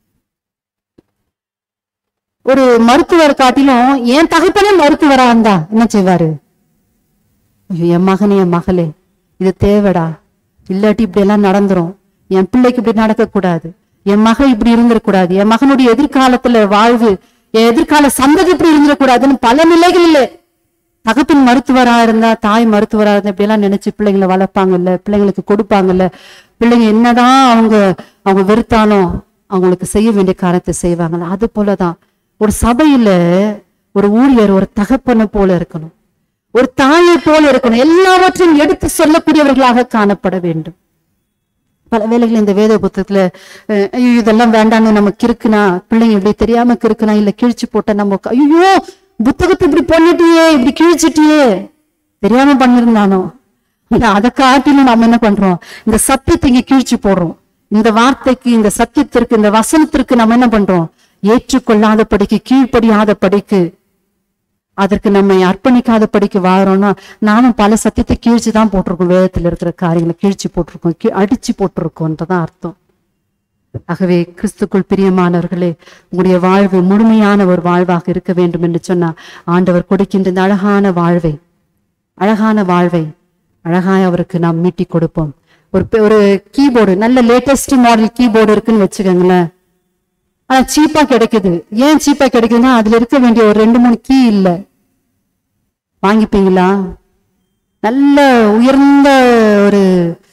ஒரு மருத்துவர் காட்டிலும் என் தகப்பனே மருத்துவரா இருந்தா என்ன செய்வாரு ஐயோ, என் மகனே என் மகளே இது தேவைடா இல்லாட்டி இப்படி எல்லாம் நடந்துரும் என் பிள்ளைக்கு இப்படி நடக்கக்கூடாது என் மகள் இப்படி இருந்திடக்கூடாது என் மகனுடைய எதிர்காலத்துல வாழ்வு என் எதிர்கால சந்ததி இப்படி இருந்திடக்கூடாதுன்னு பல நிலைகள் இல்லை தகப்பின் மருத்துவரா இருந்தா தாய் மருத்துவரா இருந்தா இப்படி எல்லாம் நினைச்சு பிள்ளைங்களை வளர்ப்பாங்கல்ல பிள்ளைங்களுக்கு கொடுப்பாங்கல்ல பிள்ளைங்க என்னதான் அவங்க அவங்க வெறுத்தாலும் அவங்களுக்கு செய்ய வேண்டிய காரியத்தை செய்வாங்கல்ல அது போலதான் ஒரு சபையில ஒரு ஊழியர் ஒரு தகப்பனை போல இருக்கணும் ஒரு தாயை போல இருக்கணும் எல்லாவற்றையும் எடுத்து சொல்லக்கூடியவர்களாக காணப்பட வேண்டும் பல வேளைகள் இந்த வேத புத்தகத்துல அஹ், ஐயோ இதெல்லாம் வேண்டாம்னு நமக்கு இருக்குனா பிள்ளைங்க இப்படி தெரியாம இருக்குனா இல்ல கிழிச்சு போட்ட நம்ம ஐயோ புத்தகத்தை இப்படி பண்ணிட்டியே இப்படி கிழிச்சிட்டியே தெரியாம பண்ணிருந்தானோ ஆனா அதை காட்டிலும் நம்ம என்ன பண்றோம் இந்த சத்தியத்தை இங்க கிழிச்சு போடுறோம் இந்த வார்த்தைக்கு இந்த சத்தியத்திற்கு இந்த வசனத்திற்கு நம்ம என்ன பண்றோம் ஏற்றுக்கொள்ளாத படிக்கு கீழ்ப்படியாத படிக்கு அதற்கு நம்ம அர்ப்பணிக்காத படிக்க வாழறோம்னா நானும் பல சத்தியத்தை கீழ்ச்சி தான் போட்டிருக்கோம் வேதத்துல இருக்கிற காரியங்களை கீழ்ச்சி போட்டிருக்கோம் கீ- அடிச்சு போட்டிருக்கோன்றதான் அர்த்தம் ஆகவே கிறிஸ்துக்குள் பிரியமானவர்களே உங்களுடைய வாழ்வு முழுமையான ஒரு வாழ்வாக இருக்க வேண்டும் என்று சொன்னா ஆண்டவர் கொடுக்கின்ற இந்த அழகான வாழ்வை அழகான வாழ்வை அழகாய் அவருக்கு நாம் மீட்டி கொடுப்போம் ஒரு பெ- ஒரு கீபோர்டு நல்ல லேட்டஸ்ட் மாடல் கீபோர்டு இருக்குன்னு வச்சுக்கோங்களேன் ஆனா சீப்பா கிடைக்குது ஏன் சீப்பா கிடைக்குதுன்னா அதுல இருக்க வேண்டிய ஒரு ரெண்டு மூணு கீ இல்ல வாங்கிப்பீங்களா நல்ல உயர்ந்த ஒரு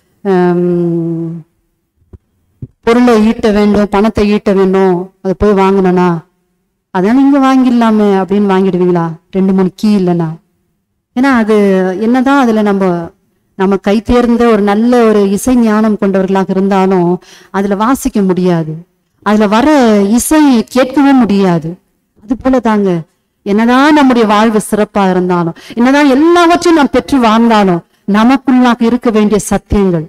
ஹம், பொருளை ஈட்ட வேண்டும் பணத்தை ஈட்ட வேண்டும் அதை போய் வாங்கணும்னா அதனால இங்க வாங்கிடலாமே அப்படின்னு வாங்கிடுவீங்களா ரெண்டு மூணு கீ இல்லைன்னா ஏன்னா அது என்னதான் அதுல நம்ம நம்ம கை தேர்ந்த ஒரு நல்ல ஒரு இசை ஞானம் கொண்டவர்களாக இருந்தாலும் அதுல வாசிக்க முடியாது அதுல வர இசை கேட்கவே முடியாது அது போல தாங்க என்னதான் நம்முடைய வாழ்வு சிறப்பா இருந்தாலும் என்னதான் எல்லாவற்றையும் நாம் பெற்று வாழ்ந்தாலும் நமக்குள்ளாக இருக்க வேண்டிய சத்தியங்கள்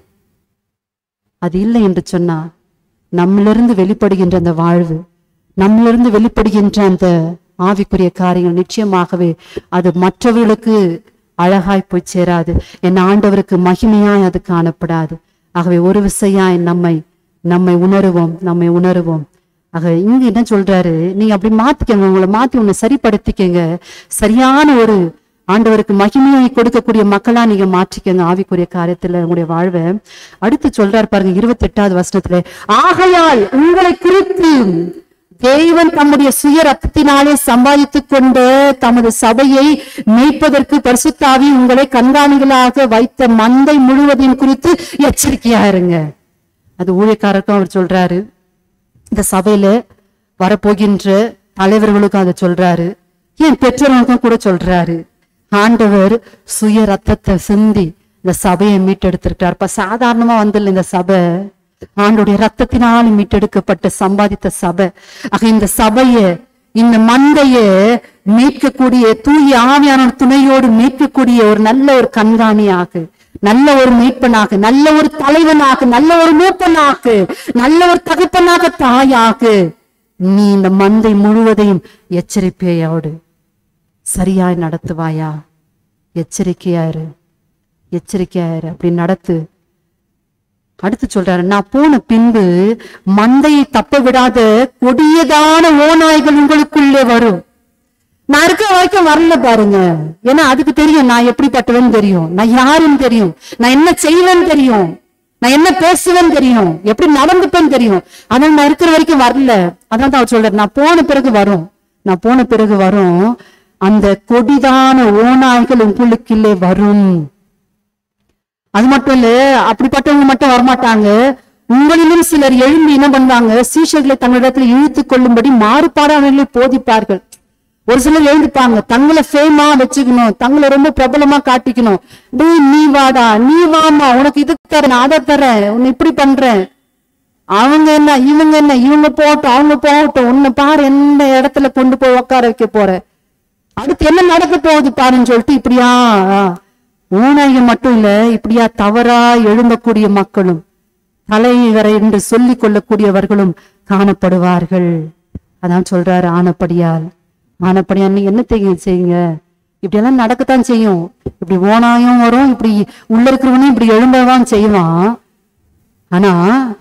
அது இல்லை என்று சொன்னா நம்மிலிருந்து வெளிப்படுகின்ற அந்த வாழ்வு நம்மிலிருந்து வெளிப்படுகின்ற அந்த ஆவிக்குரிய காரியங்கள் நிச்சயமாகவே அது மற்றவர்களுக்கு அழகாய் போய் சேராது என் ஆண்டவருக்கு மகிமையாய் அது காணப்படாது ஆகவே ஒரு விசையாய் நம்மை நம்மை உணருவோம் நம்மை உணருவோம் ஆக இங்க என்ன சொல்றாரு நீங்க அப்படி மாத்திக்கங்க உங்களை மாத்தி உன்னை சரிப்படுத்திக்கங்க சரியான ஒரு ஆண்டவருக்கு மகிமையை கொடுக்கக்கூடிய மக்களா நீங்க மாற்றிக்கங்க ஆவிக்குரிய காரியத்துல உங்களுடைய வாழ்வை அடுத்து சொல்றாரு பாருங்க இருபத்தி எட்டாவது வசனத்துல ஆகையால் உங்களை குறித்து தேவன் தம்முடைய சுய ரத்தத்தினாலே சம்பாதித்துக் கொண்ட தமது சபையை மேய்ப்பதற்கு பரிசுத்தாவி உங்களை கண்காணிகளாக வைத்த மந்தை முழுவதையும் குறித்து எச்சரிக்கையா இருங்க அது ஊழியக்காரருக்கும் அவர் சொல்றாரு இந்த சபையில வரப்போகின்ற தலைவர்களுக்கும் அதை சொல்றாரு ஏன் பெற்றோர்களுக்கும் கூட சொல்றாரு ஆண்டவர் சுய ரத்தத்தை சிந்தி இந்த சபையை மீட்டெடுத்திருக்கிறார் இப்ப சாதாரணமா வந்துள்ள இந்த சபை ஆண்டுடைய ரத்தத்தினால் மீட்டெடுக்கப்பட்ட சம்பாதித்த சபை ஆக இந்த சபைய இந்த மந்தைய மீட்கக்கூடிய தூய ஆவியான துணையோடு மீட்கக்கூடிய ஒரு நல்ல ஒரு கண்காணியாக நல்ல ஒரு மீட்பனாக நல்ல ஒரு தலைவனாக நல்ல ஒரு மூப்பனாக நல்ல ஒரு தகப்பனாக தாயாக நீ இந்த மந்தை முழுவதையும் எச்சரிப்பையோடு சரியாய் நடத்துவாயா எச்சரிக்கையாயிரு எச்சரிக்கையாயிரு அப்படி நடத்து அடுத்து சொல்றாரு நான் போன பின்பு மந்தையை தப்ப விடாத கொடியதான ஓநாய்கள் உங்களுக்குள்ளே வரும் நான் இருக்க வரைக்கும் வரல பாருங்க ஏன்னா அதுக்கு தெரியும் நான் எப்படிப்பட்டவன் தெரியும் நான் யாருன்னு தெரியும் நான் என்ன செய்வேன்னு தெரியும் நான் என்ன பேசுவேன்னு தெரியும் எப்படி நடந்துப்பேன்னு தெரியும் அதனால நான் இருக்கிற வரைக்கும் வரல அதனால தான் அவர் சொல்றாரு நான் போன பிறகு வரும் நான் போன பிறகு வரும் அந்த கொடிதான ஓநாய்கள் உங்களுக்குள்ளே வரும் அது மட்டும் இல்ல அப்படிப்பட்டவங்க மட்டும் வரமாட்டாங்க உங்களிலும் சிலர் எழும்பி என்ன பண்ணுவாங்க சீஷர்களை தங்களிடத்துல இழுத்துக் கொள்ளும்படி மாறுபாடானவர்களை போதிப்பார்கள் ஒரு சிலர் எழுந்துப்பாங்க தங்களை ஃபேமா வச்சுக்கணும் தங்களை ரொம்ப பிரபலமா காட்டிக்கணும் டேய் நீ வாடா நீ வாமா உனக்கு இது தரேன் அதை தரேன் உன்னை இப்படி பண்றேன் அவங்க என்ன இவங்க என்ன இவங்க போகட்டும் அவங்க போகட்டும் உன்னை பாரு எந்த இடத்துல கொண்டு போய் உட்கார வைக்க போற அடுத்து என்ன நடக்க போகுது பாருன்னு சொல்லிட்டு இப்படியா ஊனாய்கள் மட்டும் இல்ல இப்படியா தவறா எழும்பக்கூடிய மக்களும் தலைவரை என்று சொல்லிக் கொள்ளக்கூடியவர்களும் காணப்படுவார்கள் அதான் சொல்றாரு ஆனப்படியால் ஆனப்படியால் நீங்க என்ன செய்யுங்க செய்யுங்க இப்படியெல்லாம் நடக்கத்தான் செய்யும் இப்படி ஓனாயும் வரும் இப்படி உள்ள இருக்கிறவனும் இப்படி எழும்பதான் செய்வான் ஆனா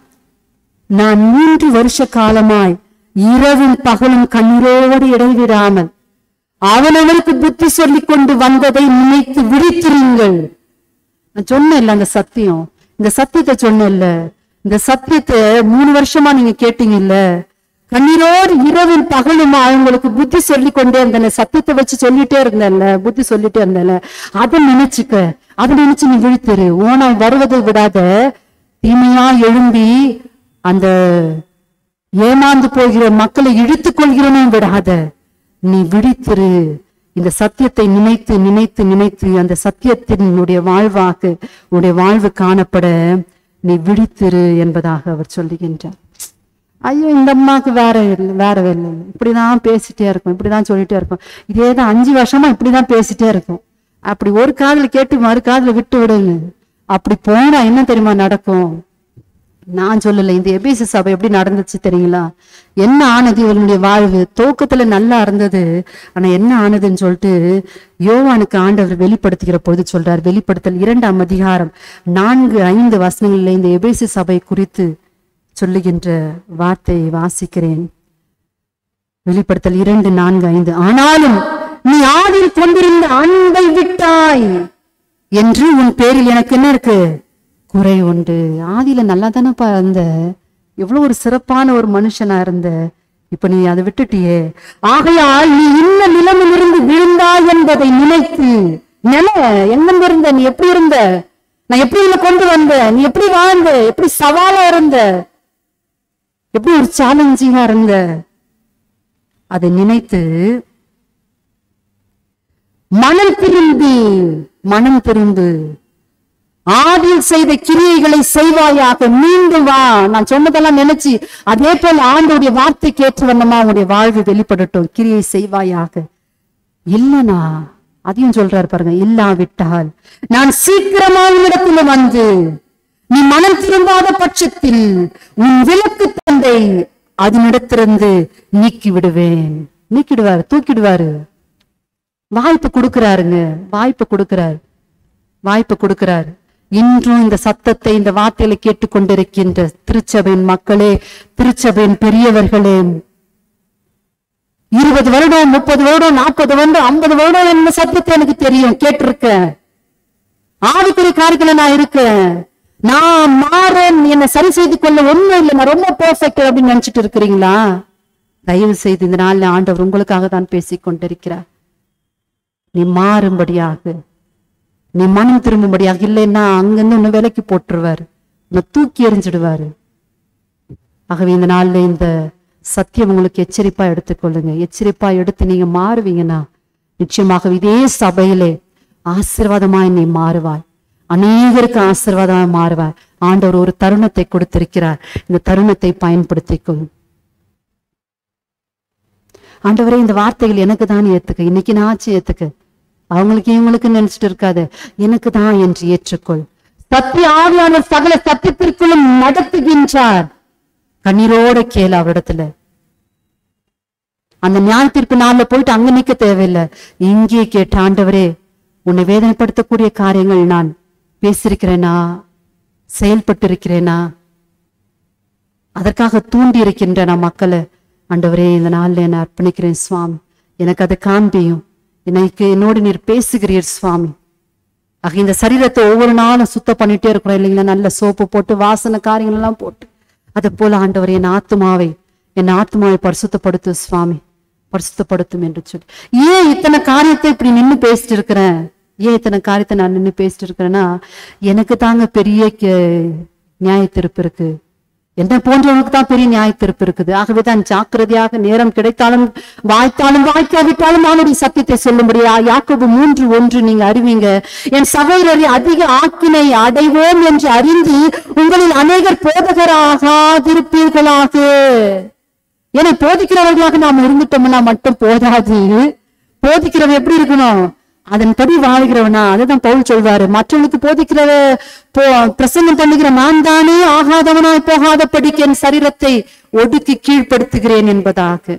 நான் மூன்று வருஷ காலமாய் இரவும் பகலும் கண்ணீரோடு இடைவிடாமல் அவனவனுக்கு புத்தி சொல்லிக் கொண்டு வந்ததை நினைத்து விழித்திருங்கள் நான் சொன்னேன்ல அந்த சத்தியம் இந்த சத்தியத்தை சொன்னேன்ல இந்த சத்தியத்தை மூணு வருஷமா நீங்க கேட்டீங்கல்ல கண்ணீரோடு இரவில் பகலுமா அவங்களுக்கு புத்தி சொல்லி கொண்டே இருந்தேன் சத்தியத்தை வச்சு சொல்லிட்டே இருந்தேன்ல புத்தி சொல்லிட்டே இருந்தேன்ல அதை நினைச்சுக்க அதை நினைச்சு நீ விழித்திரு ஓனாய் வருவதை விடாத தீமையா எழும்பி அந்த ஏமாந்து போகிற மக்களை இழுத்துக் கொள்கிறனும் விடாத நீ விழித்திரு இந்த சத்தியத்தை நினைத்து நினைத்து நினைத்து அந்த சத்தியத்தினுடைய வாழ்வாக உன்னுடைய வாழ்வு காணப்பட நீ விழித்திரு என்பதாக அவர் சொல்லுகின்றார் ஐயோ இந்த அம்மாவுக்கு வேற இல்லை வேற வேலை இல்லை இப்படிதான் பேசிட்டே இருக்கும் இப்படிதான் சொல்லிட்டே இருக்கும் இதே தான் அஞ்சு வருஷமா இப்படிதான் பேசிட்டே இருக்கும் அப்படி ஒரு காதுல கேட்டு மறு காதுல விட்டு விடுங்க அப்படி போனா என்ன தெரியுமா நடக்கும் நான் சொல்லல இந்த எபிசி சபை எப்படி நடந்துச்சு தெரியுங்களா என்ன ஆனது இவளுடைய வாழ்வு துவக்கத்துல நல்லா இருந்தது ஆனா என்ன ஆனதுன்னு சொல்லிட்டு யோவானுக்கு ஆண்டவர் வெளிப்படுத்துகிற பொழுது சொல்றார் வெளிப்படுத்தல் இரண்டாம் அதிகாரம் நான்கு ஐந்து வசனங்களில் இந்த எபேசி சபை குறித்து சொல்லுகின்ற வார்த்தையை வாசிக்கிறேன் வெளிப்படுத்தல் இரண்டு நான்கு ஐந்து ஆனாலும் நீ ஆதில் கொண்டிருந்த அன்பை விட்டாய் என்று உன் பேரில் எனக்கு என்ன இருக்கு குறை உண்டு ஆதியில நல்லா தானப்பா இருந்த எவ்வளவு ஒரு சிறப்பான ஒரு மனுஷனா இருந்த இப்ப நீ அதை விட்டுட்டியே ஆகையால் நீ இன்ன நிலைமையில் இருந்து விழுந்தாய் என்பதை நினைத்து நில எங்க இருந்த நீ எப்படி இருந்த நான் எப்படி உன்னை கொண்டு வந்த நீ எப்படி வாழ்ந்த எப்படி சவாலா இருந்த எப்படி ஒரு சேலஞ்சிங்கா இருந்த அதை நினைத்து மனம் திரும்பு மனம் திரும்பு ஆதியில் செய்த கிரியைகளை செய்வாயாக மீண்டும் வா நான் சொன்னதெல்லாம் நினைச்சு அதே போல ஆண்டோடைய வார்த்தைக்கு ஏற்ற வண்ணமா உன்னுடைய வாழ்வு வெளிப்படட்டும் கிரியை செய்வாயாக இல்லனா அதையும் சொல்றாரு பாருங்க இல்லாவிட்டால் நான் சீக்கிரமா உன்னிடத்துல வந்து நீ மனம் திரும்பாத பட்சத்தில் உன் விளக்கு தந்தை அதனிடத்திலிருந்து நீக்கி விடுவேன் நீக்கிடுவாரு தூக்கிடுவாரு வாய்ப்பு கொடுக்கிறாருங்க வாய்ப்பு கொடுக்கிறாரு வாய்ப்பு கொடுக்கிறார் இன்றும் இந்த சத்தத்தை இந்த வார்த்தையில கேட்டுக்கொண்டிருக்கின்ற திருச்சபையின் மக்களே திருச்சபையின் பெரியவர்களே இருபது வருடம் முப்பது வருடம் நாற்பது வருடம் ஐம்பது வருடம் என்ன சத்தத்தை எனக்கு தெரியும் கேட்டிருக்கேன் ஆவிக்குரிய காரியத்துல நான் இருக்கேன் நான் மாறேன் என்னை சரி செய்து கொள்ள ஒண்ணும் இல்லை நான் ரொம்ப பெர்ஃபெக்ட் அப்படின்னு நினைச்சிட்டு இருக்கிறீங்களா தயவு செய்து இந்த நாள்ல ஆண்டவர் உங்களுக்காக தான் பேசிக் கொண்டிருக்கிறார் நீ மாறும்படியாக நீ மனம் திரும்பும்படியாக இல்லைன்னா அங்கிருந்து உன்னை விலைக்கு போட்டுருவாரு உன்னை தூக்கி எறிஞ்சிடுவாரு ஆகவே இந்த நாள்ல இந்த சத்தியம் உங்களுக்கு எச்சரிப்பா எடுத்துக்கொள்ளுங்க எச்சரிப்பா எடுத்து நீங்க மாறுவீங்கன்னா நிச்சயமாக இதே சபையிலே ஆசீர்வாதமாய் நீ மாறுவாய் அநேகருக்கு ஆசீர்வாதமாய் மாறுவாய் ஆண்டவர் ஒரு தருணத்தை கொடுத்திருக்கிறார் இந்த தருணத்தை பயன்படுத்திக் கொள் ஆண்டவரே இந்த வார்த்தைகள் எனக்கு தான் ஏத்துக்க இன்னைக்கு நான் ஆச்சு ஏத்துக்க அவங்களுக்கு இவங்களுக்கு நினைச்சிட்டு இருக்காது எனக்கு தான் என்று ஏற்றுக்கொள் சத்திய ஆவியானவர் சகல சத்தியத்திற்குள்ளும் நடத்துகின்றார் கண்ணீரோட கேளு அவரிடத்துல அந்த நியாயத்திற்கு நாள்ல போயிட்டு அங்க நிக்க தேவையில்லை இங்கே கேட்ட ஆண்டவரே உன்னை வேதனைப்படுத்தக்கூடிய காரியங்கள் நான் பேசியிருக்கிறேனா செயல்பட்டு இருக்கிறேனா அதற்காக தூண்டி இருக்கின்ற நான் மக்களை ஆண்டவரே இந்த நாள்ல என்னை அர்ப்பணிக்கிறேன் சுவாமி எனக்கு அதை காண்பியும் எனக்கு என்னோடு நீர் பேசுகிறீர் சுவாமி ஆக இந்த சரீரத்தை ஒவ்வொரு நாளும் சுத்தம் பண்ணிட்டே இருக்கிறோம் இல்லைங்களா நல்ல சோப்பு போட்டு வாசனை காரியங்கள் எல்லாம் போட்டு அதை போல ஆண்டவர் என் ஆத்மாவை என் ஆத்மாவை பரிசுத்தப்படுத்து சுவாமி பரிசுத்தப்படுத்தும் என்று சொல்லி ஏன் இத்தனை காரியத்தை இப்படி நின்னு பேசிட்டு இருக்கிறேன் ஏன் இத்தனை காரியத்தை நான் நின்னு பேசிட்டு இருக்கிறேன்னா எனக்கு தாங்க பெரிய கே- நியாயத்தீர்ப்பு இருக்கு என்ன போன்றவனுக்கு தான் பெரிய நியாயத்தீர்ப்பு இருக்குது ஆகவே தான் ஜாக்கிரதையாக நேரம் கிடைத்தாலும் வாய்த்தாலும் வாய்க்காவிட்டாலும் அவனுடைய சத்தியத்தை சொல்லும்படியா யாக்கோபு மூன்று ஒன்று நீங்க அறிவீங்க என் சகோதரரை அதிக ஆக்கினை அடைவோம் என்று அறிந்து உங்களில் அநேகர் போதகராகாதிருப்பீர்களாக என்னை போதிக்கிறவர்களாக நாம் இருந்துட்டோம்னா மட்டும் போதாது போதிக்கிறவன் எப்படி இருக்கணும் அதன்படி வாழ்கிறவனா அதுதான் பவுல் சொல்வாரு மற்றவனுக்கு போதிக்கிறவ போ பிரசங்கம் பண்ணுகிற நான் தானே ஆகாதவனாய் போகாதபடிக்கு என் சரீரத்தை ஒடுக்கி கீழ்ப்படுத்துகிறேன் என்பதாக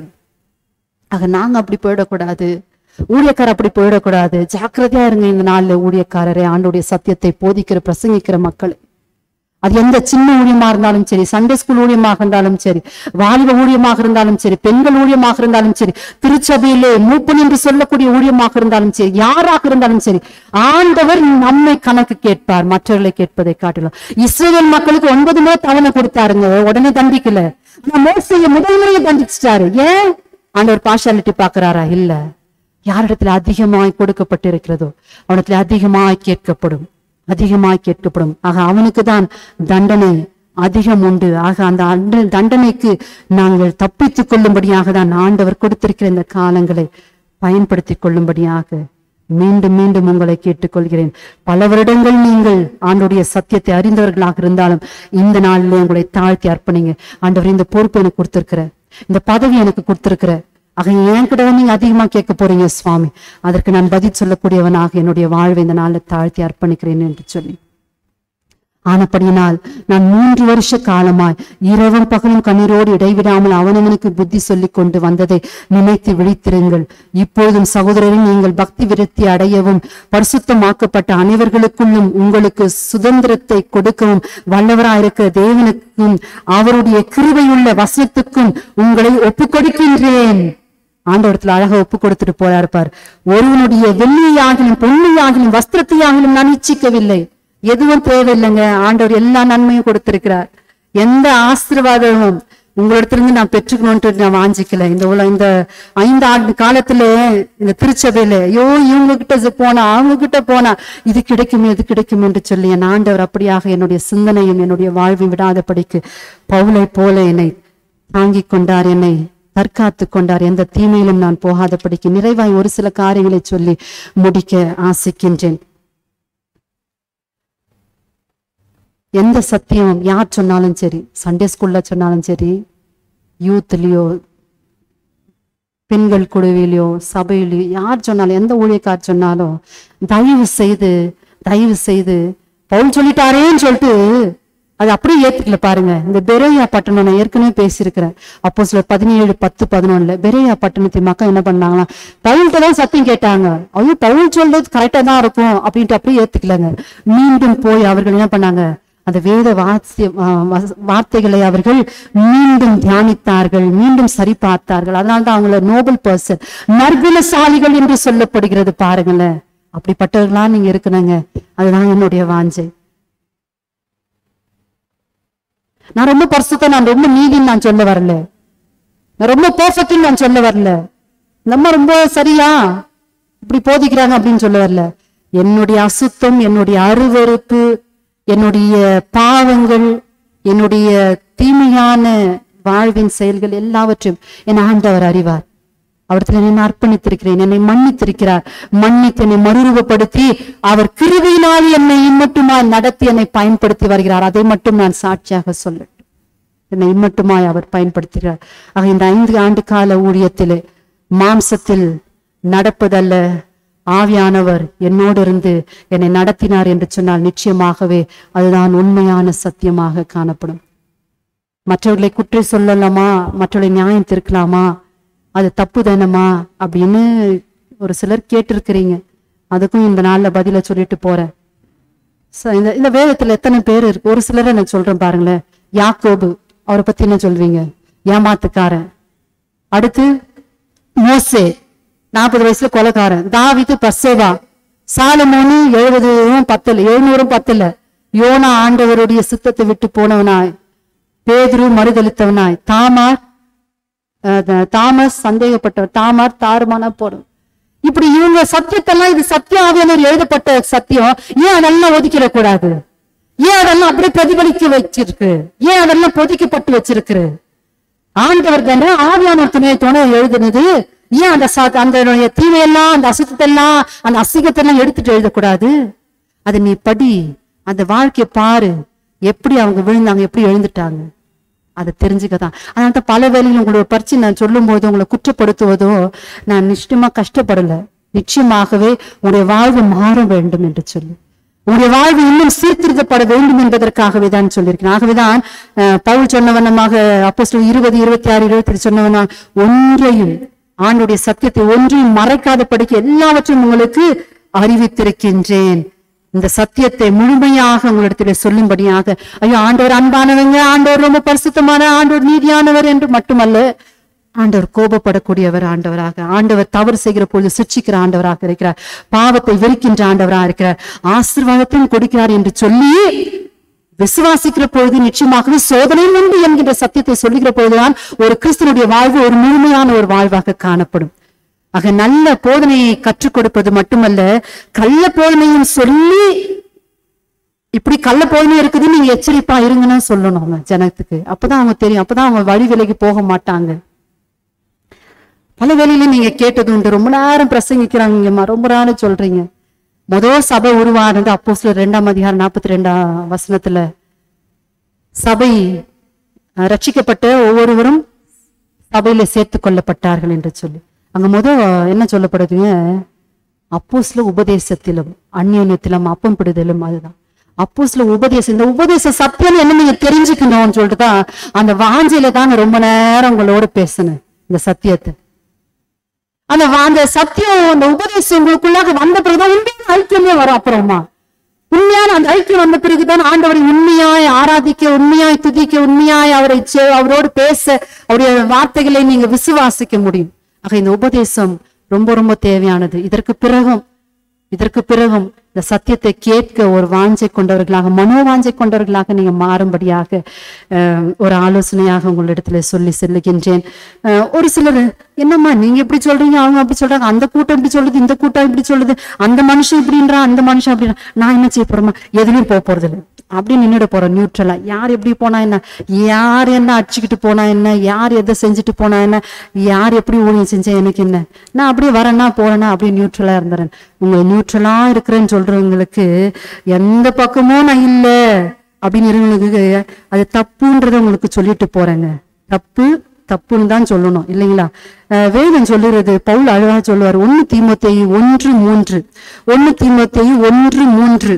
ஆக நாங்க அப்படி போயிடக்கூடாது ஊழியக்காரர் அப்படி போயிடக்கூடாது ஜாக்கிரதையா இருங்க இந்த நாள்ல ஊழியக்காரரை ஆண்டுடைய சத்தியத்தை போதிக்கிற பிரசங்கிக்கிற மக்கள் அது எந்த சின்ன ஊழியமா இருந்தாலும் சரி சண்டே ஸ்கூல் ஊழியமாக இருந்தாலும் சரி வாலிப ஊழியமாக இருந்தாலும் சரி பெண்கள் ஊழியமாக இருந்தாலும் சரி திருச்சபையிலே மூப்பன் என்று சொல்லக்கூடிய ஊழியமாக இருந்தாலும் சரி யாராக இருந்தாலும் சரி ஆண்டவர் நம்மை கணக்கு கேட்பார் மற்றவர்களை கேட்பதை காட்டிலும் இஸ்ரேல் மக்களுக்கு ஒன்பது முறை தவணை கொடுத்தாருங்க உடனே தண்டிக்கல ஆனா மோசைய முதல் முறையை தண்டிச்சிட்டாரு ஏன் ஆண்டவர் பார்ஷாலிட்டி பாக்குறாரா இல்ல யாரிடத்துல அதிகமாய் கொடுக்கப்பட்டிருக்கிறதோ அவனிடத்துல அதிகமாய் கேட்கப்படும் அதிகமாய் கேட்கப்படும் ஆக அவனுக்கு தான் தண்டனை அதிகம் உண்டு ஆக அந்த அண்ட- தண்டனைக்கு நாங்கள் தப்பித்துக் கொள்ளும்படியாக தான் ஆண்டவர் கொடுத்திருக்கிற இந்த காலங்களை பயன்படுத்திக் கொள்ளும்படியாக மீண்டும் மீண்டும் உங்களை கேட்டுக்கொள்கிறேன் பல வருடங்கள் நீங்கள் ஆண்டுடைய சத்தியத்தை அறிந்தவர்களாக இருந்தாலும் இந்த நாளிலே உங்களை தாழ்த்தி அர்ப்பணிங்க ஆண்டவர் இந்த பொறுப்பு எனக்கு கொடுத்திருக்கிற இந்த பதவி எனக்கு கொடுத்திருக்கிற ஆக என்கிட்ட வந்து நீங்க அதிகமா கேட்க போறீங்க சுவாமி அதற்கு நான் பதில் சொல்லக்கூடியவனாக என்னுடைய வாழ்வை இந்த நாளில் தாழ்த்தி அர்ப்பணிக்கிறேன் என்று சொல்லி ஆனப்படியினால் நான் மூன்று வருஷ காலமாய் இரவும் பகலும் கண்ணீரோடு இடைவிடாமல் அவனவனுக்கு புத்தி சொல்லிக் கொண்டு வந்ததை நினைத்து விழித்திருங்கள் இப்பொழுதும் சகோதரரின் நீங்கள் பக்தி விருத்தி அடையவும் பரிசுத்தமாக்கப்பட்ட அனைவர்களுக்குள்ளும் உங்களுக்கு சுதந்திரத்தை கொடுக்கவும் வல்லவராயிருக்கிற தேவனுக்கும் அவருடைய கிருபையுள்ள வசனத்துக்கும் உங்களை ஒப்புக் கொடுக்கின்றேன் ஆண்டவரத்துல அழகா ஒப்பு கொடுத்துட்டு போறாரு பார் ஒருவனுடைய வெள்ளியாகிலும் பொன்னியாகிலும் வஸ்திரத்தையாகிலும் நான் இச்சிக்கவில்லை எதுவும் தேவையில்லைங்க ஆண்டவர் எல்லா நன்மையும் கொடுத்திருக்கிறார் எந்த ஆசீர்வாதமும் உங்களிடத்திலிருந்து நான் பெற்றுக்கணும்ட்டு நான் வாஞ்சிக்கல இந்த உல இந்த ஐந்து ஆண்டு காலத்துல இந்த திருச்சபையில ஐயோ இவங்க கிட்ட போனா அவங்க கிட்ட போனா இது கிடைக்கும் இது கிடைக்கும் என்று சொல்லி என் ஆண்டவர் அப்படியாக என்னுடைய சிந்தனையும் என்னுடைய வாழ்வையும் விடாதபடிக்கு பவுலை போல என்னை தாங்கிக் கொண்டார் என்னை தற்காத்து கொண்டார் எந்த தீமையிலும் நான் போகாதபடிக்கு நிறைவாய் ஒரு சில காரியங்களை சொல்லி முடிக்க ஆசிக்கின்றேன் எந்த சத்தியம் யார் சொன்னாலும் சரி சண்டே ஸ்கூல்ல சொன்னாலும் சரி யூத்லயோ பெண்கள் குழுவிலையோ சபையிலையோ யார் சொன்னாலும் எந்த ஊழியக்கார் சொன்னாலும் தயவு செய்து தயவு செய்து பவுல் சொல்லிட்டாரேன்னு சொல்லிட்டு அது அப்படியே ஏத்துக்கல பாருங்க இந்த பெரேயா பட்டணம் நான் ஏற்கனவே பேசியிருக்கிறேன் அப்போ சில பதினேழு பத்து பதினொன்னுல பெரேயா பட்டணத்து மக்கள் என்ன பண்ணாங்களா பவுல்கிட்ட தான் சத்தியம் கேட்டாங்க ஐயோ பவுல் சொல்றது கரெக்டா தான் இருக்கும் அப்படின்ட்டு அப்படியே ஏத்துக்கலங்க மீண்டும் போய் அவர்கள் என்ன பண்ணாங்க அந்த வேத வாசிய வா- வச- வார்த்தைகளை அவர்கள் மீண்டும் தியானித்தார்கள் மீண்டும் சரி பார்த்தார்கள் அதனால தான் அவங்கள நோபல் பர்சன் நற்குணசாலிகள் என்று சொல்லப்படுகிறது பாருங்களேன் அப்படிப்பட்டவர்களா நீங்க இருக்கணுங்க அதுதான் என்னுடைய வாஞ்சை நான் ரொம்ப பரிசுத்த நான் ரொம்ப நீதின்னு நான் சொல்ல வரல நான் ரொம்ப பெர்ஃபெக்ட்னு நான் சொல்ல வரல நம்ம ரொம்ப சரியா இப்படி போதிக்கிறாங்க அப்படின்னு சொல்ல வரல என்னுடைய அசுத்தம் என்னுடைய அருவருப்பு என்னுடைய பாவங்கள் என்னுடைய தீமையான வாழ்வின் செயல்கள் எல்லாவற்றையும் என் ஆண்டவர் அறிவார் அவர்த்தில் என்னை அர்ப்பணித்திருக்கிறேன் என்னை மன்னித்திருக்கிறார் மன்னித்து என்னை மறுரூபப்படுத்தி அவர் கிருபையினால் என்னை இம்மட்டுமாய் நடத்தி என்னை பயன்படுத்தி வருகிறார் அதை மட்டும் நான் சாட்சியாக சொல்லட்டும் என்னை இம்மட்டுமாய் அவர் பயன்படுத்துகிறார் ஆக இந்த ஐந்து ஆண்டு கால ஊழியத்திலே மாம்சத்தில் நடப்பதல்ல ஆவியானவர் என்னோடு இருந்து என்னை நடத்தினார் என்று சொன்னால் நிச்சயமாகவே அதுதான் உண்மையான சத்தியமாக காணப்படும் மற்றவர்களை குற்றை சொல்லலாமா மற்றவர்களை நியாயம் திருக்கலாமா அது தப்பு தானமா அப்படின்னு ஒரு சிலர் கேட்டிருக்கிறீங்க அதுக்கும் இந்த நாள்ல பதில சொல்லிட்டு போறேன் ச- இந்த இந்த வேதத்துல எத்தனை பேர் இருக்கு ஒரு சிலரை நான் சொல்றேன் பாருங்களேன் யாக்கோபு அவரை பத்தி என்ன சொல்வீங்க ஏமாத்துக்காரன் அடுத்து மோசே நாற்பது வயசுல கொலைக்காரன் தாவிது பர்சேவா சாலமோனு எழுபதும் பத்துல எழுநூறும் பத்துல யோனா ஆண்டவருடைய சித்தத்தை விட்டு போனவனாய் பேதுரு மறுதளித்தவனாய் தாமார் அஹ், த- தாமஸ் சந்தேகப்பட்டவர் தாமார் தாறுமான போடும் இப்படி இவங்க சத்தியத்தெல்லாம் இது சத்திய ஆவியானவர் எழுதப்பட்ட சத்தியம் ஏன் அதெல்லாம் ஒதுக்கிட கூடாது ஏன் அதெல்லாம் அப்படியே பிரதிபலிக்க வச்சிருக்கு ஏன் அதெல்லாம் பொதிக்கப்பட்டு வச்சிருக்கு ஆண்டவர் தானே ஆவியானவர் துணை துணை எழுதுனது ஏன் அந்த ச- அந்த தீமையெல்லாம் அந்த அசுத்தத்தெல்லாம் அந்த அசிங்கத்தெல்லாம் எடுத்துட்டு எழுதக்கூடாது அதை நீ படி அந்த வாழ்க்கையை பாரு எப்படி அவங்க விழுந்தாங்க எப்படி எழுந்துட்டாங்க அதை தெரிஞ்சுக்கதான் அதனால தான் பல வேலைகள் உங்களோட பரிச்சு நான் சொல்லும் போது உங்களை குற்றப்படுத்துவதோ நான் நிச்சயமா கஷ்டப்படல நிச்சயமாகவே உங்களுடைய வாழ்வு மாற வேண்டும் என்று சொல்லி உங்களுடைய வாழ்வு இன்னும் சீர்திருத்தப்பட வேண்டும் என்பதற்காகவே தான் சொல்லியிருக்கிறேன் ஆகவேதான் அஹ், பவுல் சொன்னவனமாக அப்போ இருபது இருபத்தி ஆறு இருபத்தி சொன்னவனா ஒன்றையும் ஆண்டுடைய சத்தியத்தை ஒன்றையும் மறைக்காத படிக்க எல்லாவற்றையும் உங்களுக்கு அறிவித்திருக்கின்றேன் இந்த சத்தியத்தை முழுமையாக உங்களிடத்திலே சொல்லும்படியாக ஐயோ ஆண்டவர் அன்பானவங்க ஆண்டவர் ரொம்ப பரிசுத்தமான ஆண்டவர் நீதியானவர் என்று மட்டுமல்ல ஆண்டவர் கோபப்படக்கூடியவர் ஆண்டவராக ஆண்டவர் தவறு செய்கிற பொழுது சிக்ஷிக்கிற ஆண்டவராக இருக்கிறார் பாவத்தை வெறுக்கின்ற ஆண்டவராக இருக்கிறார் ஆசீர்வாதத்தையும் கொடுக்கிறார் என்று சொல்லி விசுவாசிக்கிற பொழுது நிச்சயமாகவே சோதனை உண்டு என்கின்ற சத்தியத்தை சொல்லுகிற பொழுதுதான் ஒரு கிறிஸ்தனுடைய வாழ்வு ஒரு முழுமையான ஒரு வாழ்வாக காணப்படும் ஆக நல்ல போதனையை கற்றுக் கொடுப்பது மட்டுமல்ல கள்ள போதனையும் சொல்லி இப்படி கள்ள போதனை இருக்குது நீங்க எச்சரிப்பா இருங்கன்னு சொல்லணும் அவங்க ஜனத்துக்கு அப்பதான் அவங்க தெரியும் அப்பதான் அவங்க வழி விலைக்கு போக மாட்டாங்க பல வேலையில நீங்க கேட்டது உண்டு ரொம்ப நேரம் பிரசங்கிக்கிறாங்கம்மா ரொம்ப நேரம் சொல்றீங்க முதல் சபை உருவானது அப்போ சில ரெண்டாம் அதிகாரம் நாற்பத்தி ரெண்டாம் வசனத்துல சபை அஹ், ரட்சிக்கப்பட்ட ஒவ்வொருவரும் சபையில சேர்த்து கொள்ளப்பட்டார்கள் என்று சொல்லி அங்க முத என்ன சொல்லப்படுதுங்க அப்போஸ்ல உபதேசத்திலும் அந்யோன்யத்திலும் அப்பம் பிடுதலும் அதுதான் அப்போஸ்ல உபதேசம் இந்த உபதேச சத்தியம் என்ன நீங்க தெரிஞ்சுக்கணும்னு சொல்லிட்டு தான் அந்த வாஞ்சையில தான் நான் ரொம்ப நேரம் உங்களோட பேசினேன் இந்த சத்தியத்தை அந்த வா- அந்த சத்தியம் அந்த உபதேசம் உங்களுக்குள்ளாக வந்த பிறகுதான் உண்மையான ஐக்கியமே வரும் அப்புறமா உண்மையான அந்த ஐக்கியம் வந்த பிறகுதான் ஆண்டவரை உண்மையாய் ஆராதிக்க உண்மையாய் துதிக்க உண்மையாய் அவரை சே- அவரோடு பேச அவருடைய வார்த்தைகளை நீங்க விசுவாசிக்க முடியும் ஆக இந்த உபதேசம் ரொம்ப ரொம்ப தேவையானது இதற்கு பிறகும் இதற்கு பிறகும் இந்த சத்தியத்தை கேட்க ஒரு வாஞ்சை கொண்டவர்களாக மனோவாஞ்சை கொண்டவர்களாக நீங்க மாறும்படியாக அஹ், ஒரு ஆலோசனையாக உங்களிடத்துல சொல்லி செல்லுகின்றேன் அஹ், ஒரு சிலர் என்னம்மா நீங்க இப்படி சொல்றீங்க அவங்க அப்படி சொல்றாங்க அந்த கூட்டம் இப்படி சொல்லுது இந்த கூட்டம் இப்படி சொல்லுது அந்த மனுஷன் இப்படின்றா அந்த மனுஷன் அப்படின்றா நான் என்ன செய்ய போறேமா எதுலயும் போக போறது இல்லை அப்படி நின்னுட போறோம் நியூட்ரலா யார் எப்படி போனா என்ன யார் என்ன அடிச்சுக்கிட்டு போனா என்ன யார் எதை செஞ்சுட்டு போனா என்ன யார் எப்படி ஊழியம் செஞ்சா எனக்கு என்ன நான் அப்படியே வரேன்னா போறேன்னா அப்படியே நியூட்ரலா இருந்துறேன் உங்க நியூட்ரலா இருக்கிறேன்னு சொல்றவங்களுக்கு எந்த பக்கமும் நான் இல்ல அப்படின்னு இருவங்களுக்கு அது தப்புன்றத உங்களுக்கு சொல்லிட்டு போறேங்க தப்பு தப்புன்னு தான் சொல்லணும் இல்லைங்களா அஹ் வேதம் சொல்லுறது பவுல் அழகா சொல்லுவார் ஒன்னு தீமோத்தேயு ஒன்று மூன்று ஒன்னு தீமோத்தேயு ஒன்று மூன்று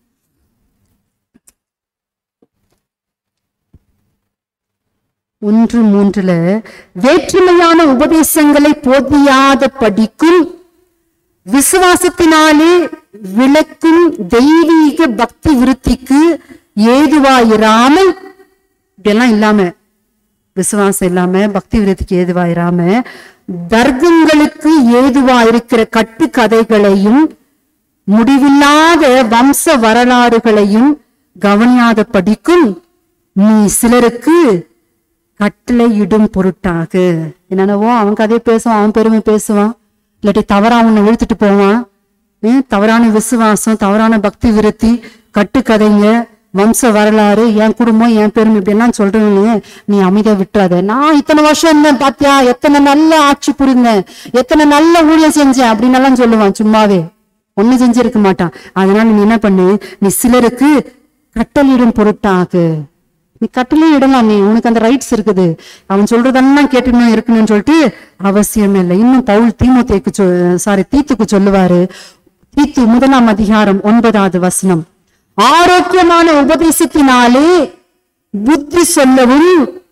ஒன்று மூன்றுல வேற்றுமையான உபதேசங்களை போதியாத படிக்கும் விசுவாசத்தினாலே விளக்கும் தெய்வீக பக்தி விருத்திக்கு ஏதுவாயிராமல் இப்படியெல்லாம் இல்லாம விசுவாசம் இல்லாம பக்தி விருத்திக்கு ஏதுவாயிராம தர்க்கங்களுக்கு ஏதுவா இருக்கிற கட்டுக்கதைகளையும் முடிவில்லாத வம்ச வரலாறுகளையும் கவனியாத படிக்கும் நீ சிலருக்கு கட்டளையிடும் பொருட்டாக என்னென்னவோ அவன் கதையை பேசுவான் அவன் பெருமை பேசுவான் இல்லாட்டி தவறா உன்னை இழுத்துட்டு போவான் ஹம், தவறான விசுவாசம் தவறான பக்தி விருத்தி கட்டுக்கதைங்க வம்ச வரலாறு என் குடும்பம் என் பெருமை இப்படியெல்லாம் சொல்றேன்னு நீ அமைதியா விட்டுறாத நான் இத்தனை வருஷம் இருந்தேன் பாத்தியா எத்தனை நல்ல ஆட்சி புரிந்தேன் எத்தனை நல்ல ஊழியம் செஞ்சேன் அப்படின்னு எல்லாம் சொல்லுவான் சும்மாவே ஒண்ணு செஞ்சிருக்க மாட்டான் அதனால நீ என்ன பண்ணு நீ சிலருக்கு கட்டளையிடும் பொருட்டாக நீ கட்டளை இடலாம் நீ உனக்கு அந்த ரைட்ஸ் இருக்குது அவன் சொல்றதெல்லாம் கேட்டுக்கணும் இருக்கணும்னு சொல்லிட்டு அவசியம் இல்லை இன்னும் பவுல் தீமோத்தேக்கு சாரி தீத்துக்கு சொல்லுவாரு தீத்து முதலாம் அதிகாரம் ஒன்பதாவது வசனம் ஆரோக்கியமான உபதேசத்தினாலே புத்தி சொல்லவும்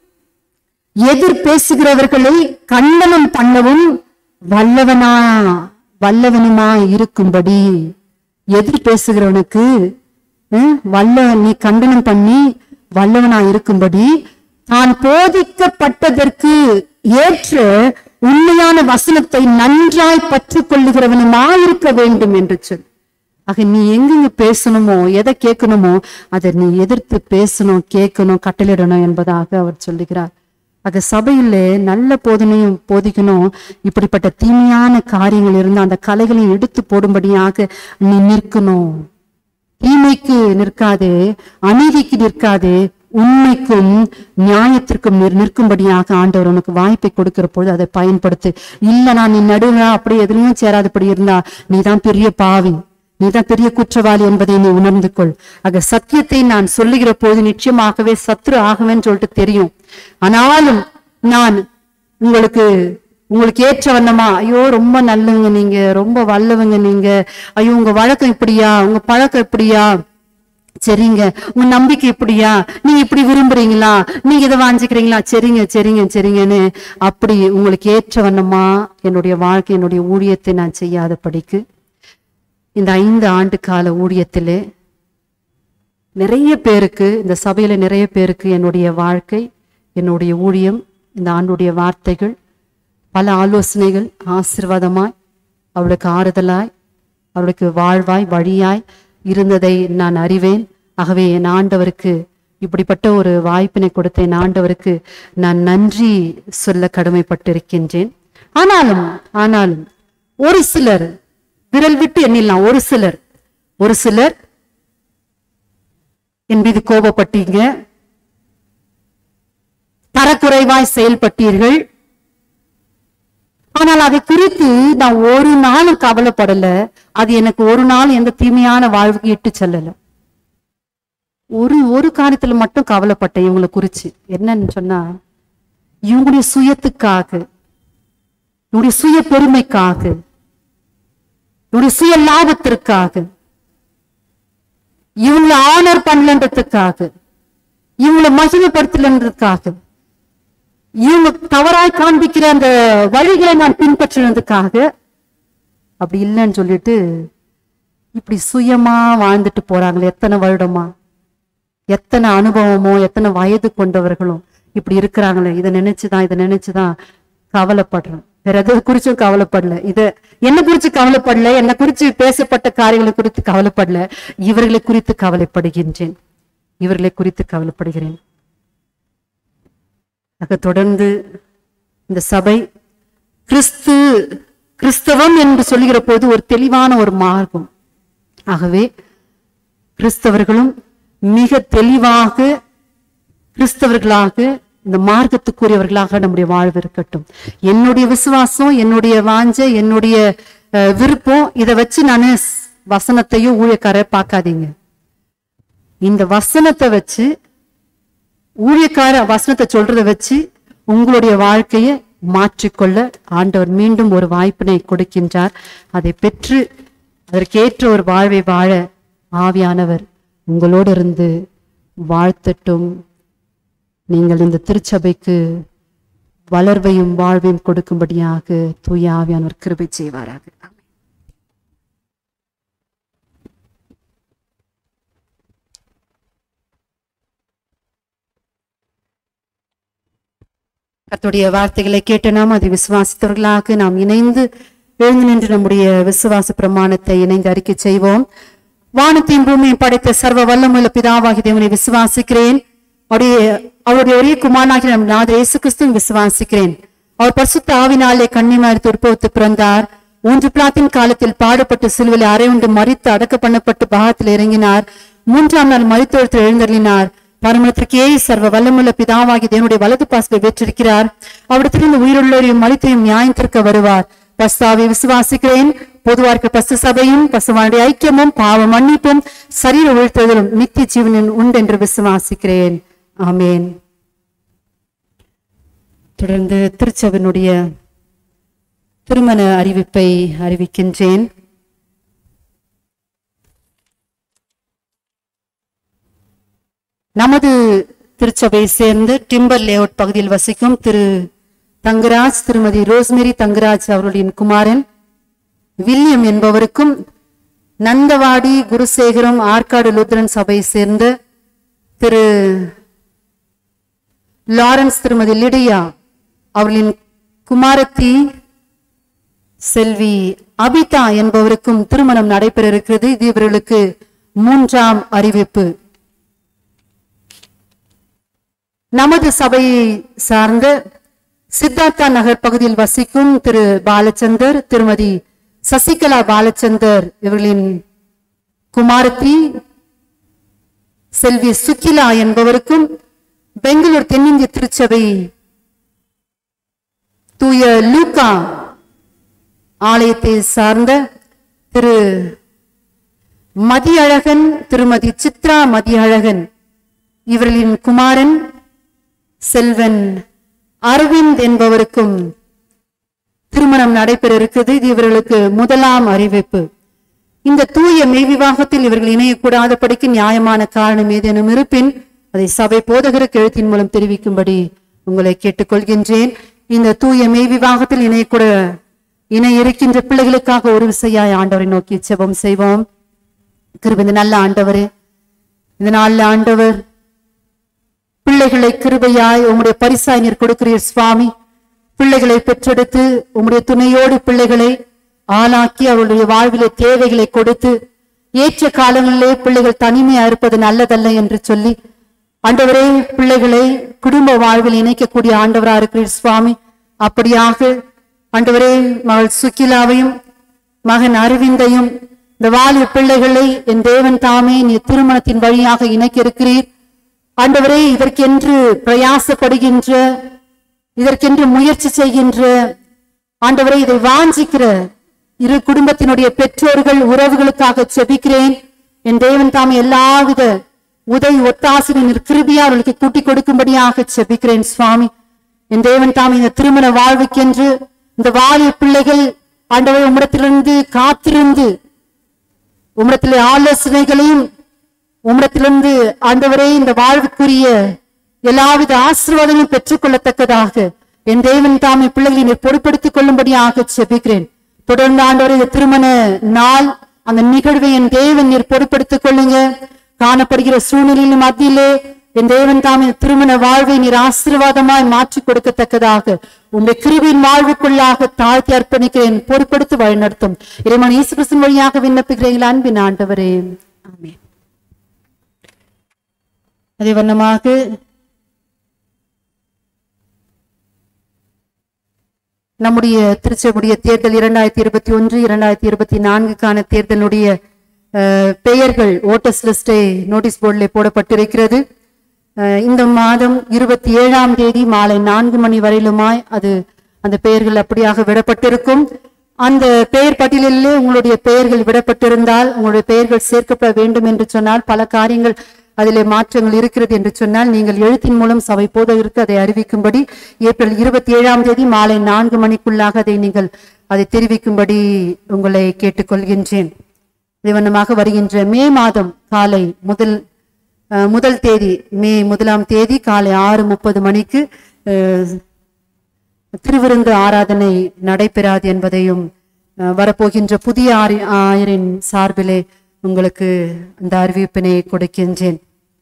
எதிர் பேசுகிறவர்களை கண்டனம் பண்ணவும் வல்லவனா வல்லவனுமா இருக்கும்படி எதிர் பேசுகிறவனுக்கு அஹ், வல்ல நீ கண்டனம் பண்ணி வல்லவனா இருக்கும்படி தான் போதிக்கப்பட்டதற்கு ஏற்ற உண்மையான வசனத்தை நன்றாய் பற்றிக் கொள்ளுகிறவனுமாயிருக்க வேண்டும் என்று சொல் ஆக நீ எங்கெங்க பேசணுமோ எதை கேட்கணுமோ அதை நீ எதிர்த்து பேசணும் கேட்கணும் கட்டளிடணும் என்பதாக அவர் சொல்லுகிறார் ஆக சபையிலே நல்ல போதனையும் போதிக்கணும் இப்படிப்பட்ட தீமையான காரியங்கள் இருந்து அந்த கலைகளையும் எடுத்து போடும்படியாக நீ நிற்கணும் தீமைக்கு நிற்காதே அநீதிக்கு நிற்காதே உண்மைக்கும் நியாயத்திற்கும் நிற்- நிற்கும்படியாக ஆண்டவர் உனக்கு வாய்ப்பை கொடுக்கிற பொழுது அதை பயன்படுத்து இல்ல நான் நீ நடுவா அப்படி எதுலயும் சேராதபடி இருந்தா நீதான் பெரிய பாவி நீதான் பெரிய குற்றவாளி என்பதை நீ உணர்ந்து கொள் ஆக சத்தியத்தை நான் சொல்லுகிற போது நிச்சயமாகவே சத்ரு ஆகவேன்னு சொல்லிட்டு தெரியும் ஆனாலும் நான் உங்களுக்கு உங்களுக்கு ஏற்ற வண்ணமா ஐயோ ரொம்ப நல்லவங்க நீங்க ரொம்ப வல்லவங்க நீங்க ஐயோ உங்க வழக்கம் இப்படியா உங்க பழக்கம் இப்படியா சரிங்க உங்க நம்பிக்கை இப்படியா நீங்க இப்படி விரும்புறீங்களா நீங்க இதை வாஞ்சிக்கிறீங்களா சரிங்க சரிங்க சரிங்கன்னு அப்படி உங்களுக்கு ஏற்ற வண்ணமா என்னுடைய வாழ்க்கை என்னுடைய ஊழியத்தை நான் செய்யாத படிக்கு இந்த ஐந்து ஆண்டு கால ஊழியத்திலே நிறைய பேருக்கு இந்த சபையில நிறைய பேருக்கு என்னுடைய வாழ்க்கை என்னுடைய ஊழியம் இந்த ஆண்டுடைய வார்த்தைகள் பல ஆலோசனைகள் ஆசீர்வாதமாய் அவளுக்கு ஆறுதலாய் அவளுக்கு வாழ்வாய் வழியாய் இருந்ததை நான் அறிவேன் ஆகவே என் ஆண்டவருக்கு இப்படிப்பட்ட ஒரு வாய்ப்பினை கொடுத்த என் ஆண்டவருக்கு நான் நன்றி சொல்ல கடமைப்பட்டிருக்கின்றேன் ஆனாலும் ஆனாலும் ஒரு சிலர் விரல் விட்டு எண்ணிடலாம் ஒரு சிலர் ஒரு சிலர் என் மீது கோபப்பட்டீங்க தரக்குறைவாய் செயல்பட்டீர்கள் ஆனால் அதை குறித்து நான் ஒரு நாளும் கவலைப்படல அது எனக்கு ஒரு நாள் எந்த தீமையான வாழ்வுக்கு இட்டு செல்லல ஒரு ஒரு காரியத்துல மட்டும் கவலைப்பட்டேன் இவங்களை குறிச்சு என்னன்னு சொன்னா இவங்களுடைய சுயத்துக்காக இவங்களுடைய சுய பெருமைக்காக இவங்களுடைய சுய லாபத்திற்காக இவங்களை ஆனர் பண்ணலன்றதுக்காக இவங்களை மகிமைப்படுத்தலன்றதுக்காக இவங்க தவறாய் காண்பிக்கிற அந்த வழிகளை நான் பின்பற்றினதுக்காக அப்படி இல்லைன்னு சொல்லிட்டு இப்படி சுயமா வாழ்ந்துட்டு போறாங்களே எத்தனை வருடமா எத்தனை அனுபவமோ எத்தனை வயது கொண்டவர்களும் இப்படி இருக்கிறாங்களே இதை நினைச்சுதான் இதை நினைச்சுதான் கவலைப்படுறேன் வேற எதை குறிச்சும் கவலைப்படல இத என்ன குறிச்சு கவலைப்படல என்ன குறிச்சு பேசப்பட்ட காரியங்களை குறித்து கவலைப்படல இவர்களை குறித்து கவலைப்படுகின்றேன் இவர்களை குறித்து கவலைப்படுகிறேன் ஆக தொடர்ந்து இந்த சபை கிறிஸ்து கிறிஸ்தவம் என்று சொல்லுகிற போது ஒரு தெளிவான ஒரு மார்க்கம் ஆகவே கிறிஸ்தவர்களும் மிக தெளிவாக கிறிஸ்தவர்களாக இந்த மார்க்கத்துக்குரியவர்களாக நம்முடைய வாழ்வு இருக்கட்டும் என்னுடைய விசுவாசம் என்னுடைய வாஞ்சை என்னுடைய அஹ், விருப்பம் இதை வச்சு நான் வசனத்தையும் ஊழியக்கார பார்க்காதீங்க இந்த வசனத்தை வச்சு ஊழியக்கார வசனத்தை சொல்றத வச்சு உங்களுடைய வாழ்க்கையை மாற்றிக்கொள்ள ஆண்டவர் மீண்டும் ஒரு வாய்ப்பினை கொடுக்கின்றார் அதை பெற்று அதற்கேற்ற ஒரு வாழ்வை வாழ ஆவியானவர் உங்களோடு இருந்து வாழ்த்தட்டும் நீங்கள் இந்த திருச்சபைக்கு வளர்வையும் வாழ்வையும் கொடுக்கும்படியாக தூய ஆவியானவர் கிருபை செய்வாராக ஆமென். கர்த்தருடைய வார்த்தைகளை கேட்டு நாம் அதை விசுவாசித்தவர்களாக நாம் இணைந்து எழுந்து நின்று நம்முடைய விசுவாச பிரமாணத்தை இணைந்து அறிக்கை செய்வோம் வானத்தையும் பூமியும் படைத்த சர்வ வல்லமுள்ள பிதாவாகி தேவனை விசுவாசிக்கிறேன் அவருடைய அவருடைய ஒரே குமாரனாகிய நம் நாதர் இயேசு கிறிஸ்துவும் விசுவாசிக்கிறேன் அவர் பரிசுத்த ஆவினாலே கன்னிமாரி உற்பவத்து பிறந்தார் மூன்று பிளாத்தின் காலத்தில் பாடுபட்டு சிலுவையில் அரையுண்டு மறித்து அடக்க பண்ணப்பட்டு பாகத்தில் இறங்கினார் மூன்றாம் நாள் மறித்தொழுத்தில் எழுந்தருளினார் பரமத்திற்கே சர்வ வல்லமுள்ள பிதாவாகி தேவனுடைய வலது பாசத்தை வெற்றிருக்கிறார் அவரிடத்திலிருந்து உயிருள்ளோரையும் மறித்தையும் நியாயத்திற்க வருவார் பஸ்தாவை விசுவாசிக்கிறேன் பொதுவார்க்க பசு சபையும் பசுவானுடைய ஐக்கியமும் பாவ மன்னிப்பும் சரீர உழ்த்துதலும் நித்திய ஜீவனின் உண்டு என்று விசுவாசிக்கிறேன் ஆமேன் தொடர்ந்து திருச்சபனுடைய திருமண அறிவிப்பை அறிவிக்கின்றேன் நமது திருச்சபையை சேர்ந்து டிம்பர் லேஅவுட் பகுதியில் வசிக்கும் திரு தங்கராஜ் திருமதி ரோஸ்மெரி தங்கராஜ் அவர்களின் குமாரன் வில்லியம் என்பவருக்கும் நந்தவாடி குருசேகரம் ஆற்காடு லூத்ரன் சபையை சேர்ந்த திரு லாரன்ஸ் திருமதி லிடியா அவர்களின் குமாரத்தி செல்வி அபிதா என்பவருக்கும் திருமணம் நடைபெற இருக்கிறது இது இவர்களுக்கு மூன்றாம் அறிவிப்பு நமது சபையை சார்ந்த சித்தார்த்தா நகர் பகுதியில் வசிக்கும் திரு பாலச்சந்தர் திருமதி சசிகலா பாலச்சந்தர் இவர்களின் குமாரத்தி செல்வி சுக்கிலா என்பவருக்கும் பெங்களூர் தென்னிந்திய திருச்சபை தூய லூக்கா ஆலயத்தை சார்ந்த திரு மதியழகன் திருமதி சித்ரா மதியழகன் இவர்களின் குமாரன் செல்வன் அரவிந்த் என்பவருக்கும் திருமணம் நடைபெற இருக்குது இது இவர்களுக்கு முதலாம் அறிவிப்பு இந்த தூய மெய்விவாகத்தில் இவர்கள் இணையக்கூடாதபடிக்கு நியாயமான காரணம் ஏதேனும் இருப்பின் அதை சபை போதகருக்கு எழுத்தின் மூலம் தெரிவிக்கும்படி உங்களை கேட்டுக்கொள்கின்றேன் இந்த தூய மெய்விவாகத்தில் இணையக்கூட இணை இருக்கின்ற பிள்ளைகளுக்காக ஒரு விசையாய் ஆண்டவரை நோக்கி செபம் செய்வோம் கிருப இந்த நல்ல ஆண்டவரே இந்த நாள்ல ஆண்டவர் பிள்ளைகளை கிருபையாய் உம்முடைய பரிசாய் நீர் கொடுக்கிறீர் சுவாமி பிள்ளைகளை பெற்றெடுத்து உம்முடைய துணையோடு பிள்ளைகளை ஆளாக்கி அவருடைய வாழ்விலே தேவைகளை கொடுத்து ஏற்ற காலங்களிலே பிள்ளைகள் தனிமையா இருப்பது நல்லதல்ல என்று சொல்லி ஆண்டவரே பிள்ளைகளை குடும்ப வாழ்வில் இணைக்கக்கூடிய ஆண்டவரா இருக்கிறீர் சுவாமி அப்படியாக ஆண்டவரே மகள் சுக்கிலாவையும் மகன் அரவிந்தையும் இந்த வாலிய பிள்ளைகளை என் தேவன் தாமே நீ திருமணத்தின் வழியாக இணைக்க இருக்கிறீர் ஆண்டவரே இதற்கென்று பிரயாசப்படுகின்ற இதற்கென்று முயற்சி செய்கின்ற ஆண்டவரே இதை வாஞ்சிக்கிற இரு குடும்பத்தினுடைய பெற்றோர்கள் உறவுகளுக்காக செபிக்கிறேன் என் தேவன் தாமே எல்லாவித உதவி ஒத்தாசிரின் கிருபியா அவர்களுக்கு கூட்டிக் கொடுக்கும்படியாக செபிக்கிறேன் சுவாமி என் தேவன் தாமே இந்த திருமண வாழ்வுக்கென்று இந்த வாலிய பிள்ளைகள் ஆண்டவர் உம்மிடத்திலிருந்து காத்திருந்து உம்மிடத்திலே ஆலோசனைகளையும் உம்மிடத்திலிருந்து ஆண்டவரே இந்த வாழ்வுக்குரிய எல்லாவித ஆசீர்வாதங்களும் பெற்றுக்கொள்ளத்தக்கதாக என் தேவன் தாமே பிள்ளைகளை நீர் பொறுப்படுத்திக் கொள்ளும்படியாக செபிக்கிறேன் தொடர்ந்து ஆண்டவரே இந்த திருமண நாள் அந்த நிகழ்வை என் தேவன் நீர் பொறுப்படுத்திக் கொள்ளுங்க காணப்படுகிற சூழ்நிலையின் மத்தியிலே என் தேவன் தாமே திருமண வாழ்வை நீர் ஆசீர்வாதமாய் மாற்றி கொடுக்கத்தக்கதாக உங்களுடைய கிருவின் வாழ்வுக்குள்ளாக தாழ்த்தி அர்ப்பணிக்கிறேன் பொறுப்படுத்தி வழிநடத்தும் இறைமன் இயேசு கிறிஸ்துவின் வழியாக விண்ணப்பிக்கிறீர்கள் அன்பின் ஆண்டவரே ஆமென் அதே வண்ணமாக நம்முடைய திருச்சபுடைய தேர்தல் இரண்டாயிரத்தி இருபத்தி ஒன்று இரண்டாயிரத்தி இருபத்தி நான்குக்கான தேர்தலுடைய அஹ், பெயர்கள் ஓட்டர்ஸ் லிஸ்டை நோட்டீஸ் போர்டில் போடப்பட்டிருக்கிறது அஹ், இந்த மாதம் இருபத்தி ஏழாம் தேதி மாலை நான்கு மணி வரையிலுமாய் அது அந்த பெயர்கள் அப்படியாக விடப்பட்டிருக்கும் அந்த பெயர் பட்டியலிலே உங்களுடைய பெயர்கள் விடப்பட்டிருந்தால் உங்களுடைய பெயர்கள் சேர்க்கப்பட வேண்டும் என்று சொன்னால் பல காரியங்கள் அதிலே மாற்றங்கள் இருக்கிறது என்று சொன்னால் நீங்கள் எழுத்தின் மூலம் சபை போதகருக்கு அதை அறிவிக்கும்படி ஏப்ரல் இருபத்தி ஏழாம் தேதி மாலை நான்கு மணிக்குள்ளாக அதை நீங்கள் அதை தெரிவிக்கும்படி உங்களை கேட்டுக்கொள்கின்றேன் நிவனமாக வருகின்ற மே மாதம் காலை முதல் அஹ், முதல் தேதி மே முதலாம் தேதி காலை ஆறு முப்பது மணிக்கு அஹ், திருவிருந்து ஆராதனை நடைபெறாது என்பதையும் அஹ், வரப்போகின்ற புதிய ஆரி ஆயரின் சார்பிலே உங்களுக்கு அந்த அறிவிப்பினை கொடுக்கின்றேன்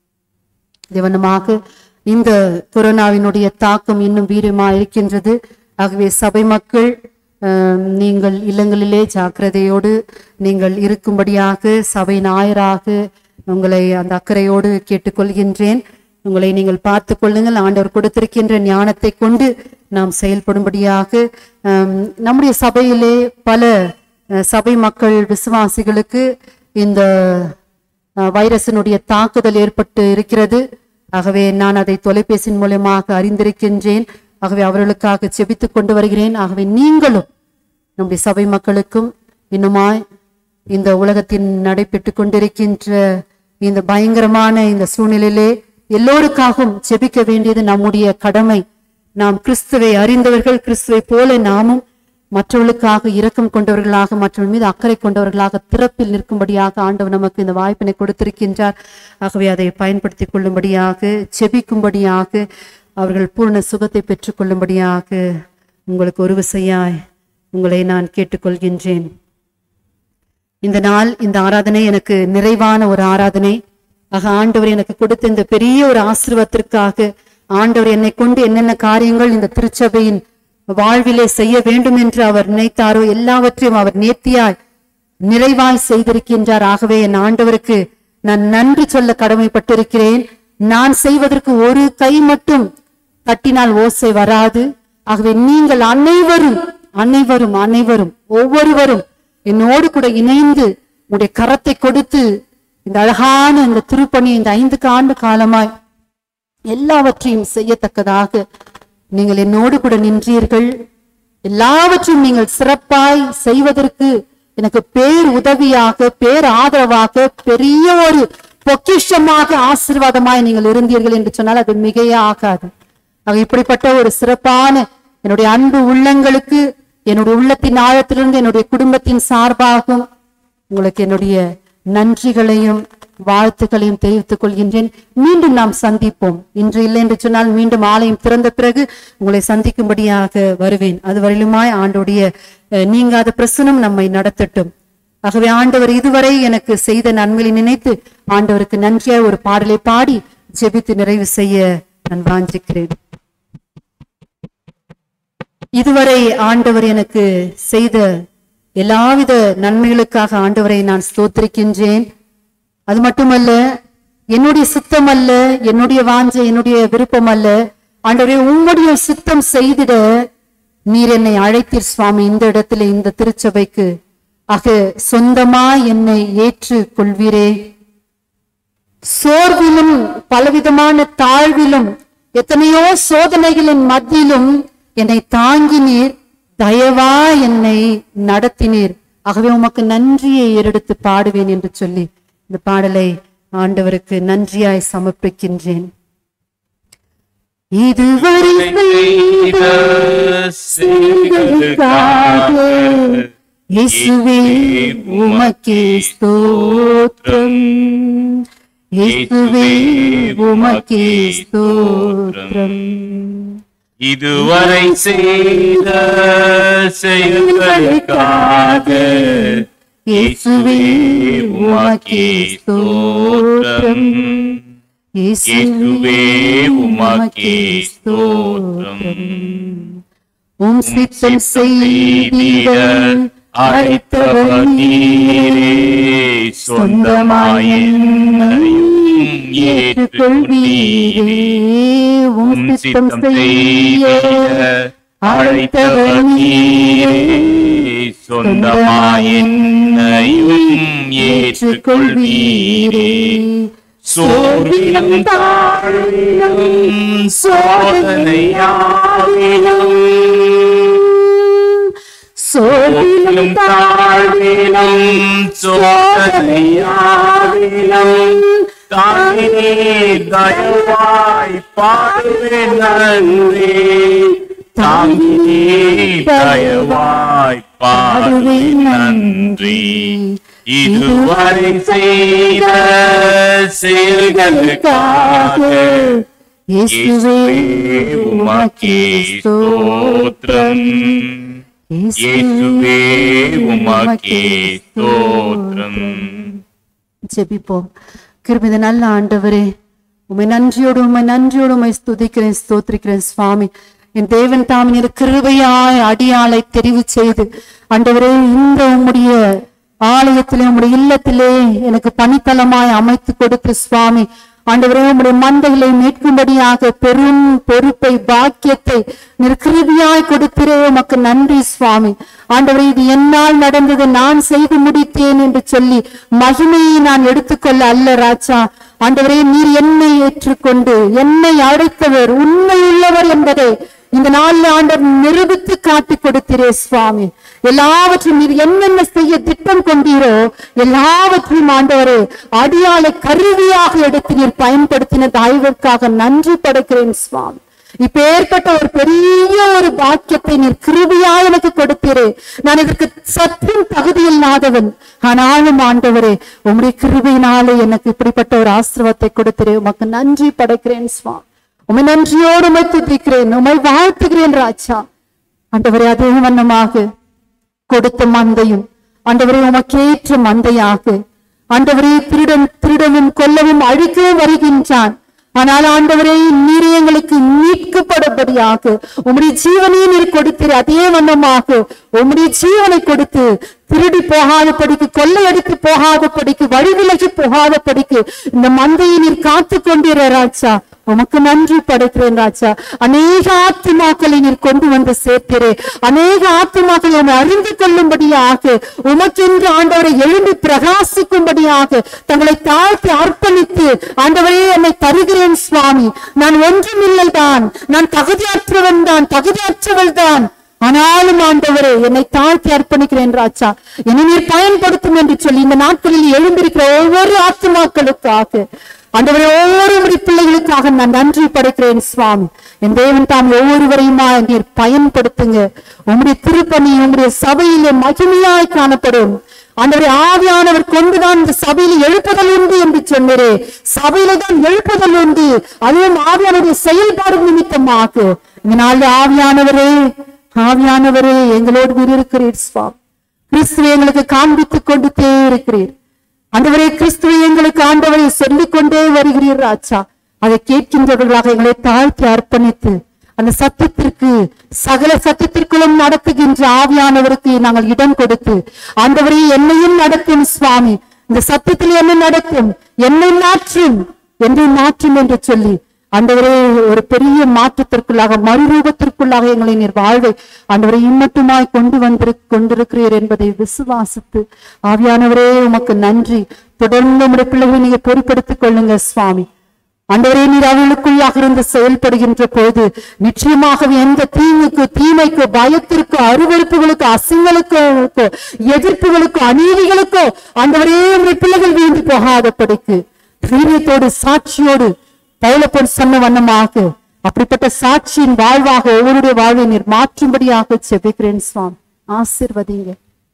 திவனமாக இந்த கொரோனாவினுடைய தாக்கம் இன்னும் வீரியமா இருக்கின்றது ஆகவே சபை மக்கள் அஹ், நீங்கள் இல்லங்களிலே ஜாக்கிரதையோடு நீங்கள் இருக்கும்படியாக சபை நாயராக உங்களை அந்த அக்கறையோடு கேட்டுக்கொள்கின்றேன் உங்களை நீங்கள் பார்த்து கொள்ளுங்கள் ஆண்டவர் கொடுத்திருக்கின்ற ஞானத்தை கொண்டு நாம் செயல்படும்படியாக அஹ், நம்முடைய சபையிலே பல அஹ், சபை மக்கள் விசுவாசிகளுக்கு இந்த அஹ், வைரஸினுடைய தாக்குதல் ஏற்பட்டு இருக்கிறது ஆகவே நான் அதை தொலைபேசியின் மூலமாக அறிந்திருக்கின்றேன் ஆகவே அவர்களுக்காக செபித்துக் கொண்டு வருகிறேன் ஆகவே நீங்களும் நம்முடைய சபை மக்களுக்கும் இன்னுமாய் இந்த உலகத்தின் நடைபெற்று கொண்டிருக்கின்ற இந்த பயங்கரமான இந்த சூழ்நிலையிலே எல்லோருக்காகவும் செபிக்க வேண்டியது நம்முடைய கடமை நாம் கிறிஸ்துவை அறிந்தவர்கள் கிறிஸ்துவை போல நாமும் மற்றவர்களுக்காக இரக்கம் கொண்டவர்களாக மற்றவர்கள் மீது அக்கறை கொண்டவர்களாக திறப்பில் நிற்கும்படியாக ஆண்டவர் நமக்கு இந்த வாய்ப்பினை கொடுத்திருக்கின்றார் ஆகவே அதை பயன்படுத்திக் கொள்ளும்படியாக செபிக்கும்படியாக அவர்கள் பூர்ண சுகத்தை பெற்றுக்கொள்ளும்படியாக உங்களுக்கு ஒரு விசையாய் உங்களை நான் கேட்டுக்கொள்கின்றேன் இந்த நாள் இந்த ஆராதனை எனக்கு நிறைவான ஒரு ஆராதனை ஆக ஆண்டவர் எனக்கு கொடுத்த இந்த பெரிய ஒரு ஆசீர்வாதத்திற்காக ஆண்டவர் என்னை கொண்டு என்னென்ன காரியங்கள் இந்த திருச்சபையின் வாழ்விலே செய்ய வேண்டும் என்று அவர் நினைத்தாரோ எல்லாவற்றையும் அவர் நேர்த்தியாய் நிறைவாய் செய்திருக்கின்றார் ஆகவே என் ஆண்டவருக்கு நான் நன்றி சொல்ல கடமைப்பட்டிருக்கிறேன் நான் செய்வதற்கு ஒரு கை மட்டும் தட்டினால் ஓசை வராது ஆகவே நீங்கள் அனைவரும் அனைவரும் அனைவரும் ஒவ்வொருவரும் என்னோடு கூட இணைந்து உங்களுடைய கரத்தை கொடுத்து இந்த அழகான இந்த திருப்பணி இந்த ஐந்து ஆண்டு காலமாய் எல்லாவற்றையும் செய்யத்தக்கதாக நீங்கள் என்னோடு கூட நின்றீர்கள் எல்லாவற்றையும் நீங்கள் சிறப்பாய் செய்வதற்கு எனக்கு பேர் உதவியாக பேர் ஆதரவாக பெரிய ஒரு பொக்கிஷமாக ஆசீர்வாதமாய் நீங்கள் இருந்தீர்கள் என்று சொன்னால் அது மிகையே ஆகாது ஆக இப்படிப்பட்ட ஒரு சிறப்பான என்னுடைய அன்பு உள்ளங்களுக்கு என்னுடைய உள்ளத்தின் ஆழத்திலிருந்து என்னுடைய குடும்பத்தின் சார்பாகவும் உங்களுக்கு என்னுடைய நன்றிகளையும் வாழ்த்துக்களையும் தெரிவித்துக் கொள்கின்றேன் மீண்டும் நாம் சந்திப்போம் இன்று இல்லை என்று சொன்னால் மீண்டும் ஆலயம் திறந்த பிறகு உங்களை சந்திக்கும்படியாக வருவேன் அதுவரையிலுமாய் ஆண்டுடைய அஹ், நீங்காத பிரசனம் நம்மை நடத்தட்டும் ஆகவே ஆண்டவர் இதுவரை எனக்கு செய்த நன்மையை நினைத்து ஆண்டவருக்கு நன்றியாய் ஒரு பாடலை பாடி ஜெபித்து நிறைவு செய்ய நான் வாஞ்சிக்கிறேன் இதுவரை ஆண்டவர் எனக்கு செய்த எல்லாவித நன்மைகளுக்காக ஆண்டவரை நான் ஸ்தோத்திரிக்கின்றேன் அது மட்டுமல்ல என்னுடைய சித்தம் அல்ல என்னுடைய வாஞ்சை என்னுடைய விருப்பம் அல்ல ஆண்டவரே உம்முடைய சித்தம் செய்திட நீர் என்னை அழைத்தீர் சுவாமி இந்த இடத்துல இந்த திருச்சபைக்கு ஆக சொந்தமா என்னை ஏற்று கொள்வீரே சோர்விலும் பலவிதமான தாழ்விலும் எத்தனையோ சோதனைகளின் மத்தியிலும் என்னை தாங்கினீர் தயவா என்னை நடத்தினீர் ஆகவே உமக்கு நன்றியை ஏறெடுத்து பாடுவேன் என்று சொல்லி இந்த பாடலை ஆண்டவருக்கு நன்றியாய் சமர்ப்பிக்கின்றேன் இதுவரை செய்த செயல்களுக்காக இயேசுவே உமக்கே ஸ்தோத்திரம் இயேசுவே உமக்கே ஸ்தோத்திரம் இதுவரை செய்த செயல்களுக்காக இயேசுவே உமக்கே ஸ்தோத்திரம் இயேசுவே உமக்கே ஸ்தோத்திரம் உம் சித்தம் செய்திட அழைத்தவர் நீரே சொந்தமாய் என்னையும் ஏற்றுக்கொள்வீரே உம் சித்தம் செய்ய அழைத்தவர் நீரே சொந்தமாய் என்னையும் ஏற்றுக்கொள்வீரே சோர்விலும் தாழ்விலும் சோதனையாவிலும் சோர்விலும் தாழ்விலும் சோதனையாவிலும் தாங்கினே தயவாய் பாடுவேன் நன்றி தாங்கினே தயவாய் பாடுவேன் நன்றி இதுவரை செய்த செயல்களுக்காக இயேசுவே உமக்கே ஸ்தோத்திரம் இயேசுவே உமக்கே ஸ்தோத்திரம் ஜெபிப்போம் கிருபித நல்ல ஆண்டவரே உமை நன்றியோடு உமை நன்றியோடு உமை ஸ்துதிக்கிறேன் ஸ்தோத்திரிக்கிறேன் சுவாமி என் தேவன் தாமின் கிருபையாய் அடியாளை தெரிவு செய்து ஆண்டவரே இந்த உம்முடைய ஆலயத்திலே உம்முடைய இல்லத்திலே எனக்கு பணித்தலமாய் அமைத்து கொடுத்து சுவாமி ஆண்டவரே உம்முடைய மந்தைகளை மீட்கும்படியாக பெரும் பொறுப்பை பாக்கியத்தை நிற்கிருதியாய் கொடுக்கிறே உமக்கு நன்றி சுவாமி ஆண்டவரே இது என்னால் நடந்தது நான் செய்து முடித்தேன் என்று சொல்லி மகிமையை நான் எடுத்துக்கொள்ள அல்ல ராஜா ஆண்டவரே நீர் என்னை ஏற்றுக்கொண்டு என்னை அழைத்தவர் உண்மை உள்ளவர் என்பதை இந்த நாளில் ஆண்டவர் நிரூபித்து காட்டி கொடுத்தீரே சுவாமி எல்லாவற்றையும் நீர் என்னென்ன செய்ய திட்டம் கொண்டீரோ எல்லாவற்றையும் ஆண்டவரே அடியாளை கருவியாக எடுத்து நீர் பயன்படுத்தின தயவிற்காக நன்றி படைக்கிறேன் சுவாமி இப்ப ஏற்பட்ட ஒரு பெரிய ஒரு பாக்கியத்தை நீர் கிருபியா எனக்கு கொடுத்தீரே நான் இதற்கு சற்றும் தகுதி இல்லாதவன் ஆனாலும் ஆண்டவரே உம்முடைய கிருபையினாலே எனக்கு இப்படிப்பட்ட ஒரு ஆசிரவத்தை கொடுத்தீரே உமக்கு நன்றி படைக்கிறேன் சுவாமி உமை நன்றியோடு உமை துதிக்கிறேன் உமை வாழ்த்துகிறேன் ராஜா ஆண்டவரே அதே வண்ணமாக கொடுத்த மந்தையும் ஆண்டவரே உமக்கேற்ற மந்தையாக ஆண்டவரே திருடன் திருடவும் கொல்லவும் அழிக்கவும் வருகின்றான் ஆனால் ஆண்டவரே நீரே எங்களுக்கு மீட்கப்படும்படியாக உம்முடைய ஜீவனையும் நீர் கொடுத்தீர் அதே வண்ணமாக உம்முடைய ஜீவனை கொடுத்து திருடி போகாதபடிக்கு கொள்ளையடித்து போகாதபடிக்கு வழிவிலகி போகாதபடிக்கு இந்த மந்தையை நீர் காத்து கொண்டீர ராஜா உமக்கு நன்றி படைக்கிறேன் ராஜா அநேக ஆத்துமாக்களை நீர் கொண்டு வந்து சேர்த்தீரே அநேக ஆத்துமாக்களை உம்மை அறிந்து கொள்ளும்படியாக உமக்கென்று ஆண்டவரை எழும்பி பிரகாசிக்கும்படியாக தங்களை தாழ்த்தி அர்ப்பணித்து ஆண்டவரே என்னை தருகிறேன் சுவாமி நான் ஒன்றுமில்லை தான் நான் தகுதியற்றவன் தான் தகுதியற்றவள் தான் ஆனாலும் ஆண்டவரே என்னை தாழ்த்தி அர்ப்பணிக்கிறேன் ராஜா என்னை நீர் பயன்படுத்தும் என்று சொல்லி இந்த நாட்களில் எழுந்திருக்கிற ஒவ்வொரு ஆத்துமாக்களுக்காக ஆண்டவரே ஒவ்வொரு உடைய பிள்ளைகளுக்காக நான் நன்றி படைக்கிறேன் சுவாமி என் தேவன் தாம் ஒவ்வொருவரையுமா நீர் பயன்படுத்துங்க உம்முடைய திருப்பணி உம்முடைய சபையிலே மகிமையாய் காணப்படும் ஆண்டவரே ஆவியானவர் கொண்டுதான் இந்த சபையில் எழுப்புதல் உண்டு என்று சொன்னரே சபையில தான் எழுப்புதல் உண்டு அதுவும் ஆவியானவருடைய செயல்பாடு நிமித்தமாக இந்த நாள் ஆவியானவரே ஆவியானவரே எங்களோடு நீர் இருக்கிறீர் சுவாமி கிறிஸ்துவை எங்களுக்கு காண்பித்துக் கொண்டுட்டே இருக்கிறீர் ஆண்டவரே கிறிஸ்துவை எங்களுக்கு ஆண்டவரை சொல்லிக் கொண்டே வருகிறீர் ராஜா அதை கேட்கின்றவர்களாக எங்களை தாழ்த்தி அர்ப்பணித்து அந்த சத்தியத்திற்கு சகல சத்தியத்திற்குள்ளும் நடத்துகின்ற ஆவியானவருக்கு நாங்கள் இடம் கொடுத்து ஆண்டவரே என்னையும் நடத்தும் சுவாமி இந்த சத்தியத்தில் என்ன நடக்கும் என்னை மாற்றும் என்னை மாற்றும் என்று சொல்லி ஆண்டவரே ஒரு பெரிய மாற்றத்திற்குள்ளாக மறுரூபத்திற்குள்ளாக எங்களை நீர் வாழ்வை ஆண்டவரை இம்மட்டுமாய் கொண்டு வந்திரு கொண்டிருக்கிறீர் என்பதை விசுவாசித்து ஆவியானவரே உமக்கு நன்றி தொடர்ந்து உடைய பிள்ளைகளை நீங்க பொறுப்படுத்திக் கொள்ளுங்க சுவாமி ஆண்டவரே நீர் அவர்களுக்குள்ளாக இருந்து செயல்படுகின்ற போது நிச்சயமாகவே எந்த தீங்குக்கு தீமைக்கு பயத்திற்கு அருவருப்புகளுக்கு அசிங்களுக்கோ எதிர்ப்புகளுக்கோ அநீதிகளுக்கோ ஆண்டவரே உடைய பிள்ளைகள் வீழ்ந்து போகாதபடிக்கு தைரியத்தோடு சாட்சியோடு பௌலப்பன் சொன்ன வண்ணமாக அப்படிப்பட்ட சாட்சியின் வாழ்வாக ஒவ்வொருடைய வாழ்வை நீர் மாற்றும்படியாக செபிக்கிறேன் சுவாமி ஆசிர்வதிங்க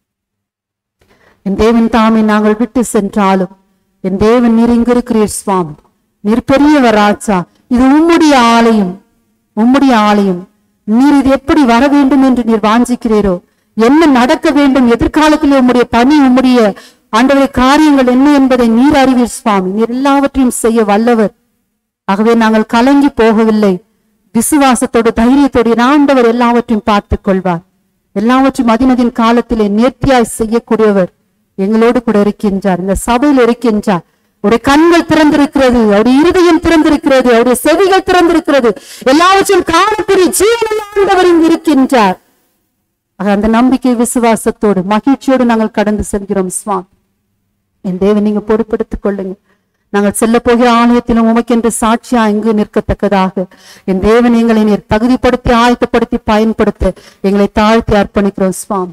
என் தேவன் தாமே நாங்கள் விட்டு சென்றாலும் என் தேவன் நீர் இங்கு இருக்கிறீர் சுவாமி நீர் பெரியவர் ராஜா இது உம்முடைய ஆலயம் உம்முடைய ஆலயம் நீர் இது எப்படி வர வேண்டும் என்று நீர் வாஞ்சிக்கிறீரோ என்ன நடக்க வேண்டும் எதிர்காலத்தில் உம்முடைய பணி உம்முடைய ஆண்டவரை காரியங்கள் என்ன என்பதை நீர் அறிவீர் சுவாமி நீர் எல்லாவற்றையும் செய்ய வல்லவர் ஆகவே நாங்கள் கலங்கி போகவில்லை விசுவாசத்தோடு தைரியத்தோடு என் ஆண்டவர் எல்லாவற்றையும் பார்த்துக் கொள்வார் எல்லாவற்றையும் அதினதின் காலத்திலே நேர்த்தியாய் செய்யக்கூடியவர் எங்களோடு கூட இருக்கின்றார் இந்த சபையில் இருக்கின்றார் அவருடைய கண்கள் திறந்திருக்கிறது அவருடைய இருதயம் திறந்திருக்கிறது அவருடைய செவிகள் திறந்திருக்கிறது எல்லாவற்றையும் காணக்கூடிய ஜீவனில் ஆண்டவர் இங்கு இருக்கின்றார் ஆக அந்த நம்பிக்கை விசுவாசத்தோடு மகிழ்ச்சியோடு நாங்கள் கடந்து செல்கிறோம் சுவாமி என் தேவன் நீங்க பொறுப்படுத்திக் கொள்ளுங்க நாங்கள் செல்ல போகிற ஆலயத்திலும் உமக்கென்று சாட்சியா இங்கு நிற்கத்தக்கதாக என் தேவன் எங்களை நீர் தகுதிப்படுத்தி ஆயத்தப்படுத்தி பயன்படுத்த எங்களை தாழ்த்தி அர்ப்பணிக்கிறோம் சுவாமி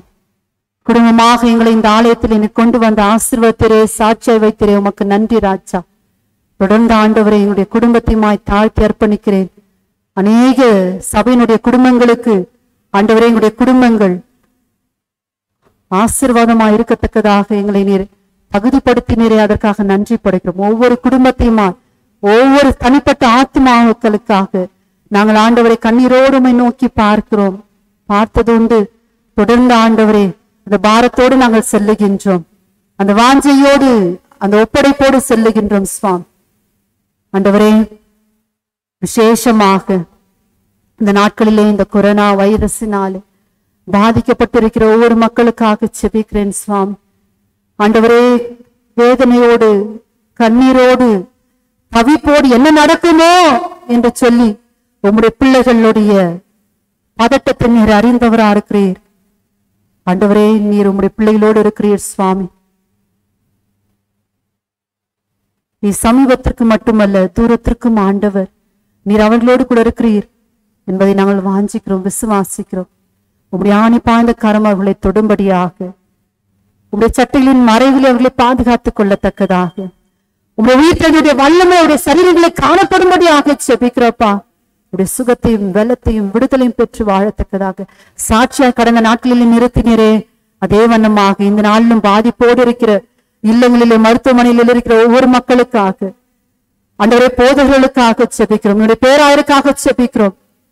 குடும்பமாக எங்களை இந்த ஆலயத்தில் நீர் கொண்டு வந்த ஆசீர்வாதத்திலே சாட்சியை வைத்திரே உமக்கு நன்றி ராஜா தொடர்ந்து ஆண்டவரை எங்களுடைய குடும்பத்தையுமாய் தாழ்த்தி அர்ப்பணிக்கிறேன் அநேக சபையினுடைய குடும்பங்களுக்கு ஆண்டவரே எங்களுடைய குடும்பங்கள் ஆசீர்வாதமாய் இருக்கத்தக்கதாக எங்களை நீர் தகுதிப்படுத்தினரே அதற்காக நன்றி படைக்கிறோம் ஒவ்வொரு குடும்பத்தையுமா ஒவ்வொரு தனிப்பட்ட ஆத்மாக்களுக்காக நாங்கள் ஆண்டவரை கண்ணீரோடுமை நோக்கி பார்க்கிறோம் பார்த்தது உண்டு தொடர்ந்து ஆண்டவரே அந்த பாரத்தோடு நாங்கள் செல்லுகின்றோம் அந்த வாஞ்சையோடு அந்த ஒப்படைப்போடு செல்லுகின்றோம் சுவாமி ஆண்டவரே விசேஷமாக இந்த நாட்களிலே இந்த கொரோனா வைரஸினாலே பாதிக்கப்பட்டிருக்கிற ஒவ்வொரு மக்களுக்காக செபிக்கிறேன் சுவாமி ஆண்டவரே வேதனையோடு கண்ணீரோடு தவிப்போடு என்ன நடக்குமோ என்று சொல்லி உம்முடைய பிள்ளைகளுடைய பதட்டத்தை நீர் அறிந்தவரா இருக்கிறீர் ஆண்டவரே நீர் உம்முடைய பிள்ளைகளோடு இருக்கிறீர் சுவாமி நீ சமீபத்திற்கு மட்டுமல்ல தூரத்திற்கும் ஆண்டவர் நீர் அவர்களோடு கூட இருக்கிறீர் என்பதை நாங்கள் வாஞ்சிக்கிறோம் விசுவாசிக்கிறோம் உம்முடைய ஆணி பாய்ந்த கரம் அவர்களை தொடும்படியாக உம்முடைய சட்டைகளின் மறைவில் அவர்களை பாதுகாத்துக் கொள்ளத்தக்கதாக உம்முடைய உயிர்த்தனுடைய வல்லமை அவருடைய சரீரங்களை காணப்படும்படியாக செபிக்கிறப்பா உடைய சுகத்தையும் வெள்ளத்தையும் விடுதலையும் பெற்று வாழத்தக்கதாக சாட்சியா கடந்த நாட்களில் நிறுத்தினரே அதே வண்ணமாக இந்த நாளிலும் பாதிப்போடு இருக்கிற இல்லங்களிலே மருத்துவமனையில் இருக்கிற ஒவ்வொரு மக்களுக்காக அன்றவரை போதர்களுக்காக செபிக்கிறோம் உங்களுடைய பேராயருக்காக செபிக்கிறோம்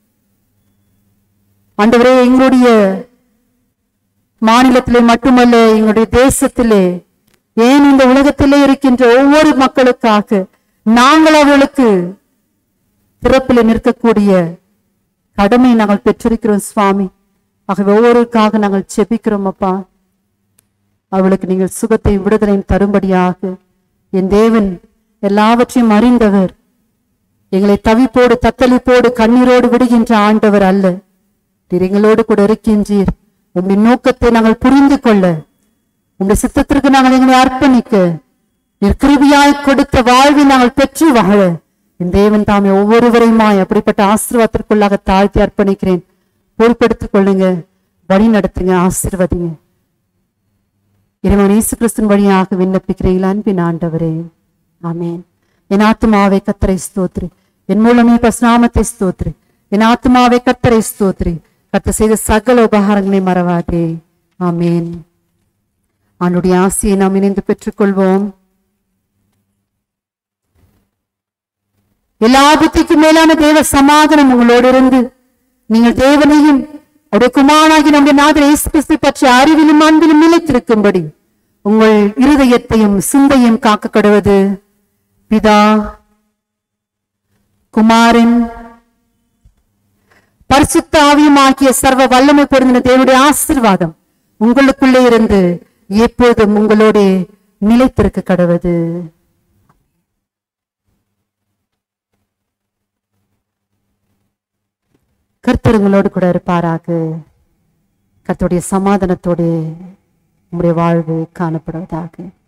ஆண்டவரே எங்களுடைய மாநிலத்திலே மட்டுமல்ல எங்களுடைய தேசத்திலே ஏன் இந்த உலகத்திலே இருக்கின்ற ஒவ்வொரு மக்களுக்காக நாங்கள் அவர்களுக்கு பிறப்பில் நிற்கக்கூடிய கடமை நாங்கள் பெற்றிருக்கிறோம் சுவாமி ஆகவே ஒவ்வொருக்காக நாங்கள் செபிக்கிறோம் அப்பா அவளுக்கு நீங்கள் சுகத்தை விடுதலையும் தரும்படியாக என் தேவன் எல்லாவற்றையும் அறிந்தவர் எங்களை தவிப்போடு தத்தளிப்போடு கண்ணீரோடு விடுகின்ற ஆண்டவர் அல்ல நீர் எங்களோடு கூட இருக்கின்றீர் உங்களுடைய நோக்கத்தை நாங்கள் புரிந்து கொள்ள உங்களுடைய சித்தத்திற்கு நாங்கள் எங்களை அர்ப்பணிக்க நீர் கிருபியாய் கொடுத்த வாழ்வை நாங்கள் பெற்று வாழ என் தேவன் தாமே ஒவ்வொருவரையுமாய் அப்படிப்பட்ட ஆசீர்வாதத்திற்குள்ளாக தாழ்த்தி அர்ப்பணிக்கிறேன் பொறுப்பெடுத்துக் கொள்ளுங்க வழி நடத்துங்க ஆசீர்வதிங்க இறைவன் இயேசு கிறிஸ்துவின் வழியாக விண்ணப்பிக்கிறீர்கள் அன்பின் ஆண்டவரே ஆமென் என் ஆத்மாவை கத்தரை ஸ்தோத்ரி என் மூலமே பசுநாமத்தை ஸ்தோத்ரி என் ஆத்மாவை கத்தரை ஸ்தோத்ரி கத்த செய்த சகல உபகாரங்களை மறவாதே ஆமென் அவனுடைய ஆசையை நாம் இணைந்து பெற்றுக்கொள்வோம் எல்லா புத்திக்கும் மேலான தேவ சமாதானம் உங்களோடு இருந்து நீங்கள் தேவனையும் அவருடைய குமாரனாகி நம்முடைய நாதர் இயேசு கிறிஸ்து பற்றிய அறிவிலும் அன்பிலும் நிலைத்திருக்கும்படி உங்கள் இருதயத்தையும் சிந்தையும் காக்க கடுவது பிதா குமாரன் பரிசுத்த ஆவியுமாகிய சர்வ வல்லமை பொருந்தின தேவனுடைய ஆசீர்வாதம் உங்களுக்குள்ளே இருந்து எப்போதும் உங்களோட நிலைத்திருக்க கடவது கர்த்தர் உங்களோடு கூட இருப்பாராக கர்த்தருடைய சமாதானத்தோடு உங்களுடைய வாழ்வு காணப்படுவதாக